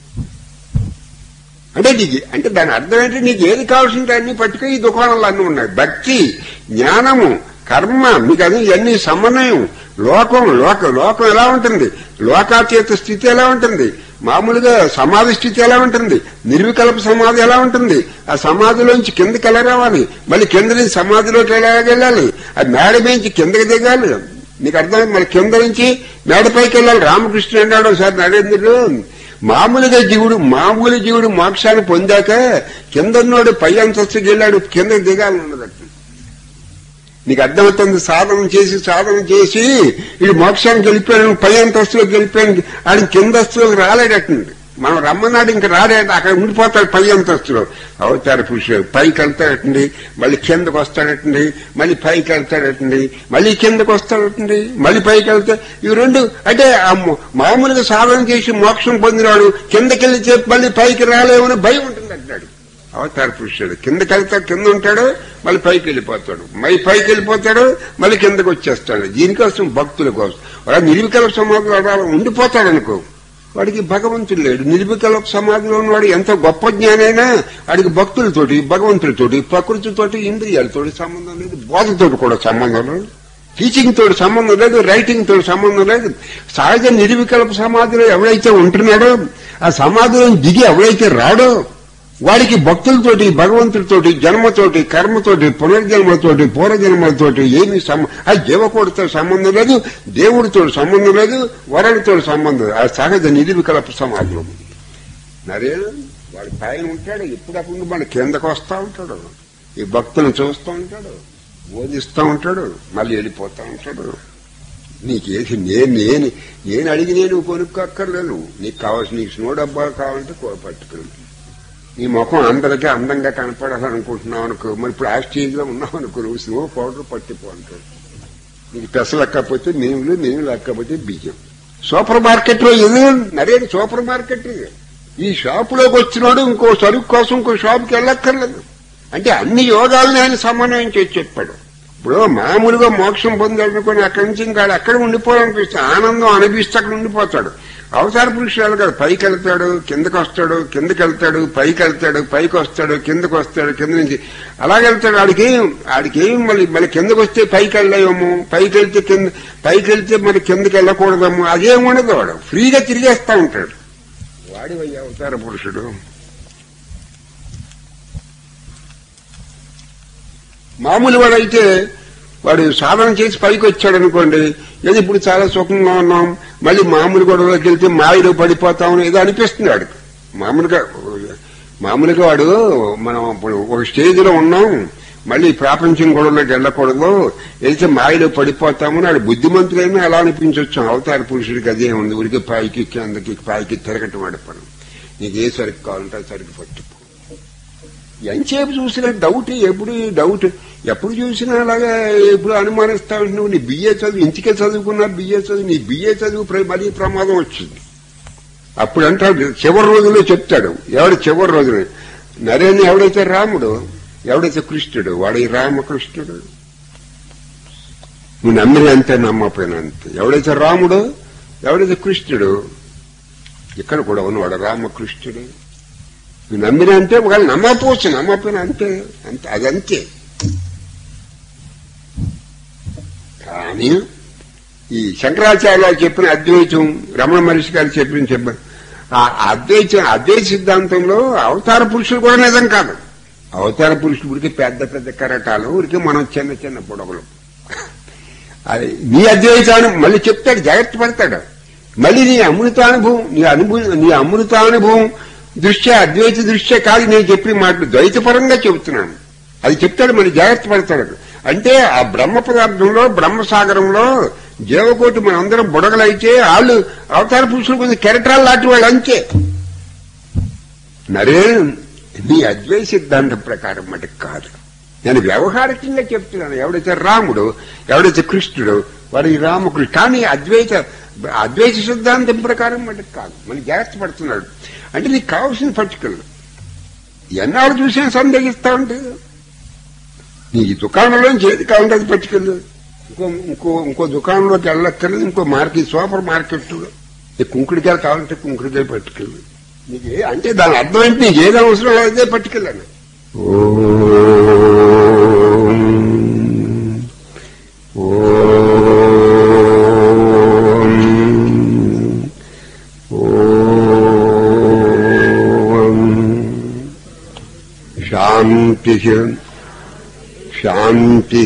అంటే నీకు అంటే దాని అర్థం ఏంటి నీకు ఏది కావాల్సింటే అన్ని పట్టుకు ఈ దుకాణంలో అన్ని ఉన్నాయి భక్తి జ్ఞానము కర్మ మీకు అది ఇవన్నీ సమన్వయం లోకం లోక లోకం ఎలా ఉంటుంది లోకాతీత స్థితి ఎలా ఉంటుంది మామూలుగా సమాధి స్థితి ఎలా ఉంటుంది నిర్వికల్ప సమాధి ఎలా ఉంటుంది ఆ సమాధిలోంచి కిందకి ఎలా రావాలి మళ్ళీ కింద నుంచి సమాధిలోకి ఎలా వెళ్ళాలి ఆ మేడ నుంచి కిందకి దిగాలి నీకు అర్థమైంది మళ్ళీ కింద నుంచి మేడపైకి వెళ్ళాలి రామకృష్ణ అన్నాడు సార్ నరేంద్రుడు మామూలుగా జీవుడు మామూలు జీవుడు మోక్షాన్ని పొందాక కిందన్నోడు పై అంతస్తుకి వెళ్ళాడు కిందకి దిగాలన్నదట నీకు అర్థమవుతుంది సాధన చేసి సాధన చేసి ఇది మోక్షానికి వెళ్ళిపోయాను పై అంతస్తులోకి వెళ్ళిపోయాను ఆయన కింద అంతస్తులోకి రాలేడటండి మనం రమ్మన్నాడు ఇంకా రాలేడు అక్కడ ఉండిపోతాడు పై అంతస్తులో అవతార పురుషుడు పైకి వెళ్తాడటండి మళ్ళీ కిందకు వస్తాడటండి మళ్ళీ పైకి వెళ్తాడటండి మళ్ళీ కిందకు వస్తాడటండి మళ్ళీ పైకి వెళ్తా ఇవి రెండు అంటే ఆ మొ- మామూలుగా సాధన చేసి మోక్షం పొందినాడు కిందకెళ్ళి చెప్పి మళ్ళీ పైకి రాలేమని భయం ఉంటుంది అంటాడు అవతార పురుషుడు కిందకి వెళ్తా కింద ఉంటాడు మళ్ళీ పైకి వెళ్ళిపోతాడు మళ్ళీ పైకి వెళ్ళిపోతాడు మళ్ళీ కిందకి వచ్చేస్తాడు దీనికోసం భక్తుల కోసం వాడు నిర్వికల్ప సమాధిలో అలా ఉండిపోతాడు అనుకో వాడికి భగవంతుడు లేడు నిర్వికల్ప సమాధిలో ఉన్నవాడు ఎంత గొప్ప జ్ఞానైనా వాడికి భక్తులతోటి భగవంతుడితోటి ప్రకృతితోటి ఇంద్రియాలతోటి సంబంధం లేదు బోధతోటి కూడా సంబంధం లేదు టీచింగ్ తోటి సంబంధం లేదు రైటింగ్ తోటి సంబంధం లేదు సహజ నిర్వికల్ప సమాధిలో ఎవడైతే ఉంటున్నాడో ఆ సమాధిలో దిగి ఎవడైతే రాడో వాడికి భక్తులతోటి భగవంతుడితోటి జన్మతోటి కర్మతోటి పునర్జన్మతోటి పూర్వజన్మలతోటి ఏమి సమ ఆ జీవకోడితో సంబంధం లేదు దేవుడితో సంబంధం లేదు వరుడితో సంబంధం లేదు ఆ సహజ నిర్వికల్ప సమాజం నరేనా వాడి పైన ఉంటాడు ఎప్పుడప్పుడు మన కిందకు వస్తా ఉంటాడు ఈ భక్తులను చూస్తూ ఉంటాడు బోధిస్తూ ఉంటాడు మళ్ళీ వెళ్ళిపోతా ఉంటాడు నీకేసి నేను నేను నేను అడిగి నేను కొనుక్కోక్కర్లేను నీకు కావాల్సిన నీకు స్నో డబ్బా కావాలంటే కో- పట్టుకెళ్ళు నీ ముఖం అందరికీ అందంగా కనపడాలనుకుంటున్నావు అనుకో మరి ఇప్పుడు ఆ స్టేజ్ లో ఉన్నావు అనుకో నువ్వు స్నో పౌడర్ పట్టిపో అంటాడు నీకు పెస లెక్కపోతే మేము మేము లేకపోతే బియ్యం సూపర్ మార్కెట్ లో ఇది నరేడు సూపర్ మార్కెట్ ఇది ఈ షాపులోకి వచ్చినాడు ఇంకో సరుకు కోసం ఇంకో షాపుకి వెళ్ళక్కర్లేదు అంటే అన్ని యోగాలను ఆయన సమన్వయం చేసి చెప్పాడు ఇప్పుడు మామూలుగా మోక్షం పొందాలనుకుని అక్కడి నుంచి ఇంకా అక్కడ ఉండిపోవాలనిపిస్తే ఆనందం అనిపిస్తే అక్కడ ఉండిపోతాడు అవతార పురుషురాలు కాదు పైకి వెళ్తాడు కిందకి వస్తాడు కిందకి వెళ్తాడు పైకి వెళ్తాడు పైకి వస్తాడు కిందకి వస్తాడు కింద నుంచి అలాగే వెళ్తాడు ఆడికి ఆడికి ఏం మళ్ళీ మళ్ళీ కిందకి వస్తే పైకి వెళ్ళలేమో పైకి వెళ్తే కింద పైకి వెళ్తే మరి కిందకి వెళ్ళకూడదేమో అదేం ఉండదు వాడు ఫ్రీగా తిరిగేస్తా ఉంటాడు వాడి వయ్య అవతార పురుషుడు మామూలు వాడైతే వాడు సాధన చేసి పైకి వచ్చాడు అనుకోండి ఏదో ఇప్పుడు చాలా సుఖంగా ఉన్నాం మళ్ళీ మామూలు గొడవలోకి వెళ్తే మాయలో పడిపోతాం ఏదో అనిపిస్తుంది వాడికి మామూలుగా మామూలుగా వాడు మనం ఇప్పుడు ఒక స్టేజ్ లో ఉన్నాం మళ్ళీ ప్రాపంచం గొడవలోకి వెళ్ళకూడదు వెళ్తే మాయలో పడిపోతామని వాడు బుద్ధిమంతుడైనా అలా అనిపించవచ్చు అవతార పురుషుడికి అదే ఉంది ఉరికి పైకి కిందకి పైకి తిరగటం వాడి పని నీకు ఏ సరుకు కావాలంటే ఆ సరుకు పట్టుకో ఎంతసేపు చూసినా డౌట్ ఎప్పుడు డౌట్ ఎప్పుడు చూసినా అలాగా ఎప్పుడు అనుమానిస్తా నువ్వు నీ బిఏ చదువు ఇంటికే చదువుకున్నా బిఏ చదువు నీ బిఏ చదువు ప్ర- మరీ ప్రమాదం వచ్చింది అప్పుడు అంటాడు చివరి రోజుల్లో చెప్తాడు ఎవడు చివరి రోజులు నరేన్ ఎవడైతే రాముడు ఎవడైతే కృష్ణుడు వాడు ఈ రామకృష్ణుడు నువ్వు నమ్మిన అంతే నమ్మపోయిన అంతే ఎవడైతే రాముడు ఎవడైతే కృష్ణుడు ఇక్కడ కూడా ఉన్నవాడు రామకృష్ణుడు నువ్వు నమ్మిన అంటే ఒకవేళ నమ్మకపోవచ్చు నమ్మపోయిన అంతే అంతే అదంతే కానీ ఈ శంకరాచార్య చెప్పిన అద్వైతం రమణ మహర్షి గారు చెప్పిన చెప్ప ఆ అద్వైత అద్వైత సిద్ధాంతంలో అవతార పురుషులు కూడా నిజం కాదు అవతార పురుషుడు ఉడికి పెద్ద పెద్ద కరటాలు ఉడికి మనం చిన్న చిన్న బుడగలు అది నీ అద్వైతాను మళ్ళీ చెప్తాడు జాగ్రత్త పడతాడు మళ్ళీ నీ అమృతానుభవం నీ అనుభవం నీ అమృతానుభవం దృష్ట్యా అద్వైత దృష్ట్యా కాదు నేను చెప్పిన మాటలు ద్వైతపరంగా చెబుతున్నాను అది చెప్తాడు మళ్ళీ జాగ్రత్త పడతాడు అంటే ఆ బ్రహ్మ పదార్థంలో బ్రహ్మసాగరంలో జీవకోటి మనందరం బుడగలైతే వాళ్ళు అవతార పురుషులు కొంచెం కెరటాలు లాంటి వాళ్ళు అంతే నరే నీ అద్వైత సిద్ధాంతం ప్రకారం మటుకు కాదు నేను వ్యవహారికంగా చెప్తున్నాను ఎవడైతే రాముడు ఎవడైతే కృష్ణుడు వాడు ఈ రామకృష్ణ కానీ అద్వైత అద్వైత సిద్ధాంతం ప్రకారం మటుకు కాదు మన జాగ్రత్త పడుతున్నాడు అంటే నీకు కావాల్సిన పట్టుకలు ఎన్నాళ్ళు చూసినా సందేహిస్తా ఉంటే నీ దుకాణంలో ఏది కావాలంటే అది పట్టుకెళ్ళు ఇంకో ఇంకో ఇంకో దుకాణంలోకి వెళ్ళక్కర్లేదు ఇంకో మార్కెట్ సూపర్ మార్కెట్లో ఈ కుంకుడికాయలు కావాలంటే కుంకుడికాయ పట్టుకెళ్ళు నీకు ఏ- అంటే దాని అర్థం ఏంటి నీకు ఏది అవసరం అదే పట్టుకెళ్ళాను శాంతి శాంతి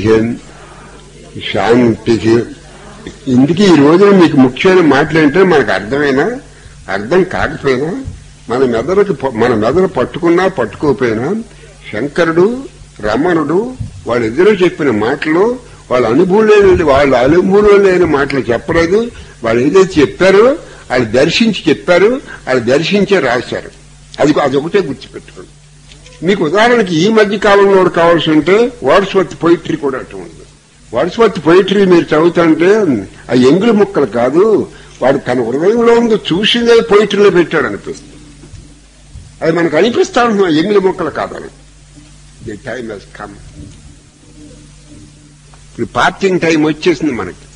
శాంతి ఇందుకే ఈ రోజున మీకు ముఖ్యమైన మాటలు ఏంటంటే మనకు అర్థమైనా అర్థం కాకపోయినా మన మెదడుకి ప- మన మెదడు పట్టుకున్నా పట్టుకోకపోయినా శంకరుడు రమణుడు వాళ్ళిద్దరూ చెప్పిన మాటలు వాళ్ళ అనుభవం లేని వాళ్ళ అనుభవం లేని మాటలు చెప్పలేదు వాళ్ళు ఏదైతే చెప్పారో వాళ్ళు దర్శించి చెప్పారు వాళ్ళు దర్శించే రాశారు అది అదొకటే గుర్తుపెట్టుకోండి మీకు ఉదాహరణకి ఈ మధ్య కాలంలో ఒకటి కావాల్సి ఉంటే వాడ్స్వర్త్ పొయిటరీ కూడా అటువంటి వాడ్స్వర్త్ పొయిటరీ మీరు చదువుతుంటే ఆ ఎంగుల ముక్కలు కాదు వాడు తన హృదయంలో ఉంది చూసిందే పొయిటరీలో పెట్టాడు అనిపిస్తుంది అది మనకు అనిపిస్తా ఉంటున్నాం ఎంగుల ముక్కలు కాదని ది టైమ్ హెస్ కమ్ ఇప్పుడు పార్కింగ్ టైం వచ్చేసింది మనకి